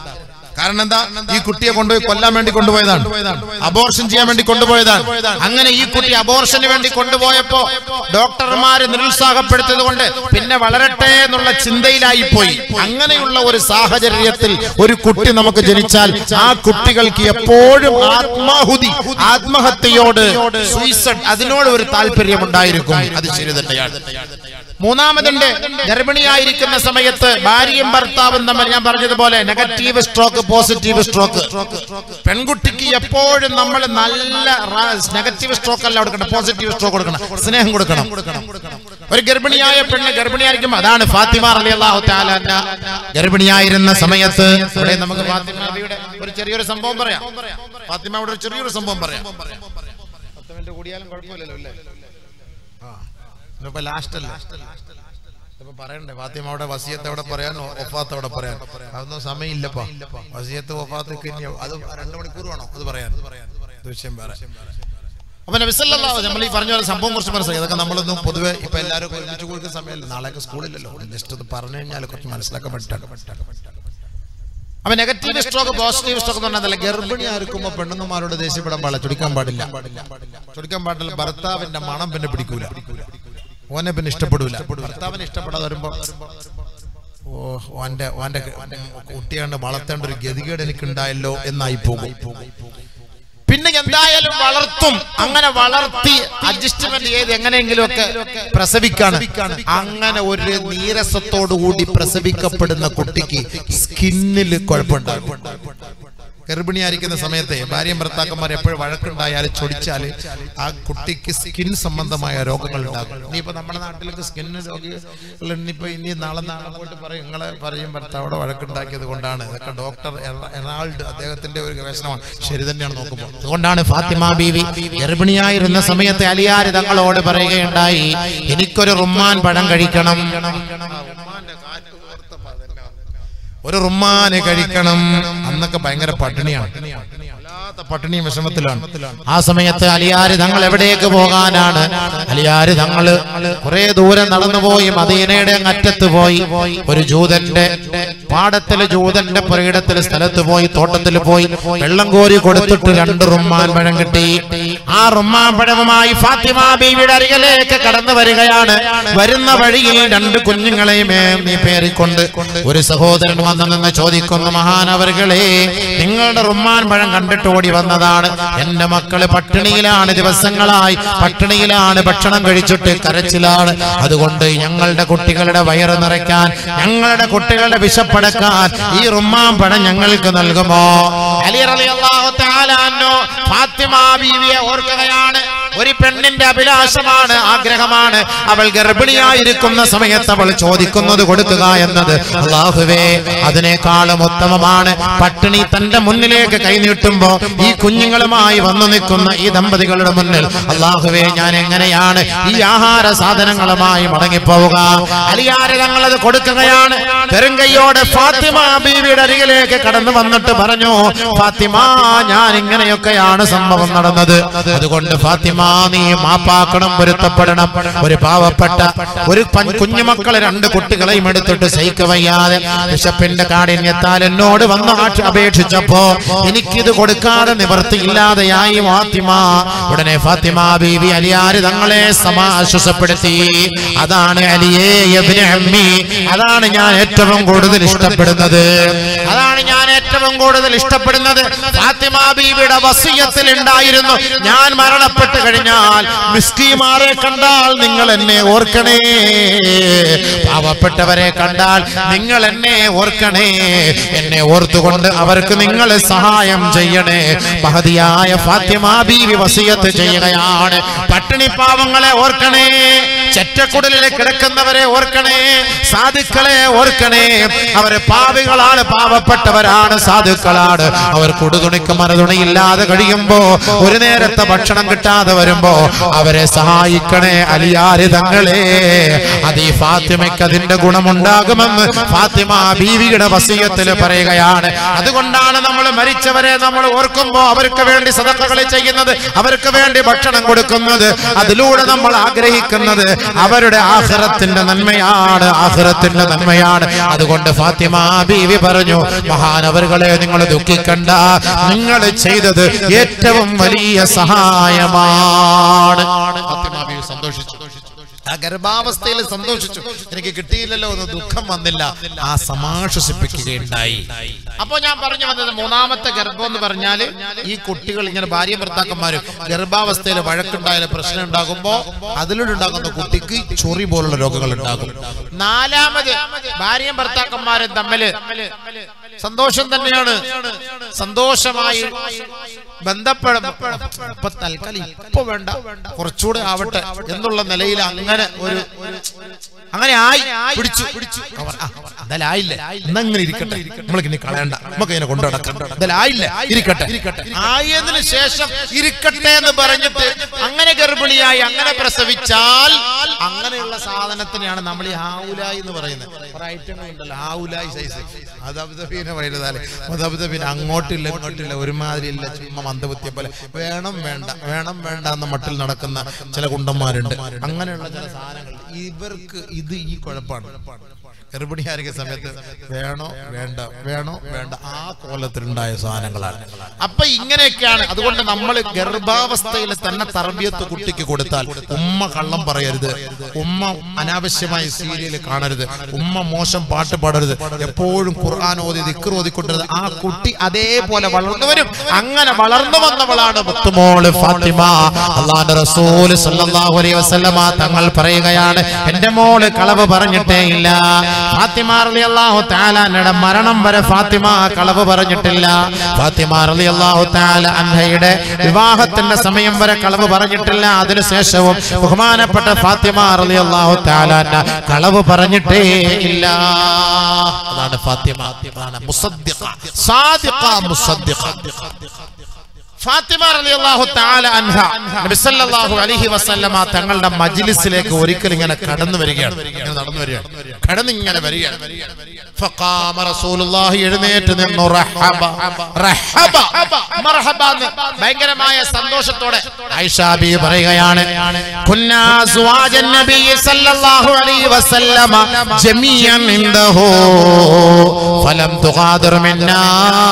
കാരണം എന്താ ഈ കുട്ടിയെ കൊണ്ടുപോയി കൊല്ലാൻ വേണ്ടി കൊണ്ടുപോയതാണ് അബോർഷൻ ചെയ്യാൻ വേണ്ടി കൊണ്ടുപോയതാണ് അങ്ങനെ ഈ കുട്ടി അബോർഷന് വേണ്ടി കൊണ്ടുപോയപ്പോ ഡോക്ടർമാര് നിരുത്സാഹപ്പെടുത്തിയത് കൊണ്ട് പിന്നെ വളരട്ടെ എന്നുള്ള ചിന്തയിലായി പോയി അങ്ങനെയുള്ള ഒരു സാഹചര്യത്തിൽ ഒരു കുട്ടി നമുക്ക് ജനിച്ചാൽ ആ കുട്ടികൾക്ക് എപ്പോഴും ആത്മാഹുതി ആത്മഹത്യയോട് സൂയിസൈഡ് അതിനോട് ഒരു താല്പര്യം ഉണ്ടായിരിക്കും അത് ശരി തന്നെയാണ് മൂന്നാമതുണ്ട് ഗർഭിണിയായിരിക്കുന്ന സമയത്ത് ഭാര്യയും ഭർത്താവും തമ്മിൽ ഞാൻ പറഞ്ഞതുപോലെ നെഗറ്റീവ് സ്ട്രോക്ക് പോസിറ്റീവ് സ്ട്രോക്ക് പെൺകുട്ടിക്ക് എപ്പോഴും നമ്മൾ നല്ല നെഗറ്റീവ് സ്ട്രോക്ക് അല്ല കൊടുക്കണം പോസിറ്റീവ് സ്ട്രോക്ക് കൊടുക്കണം സ്നേഹം കൊടുക്കണം ഒരു ഗർഭിണിയായ പെണ്ണ് ഗർഭിണിയായിരിക്കും അതാണ് ഫാത്തിമ റളിയല്ലാഹു തആല അൻഹ ഗർഭിണിയായിരുന്ന സമയത്ത് ഇവിടെ നമുക്ക് ഫാത്തിമയുടെ ഒരു ചെറിയൊരു സംഭവം പറയാം ഫാത്തിമയുടെ ഒരു ചെറിയൊരു സംഭവം പറയാം പത്ത് മിനിറ്റ് കൂടിയാലും കുഴപ്പമില്ലല്ലോ അല്ലേ ഇന്നിപ്പോ ലാസ്റ്റ് അല്ലേ ഇപ്പൊ പറയണ്ടേ ഫാത്തിമ അവിടെ വസിയത്ത് അവിടെ പറയാൻ ഒഫാത്ത് അവിടെ പറയാൻ അതൊന്നും സമയമില്ലപ്പാ വസിയത്ത് ഒഫാത്ത് ഇനി അത് രണ്ടു മണിക്കൂർ വേണോ അത് പറയാൻ ഇത് വിഷയം വേറെ അപ്പൊ നബിസല്ലാ നമ്മൾ ഈ പറഞ്ഞ പോലെ സംഭവം കുറച്ച് മനസ്സിലാക്കി അതൊക്കെ നമ്മളൊന്നും പൊതുവെ ഇപ്പൊ എല്ലാവരും ഒരുമിച്ച് കൊടുക്കുന്ന സമയമല്ല നാളെയൊക്കെ സ്കൂളിലല്ലോ ജസ്റ്റ് അത് പറഞ്ഞു കഴിഞ്ഞാൽ കുറച്ച് മനസ്സിലാക്കാൻ പറ്റാണ് അപ്പൊ നെഗറ്റീവ് സ്ട്രോക്ക് പോസിറ്റീവ് സ്ട്രോക്ക് എന്ന് പറഞ്ഞാൽ ഗർഭിണി ആയിരിക്കുമ്പോ പെണ്ണുങ്ങന്മാരോട് ദേഷ്യപ്പെടാൻ പാടില്ല ചൊടിക്കാൻ പാടില്ല ചൊടിക്കാൻ പാടില്ല ഭർത്താവിന്റെ മണം പിന്നെ പിടിക്കൂല ഓനെ പിന്നെ ഇഷ്ടപ്പെടൂല ഭർത്താവിനെ ഇഷ്ടപ്പെടാതെ വരുമ്പോ ഓ ഓന്റെ ഓന്റെ കുട്ടിയാണ്ട് വളർത്തേണ്ട ഒരു ഗതികേട് എനിക്ക് ഉണ്ടായല്ലോ എന്നായി പോകും പിന്നെ എന്തായാലും വളർത്തും അങ്ങനെ വളർത്തി അഡ്ജസ്റ്റ്മെന്റ് ചെയ്ത് എങ്ങനെയെങ്കിലും ഒക്കെ പ്രസവിക്കാണ് അങ്ങനെ ഒരു നീരസത്തോടു കൂടി പ്രസവിക്കപ്പെടുന്ന കുട്ടിക്ക് സ്കിന്നിൽ കുഴപ്പമുണ്ടാകും ഗർഭിണിയായിരിക്കുന്ന സമയത്തെ ഭാര്യയും ഭർത്താക്കന്മാർ എപ്പോഴും വഴക്കുണ്ടായാൽ ചൊടിച്ചാൽ ആ കുട്ടിക്ക് സ്കിൻ സംബന്ധമായ രോഗങ്ങൾ ഉണ്ടാകും ഇനിയിപ്പോ നമ്മുടെ നാട്ടിലൊക്കെ സ്കിന്ന് രോഗികൾ ഇനിയിപ്പോ ഇനി നാളെ നാളെ പോയിട്ട് പറയും നിങ്ങളെ ഭാര്യയും ഭർത്താവോടെ വഴക്കുണ്ടാക്കിയത് കൊണ്ടാണ് ഇതൊക്കെ ഡോക്ടർ എറ- എറാൾഡ് അദ്ദേഹത്തിന്റെ ഒരു ഗവേഷണമാണ് ശരി തന്നെയാണ് നോക്കുമ്പോൾ അതുകൊണ്ടാണ് ഫാത്തിമ ബീവി ഗർഭിണിയായിരുന്ന സമയത്ത് അലിയാര് തങ്ങളോട് പറയുകയുണ്ടായി എനിക്കൊരു റുമ്മാൻ പഴം കഴിക്കണം ഒരു റുമ്മാന് കഴിക്കണം അന്നൊക്കെ ഭയങ്കര പട്ടിണിയാണ് വല്ലാത്ത പട്ടിണിയും വിഷമത്തിലാണ് ആ സമയത്ത് അലിയാര് തങ്ങൾ എവിടേക്ക് പോകാനാണ് അലിയാര് തങ്ങള് കുറെ ദൂരം നടന്നുപോയി മദീനയുടെ അറ്റത്ത് പോയി ഒരു ജൂതന്റെ പാടത്തില് ജൂതന്റെ പുരയിടത്തില് സ്ഥലത്ത് പോയി തോട്ടത്തിൽ പോയി വെള്ളം കോരി കൊടുത്തിട്ട് രണ്ട് റുമ്മാൻ പഴം കിട്ടി ആ റുമ്മാൻ പഴവുമായി ഫാത്തിമ ബീവിയുടെ അരികിലേക്ക് കടന്നു വരികയാണ് വരുന്ന വഴിയിൽ രണ്ട് കുഞ്ഞുങ്ങളെയും നീ പേറിക്കൊണ്ട് ഒരു സഹോദരൻ വന്നു നിന്ന് ചോദിക്കുന്നു മഹാനവറുകളെ നിങ്ങളുടെ റുമ്മാൻ പഴം കണ്ടിട്ട് ഓടി വന്നതാണ് എന്റെ മക്കള് പട്ടിണിയിലാണ് ദിവസങ്ങളായി പട്ടിണിയിലാണ് ഭക്ഷണം കഴിച്ചിട്ട് കരച്ചിലാണ് അതുകൊണ്ട് ഞങ്ങളുടെ കുട്ടികളുടെ വയറ് നിറയ്ക്കാൻ ഞങ്ങളുടെ കുട്ടികളുടെ വിശപ്പടക്കാൻ ഈ റുമ്മാൻ പഴം ഞങ്ങൾക്ക് നൽകുമോ അലി റളിയല്ലാഹു തആല അൻഹു ഫാത്തിമ ബീവിയെ ഓർക്കുകയാണ് ഒരു പെണ്ണിന്റെ അഭിലാഷമാണ് ആഗ്രഹമാണ് അവൾ ഗർഭിണിയായിരിക്കുന്ന സമയത്ത് അവൾ ചോദിക്കുന്നത് കൊടുക്കുക എന്നത് അള്ളാഹുവേ അതിനേക്കാളും ഉത്തമമാണ് പട്ടിണി തന്റെ മുന്നിലേക്ക് കൈനീട്ടുമ്പോ ഈ കുഞ്ഞുങ്ങളുമായി വന്നു നിൽക്കുന്ന ഈ ദമ്പതികളുടെ മുന്നിൽ അള്ളാഹുവേ ഞാൻ എങ്ങനെയാണ് ഈ ആഹാര സാധനങ്ങളുമായി മടങ്ങിപ്പോവുക അലിയാരെ ഞങ്ങളത് കൊടുക്കുകയാണ് പെരുങ്കയ്യോടെ ഫാത്തിമ ബീവിയുടെ അരികിലേക്ക് കടന്നു വന്നിട്ട് പറഞ്ഞു ഫാത്തിമ ഞാൻ ഇങ്ങനെയൊക്കെയാണ് സംഭവം നടന്നത് അതുകൊണ്ട് ഫാത്തിമ നീ മാപ്പാക്കണം പൊരുത്തപ്പെടണം ഒരു പാവപ്പെട്ട ഒരു പൻ- കുഞ്ഞുമക്കളെ രണ്ട് കുട്ടികളെയും എടുത്തിട്ട് സഹിക്ക വയ്യാതെ ബിഷപ്പിന്റെ കാഠിന്യത്താൽ എന്നോട് വന്ന് ആക്ഷ- അപേക്ഷിച്ചപ്പോ എനിക്കിത് കൊടുക്കാതെ നിവർത്തിയില്ലാതെയായി ഫാത്തിമ ഉടനെ ഫാത്തിമ ബീവി അലിയാര് തങ്ങളെ സമാശ്വസപ്പെടുത്തി അതാണ് അലിയേ ഇബ്നു അമ്മി അതാണ് ഞാൻ ഏറ്റവും കൂടുതൽ ഇഷ്ടപ്പെടുന്നത് അതാണ് ഞാൻ ഏറ്റവും കൂടുതൽ ഇഷ്ടപ്പെടുന്നത് ഫാത്തിമ ബീവിയുടെ വസീയത്തിൽ ഉണ്ടായിരുന്നു ഞാൻ മരണപ്പെട്ട് കഴിഞ്ഞാൽ മിസ്കിമാരെ കണ്ടാൽ നിങ്ങൾ എന്നെ ഓർക്കണേ പാവപ്പെട്ടവരെ കണ്ടാൽ നിങ്ങൾ എന്നെ ഓർക്കണേ എന്നെ ഓർത്തുകൊണ്ട് അവർക്ക് നിങ്ങൾ സഹായം ചെയ്യണേ മഹതിയായ ഫാത്തിമ ബീവി വസീയത്ത് ചെയ്യുകയാണ് പട്ടിണി പാവങ്ങളെ ഓർക്കണേ ചെറ്റക്കുടലിൽ കിടക്കുന്നവരെ ഓർക്കണേ സാധുക്കളെ ഓർക്കണേ അവര് പാവികളാണ് പാവപ്പെട്ടവരാണ് സാധുക്കളാണ് അവർ കൊടുതുണിക്ക് മറുതുണിയില്ലാതെ കഴിയുമ്പോ ഒരു നേരത്തെ ഭക്ഷണം കിട്ടാതെ വരുമ്പോ അവരെ സഹായിക്കണേ അലിയാര് തങ്ങളെ അത് ഈ ഫാത്തിമയ്ക്ക് അതിന്റെ ഗുണമുണ്ടാകുമെന്ന് ഫാത്തിമ ബീവിയുടെ വസീയത്തിൽ പറയുകയാണ് അതുകൊണ്ടാണ് നമ്മൾ മരിച്ചവരെ നമ്മൾ ഓർക്കുമ്പോ അവർക്ക് വേണ്ടി സദക്കകൾ ചെയ്യുന്നത് അവർക്ക് വേണ്ടി ഭക്ഷണം കൊടുക്കുന്നത് അതിലൂടെ നമ്മൾ ആഗ്രഹിക്കുന്നത് അവരുടെ ആഹ്റത്തിന്റെ നന്മയാണ് ആഹ്റത്തിന്റെ നന്മയാണ് അതുകൊണ്ട് ഫാത്തിമ ബീവി പറഞ്ഞു മഹാനവറുകളെ നിങ്ങൾ ദുഃഖിക്കണ്ട നിങ്ങൾ ചെയ്തത് ഏറ്റവും വലിയ സഹായമാണ് ഫാത്തിമ ബീവി സന്തോഷിച്ചു ആ ഗർഭാവസ്ഥയിൽ സന്തോഷിച്ചു എനിക്ക് കിട്ടിയില്ലല്ലോ എന്ന് ദുഃഖം വന്നില്ല ആ സമാശ്വസിപ്പിക്കുകയുണ്ടായി അപ്പൊ ഞാൻ പറഞ്ഞു വന്നത് മൂന്നാമത്തെ ഗർഭം എന്ന് പറഞ്ഞാല് ഈ കുട്ടികൾ ഇങ്ങനെ ഭാര്യ ഭർത്താക്കന്മാരും ഗർഭാവസ്ഥയിൽ വഴക്കുണ്ടായാലും പ്രശ്നം ഉണ്ടാകുമ്പോ അതിലൂടെ ഉണ്ടാകുന്ന കുട്ടിക്ക് ചൊറി പോലുള്ള രോഗങ്ങൾ ഉണ്ടാകും നാലാമത് ഭാര്യയും ഭർത്താക്കന്മാരും തമ്മില് സന്തോഷം തന്നെയാണ് സന്തോഷമായി ബന്ധപ്പെടും ഇപ്പൊ തൽക്കാലം ഇപ്പൊ വേണ്ട കുറച്ചുകൂടെ ആവട്ടെ എന്നുള്ള നിലയിൽ അങ്ങനെ ഒരു അങ്ങനെ ആയി പിടിച്ചു പിടിച്ചു അവർ, ആ, എന്തായാലും ആയില്ലേ എന്നാ ഇങ്ങനെ ഇരിക്കട്ടെ നമ്മൾക്ക് ഇനി കളയണ്ട നമുക്ക് ഇതിനെ കൊണ്ടു നടക്കാം എന്തായാലും ആയില്ല ഇരിക്കട്ടെ ഇരിക്കട്ടെ ആയതിനു ശേഷം ഇരിക്കട്ടെ എന്ന് പറഞ്ഞിട്ട് അങ്ങനെ ഗർഭിണിയായി അങ്ങനെ പ്രസവിച്ചാൽ അങ്ങനെയുള്ള സാധനത്തിനെയാണ് നമ്മൾ ഈ ആവുലായി എന്ന് പറയുന്നത് കുറെ ഐറ്റങ്ങൾ ഉണ്ടല്ലോ ആവുലായി സൈസ് അതബ്ദബീനെ വലുതാല് അതബ്ദബീന് അങ്ങോട്ടില്ല ഇങ്ങോട്ടില്ല ഒരുമാതിരി ഇല്ല ചുമ്മാ മന്ദബുദ്ധിയെ പോലെ വേണം വേണ്ട വേണം വേണ്ട എന്ന മട്ടിൽ നടക്കുന്ന ചില കുണ്ടന്മാരുണ്ട് അങ്ങനെയുള്ള ചില സാധനങ്ങൾ ഇവർക്ക് ഇത് ഈ കുഴപ്പമാണ് ഗർഭിണിയായിരിക്കുന്ന സമയത്ത് വേണോ വേണ്ട വേണോ വേണ്ട ആ കോലത്തിലുണ്ടായ സാധനങ്ങളാണ് അപ്പൊ ഇങ്ങനെയൊക്കെയാണ് അതുകൊണ്ട് നമ്മൾ ഗർഭാവസ്ഥയിൽ തന്നെ തർബിയത്ത് കുട്ടിക്ക് കൊടുത്താൽ ഉമ്മ കള്ളം പറയരുത് ഉമ്മ അനാവശ്യമായി സീരിയൽ കാണരുത് ഉമ്മ മോശം പാട്ട് പാടരുത് എപ്പോഴും ഖുർആൻ ഓതി ദിക്ർ ഓതിക്കൊണ്ടിരുന്നത് ആ കുട്ടി അതേപോലെ വളർന്നു വരും അങ്ങനെ വളർന്നു വന്നവളാണ് മുത്തുമോള് ഫാത്തിമ അള്ളാന്റെ റസൂൽ സല്ലല്ലാഹു അലൈഹി വസല്ലമ തങ്ങൾ പറയുകയാണ് എന്റെ മോള് കളവ് പറഞ്ഞിട്ടേ ഇല്ല ഫാത്തിമ റളിയല്ലാഹു തആലയുടെ മരണം വരെ ഫാത്തിമ കളവ് പറഞ്ഞിട്ടില്ല ഫാത്തിമ റളിയല്ലാഹു തആല അൻഹയുടെ വിവാഹത്തിന്റെ സമയം വരെ കളവ് പറഞ്ഞിട്ടില്ല അതിനുശേഷവും ബഹുമാനപ്പെട്ട ഫാത്തിമ റളിയല്ലാഹു തആല അൻഹ കളവ് പറഞ്ഞിട്ടേ ഇല്ല അതാണ് ഫാത്തിമ അതാണ് മുസദ്ദിഖ സാദിഖ മുസദ്ദിഖ ഫാത്തിമ റളിയല്ലാഹു തആല അൻഹ നബി സല്ലല്ലാഹു അലൈഹി വസല്ലമ തങ്ങളുടെ മജ്ലിസിലേക്ക് ഒരിക്കൽ ഇങ്ങനെ കടന്നു വരികയാണ് ഇങ്ങനെ നടന്നു വരികയാണ് കടന്നു ഇങ്ങനെ വരികയാണ് ഫഖാമ റസൂലുള്ളാഹി എഴുന്നേറ്റ് നിന്നു റഹബ റഹബ മർഹബ എന്ന് ഭയങ്കരമായ സന്തോഷത്തോടെ ആയിഷ ബി പറയുകയാണ് കുന്നാ സുവാജൻ നബി സല്ലല്ലാഹു അലൈഹി വസല്ലമ ജമീഅൻ ഇൻദഹു ഫലം തുഗാദിർ മിന്നാ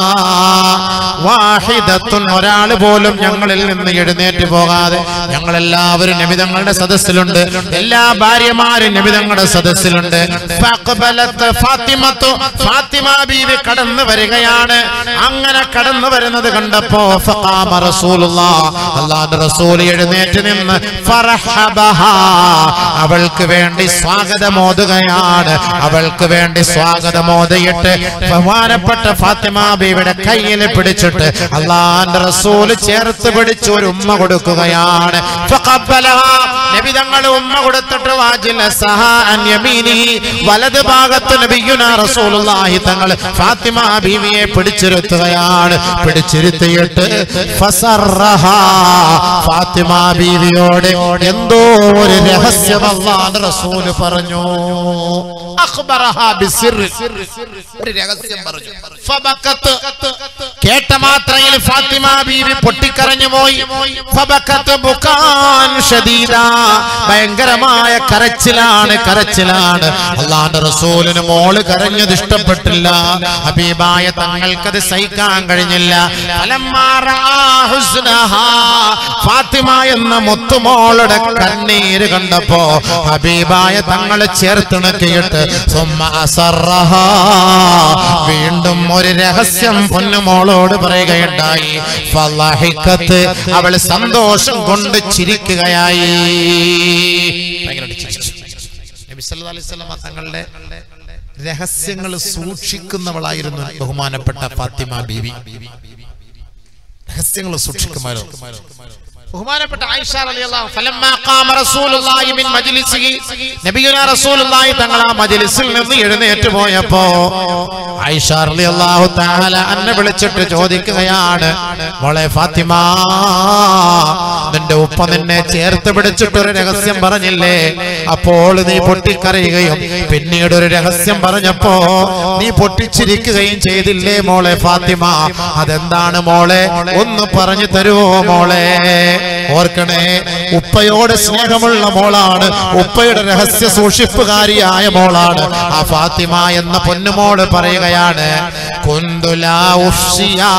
വാഹിദത്തുൻ ഒരാൾ പോലും ഞങ്ങളിൽ നിന്ന് എഴുന്നേറ്റ് പോകാതെ ഞങ്ങൾ എല്ലാവരും നബിതങ്ങളുടെ സദസ്സിലുണ്ട് എല്ലാ ഭാര്യമാരും നബിതങ്ങളുടെ സദസ്സിലുണ്ട് ഫഖബലത്ത് ഫാത്തിമത്തു ഫാത്തിമ ബീവി കടന്നു വരികയാണ് അങ്ങനെ കടന്നു വരുന്നത് കണ്ട കണ്ടപ്പോ ഫഖാമ റസൂലുള്ളാഹ് അല്ലാഹുവിന്റെ റസൂൽ എഴുന്നേറ്റ് നിന്ന് ഫറഹബഹാ അവൾക്ക് വേണ്ടി സ്വാഗതമോതുകയാണ് അവൾക്ക് വേണ്ടി സ്വാഗതമോദിയിട്ട് ബഹുമാനപ്പെട്ട ഫാത്തിമ ബീവിയുടെ കയ്യിൽ പിടിച്ചിട്ട് അള്ളാന്റെ റസൂൽ ചേർത്ത് പിടിച്ച് ഒരു ഉമ്മ കൊടുക്കുകയാണ് ഫഖബ്ബലഹാ. നബി തങ്ങൾ ഉമ്മ കൊടുത്തിട്ട് വാജില സഹാ അൻ യമീനിഹി. വലത് ഭാഗത്ത് നബിയുന റസൂലുള്ളാഹി തങ്ങൾ ഫാത്തിമ ബീവിയെ പിടിച്ചിരുത്തുകയാണ് പിടിച്ചിരുത്തിയിട്ട് ഫസറഹാ. ഫാത്തിമ ബീവിയോട് എന്തോ ഒരു രഹസ്യം അള്ളാന്റെ റസൂല് പറഞ്ഞു അഖ്ബറഹാ ബിസിർരി. ഒരു രഹസ്യം പറഞ്ഞു ഫബക്കത്ത്. കേട്ട മാത്രയിൽ ഫാത്തിമ ബീവി പൊട്ടിക്കരഞ്ഞു പോയി ഫബക്കത്ത് ബുക്കാൻ ഷദീദാ. ഭയങ്കരമായ കരച്ചിലാണ് കരച്ചിലാണ് അള്ളാന്റെ റസൂലിന് മോള് കരഞ്ഞത് ഇഷ്ടപ്പെട്ടില്ല ഹബീബായ തങ്ങൾക്കത് സഹിക്കാൻ കഴിഞ്ഞില്ല ഫലമ്മാ റആ ഹുസ്നഹാ. ഫാത്തിമ എന്ന മുത്തുമോളുടെ കണ്ണീര് കണ്ടപ്പോ ഹബീബായ തങ്ങളെ ചേർത്തിണക്കിയിട്ട് സുമ്മ അസറഹാ. വീണ്ടും ഒരു രഹസ്യം പൊന്നുമോളോട് പറയുകയുണ്ടായി ഫളഹിക്കത്ത്. അവൾ സന്തോഷം കൊണ്ട് ചിരിക്കുകയായി ഭയങ്കരമായിട്ട് ചിരിച്ചു. നബി സല്ലല്ലാഹു അലൈഹി വസല്ലമ തങ്ങളുടെ രഹസ്യങ്ങൾ സൂക്ഷിക്കുന്നവളായിരുന്നു ബഹുമാനപ്പെട്ട ഫാത്തിമ ബീവി രഹസ്യങ്ങൾ സൂക്ഷിക്കുമായിരുന്നു ബഹുമാനപ്പെട്ട ആയിഷ റളിയല്ലാഹു ഫലമ്മാ ഖാമ റസൂലുള്ളാഹി മിൻ മജ്ലിസിഹി നബിയുനാ റസൂലുള്ളാഹി തങ്ങൾ ആ മജ്ലിസിൽ നിന്ന് എഴുന്നേറ്റ് പോയപ്പോ ആയിഷ റളിയല്ലാഹു തആല അന്നെ വിളിച്ചിട്ട് ചോദിക്കുകയാണ് മോളെ ഫാത്തിമ നിന്റെ ഉപ്പ നിന്നെ ചേർത്ത് പിടിച്ചിട്ട് ഒരു രഹസ്യം പറഞ്ഞില്ലേ അപ്പോൾ നീ പൊട്ടിക്കരയുകയും പിന്നീട് ഒരു രഹസ്യം പറഞ്ഞപ്പോ നീ പൊട്ടിച്ചിരിക്കുകയും ചെയ്തില്ലേ മോളെ ഫാത്തിമ അതെന്താണ് മോളെ ഒന്ന് പറഞ്ഞു തരുമോ മോളെ ഓർക്കണേ ഉപ്പയോട് സ്നേഹമുള്ള മോളാണ് ഉപ്പയുടെ രഹസ്യ സൂക്ഷിപ്പുകാരിയായ മോളാണ് ആ ഫാത്തിമ എന്ന പൊന്നുമോള് പറയുകയാണ് കുന്തുലാ ഉഫ്സിയാ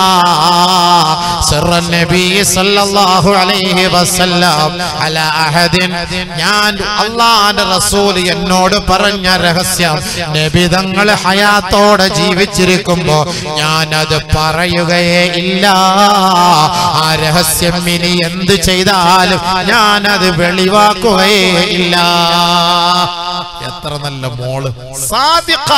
സിറ നബി സല്ലല്ലാഹു അലൈഹി വസല്ലം അലാ അഹദിൻ ഞാൻ അള്ളാന്റെ റസൂൽ എന്നോട് പറഞ്ഞ രഹസ്യം നബി തങ്ങൾ ഹയാത്തോടെ ജീവിച്ചിരിക്കുമ്പോ ഞാൻ അത് പറയുകയേ ഇല്ല ആ രഹസ്യം ഇനി എന്ത് ചെയ്താലും ഞാൻ അത് വെളിവാക്കുകയേ ഇല്ല എത്ര നല്ല മോള് സാദിഖ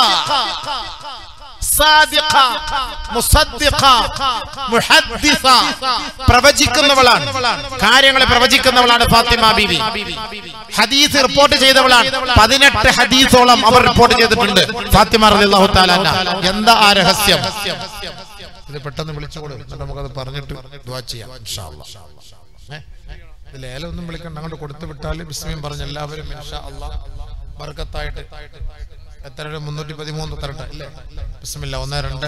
സാദിഖ, മുസദ്ദിഖ, മുഹദ്ദിസ. പ്രവചിക്കുന്നവളാണ് കാര്യങ്ങളെ പ്രവചിക്കുന്നവളാണ് ഫാത്തിമ ബീവി ഹദീസ് റിപ്പോർട്ട് ചെയ്തവളാണ് പതിനെട്ട് ഹദീസോളം അവർ റിപ്പോർട്ട് ചെയ്തിട്ടുണ്ട് ഫാത്തിമ റളിയല്ലാഹു തആല അൻഹ. എന്താ ആ രഹസ്യം ഇത് പെട്ടെന്ന് വിളിച്ചുകൂടെ എന്നിട്ട് നമുക്കത് പറഞ്ഞിട്ട് ദുആ ചെയ്യാം ഇൻഷാ അല്ലാഹ്. ഏ? ഇത് ലേലൊന്നും വിളിക്കണ്ട അങ്ങോട്ട് കൊടുത്തു വിട്ടാൽ ബിസ്മിയും പറഞ്ഞ് എല്ലാവരും ഇൻഷാ അല്ലാഹ് ബർക്കത്തായിട്ട് എത്ര രൂപ? മുന്നൂറ്റി പതിമൂന്ന് തരട്ടെ അല്ലേ ബിസ്മില്ല ഒന്ന് രണ്ട്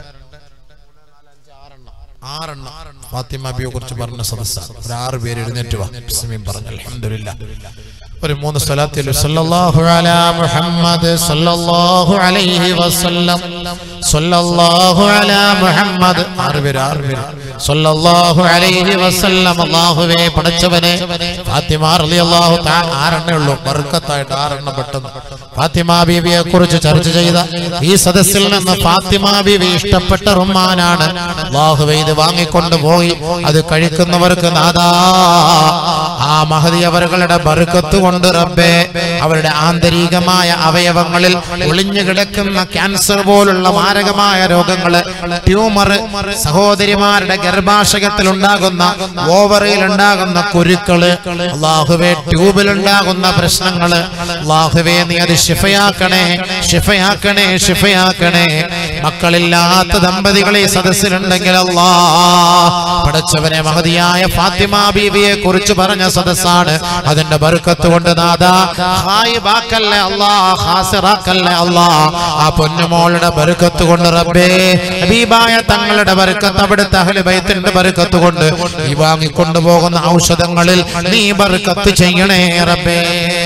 ആറെണ്ണം ഫാത്തിമ ബിയെ കുറിച്ച് പറഞ്ഞ സദസ്സ ഒരു ആറ് പേര് എഴുന്നേറ്റ് വാ ബിസ്മിയും പറഞ്ഞു അൽഹംദുലില്ലാ ഒരു മൂന്ന് സ്ഥലത്തിൽ സല്ലല്ലാഹു അലാ മുഹമ്മദ് സല്ലല്ലാഹു അലൈഹി വസല്ലം സല്ലല്ലാഹു അലാ മുഹമ്മദ് ആറ് പേര് ആറ് പേര് സല്ലല്ലാഹു അലൈഹി വസല്ലം അല്ലാഹുവേ പടച്ചവനെ ഫാത്തിമ റളിയല്ലാഹു തആല ആറെണ്ണേ ഉള്ളൂ ബർക്കത്തായിട്ട് ആറെണ്ണം പെട്ടെന്ന് ഫാത്തിമ ബീവിയെ കുറിച്ച് ചർച്ച ചെയ്ത ഈ സദസ്സിൽ നിന്ന് ഫാത്തിമ ബീവി ഇഷ്ടപ്പെട്ട റുമാനാണ് അല്ലാഹുവേ ഇത് വാങ്ങിക്കൊണ്ട് പോയി അത് കഴിക്കുന്നവർക്ക് നാദാ ആ മഹതി അവരുടെ ബർക്കത്ത് കൊണ്ട് റബ്ബേ അവരുടെ ആന്തരികമായ അവയവങ്ങളിൽ ഒളിഞ്ഞു കിടക്കുന്ന ക്യാൻസർ പോലുള്ള മാരകമായ രോഗങ്ങള് ട്യൂമർ സഹോദരിമാരുടെ ഗർഭാശയത്തിൽ ഉണ്ടാകുന്ന ഓവറിൽ ഉണ്ടാകുന്ന കുരുക്കള് അള്ളാഹുവേ ട്യൂബിൽ ഉണ്ടാകുന്ന പ്രശ്നങ്ങള് അള്ളാഹുവേ നീ അത് ഷിഫയാക്കണേ ഷിഫയാക്കണേ ഷിഫയാക്കണേ മക്കളില്ലാത്ത ദമ്പതികൾ ഈ സദസ്സിലുണ്ടെങ്കിൽ അല്ലാ പടച്ചവനെ മഹതിയായ ഫാത്തിമ ബീവിയെ കുറിച്ച് പറഞ്ഞ സദസ്സാണ് അതിന്റെ ബർക്കത്ത് കൊണ്ട് നാദാ ഹായിബാക്കല്ലേ അല്ലാ ഹാസിറാക്കല്ലേ അല്ലാ ആ പൊന്നുമോളുടെ ബർക്കത്ത് കൊണ്ട് റബ്ബേ ഹബീബായ തങ്ങളുടെ ബർക്കത്ത് അവിടുത്തെ അഹ്ലു ബൈത്തിന്റെ ബർക്കത്ത് കൊണ്ട് ഈ വാങ്ങിക്കൊണ്ടു പോകുന്ന ഔഷധങ്ങളിൽ നീ ബർക്കത്ത് ചെയ്യണേ റബ്ബേ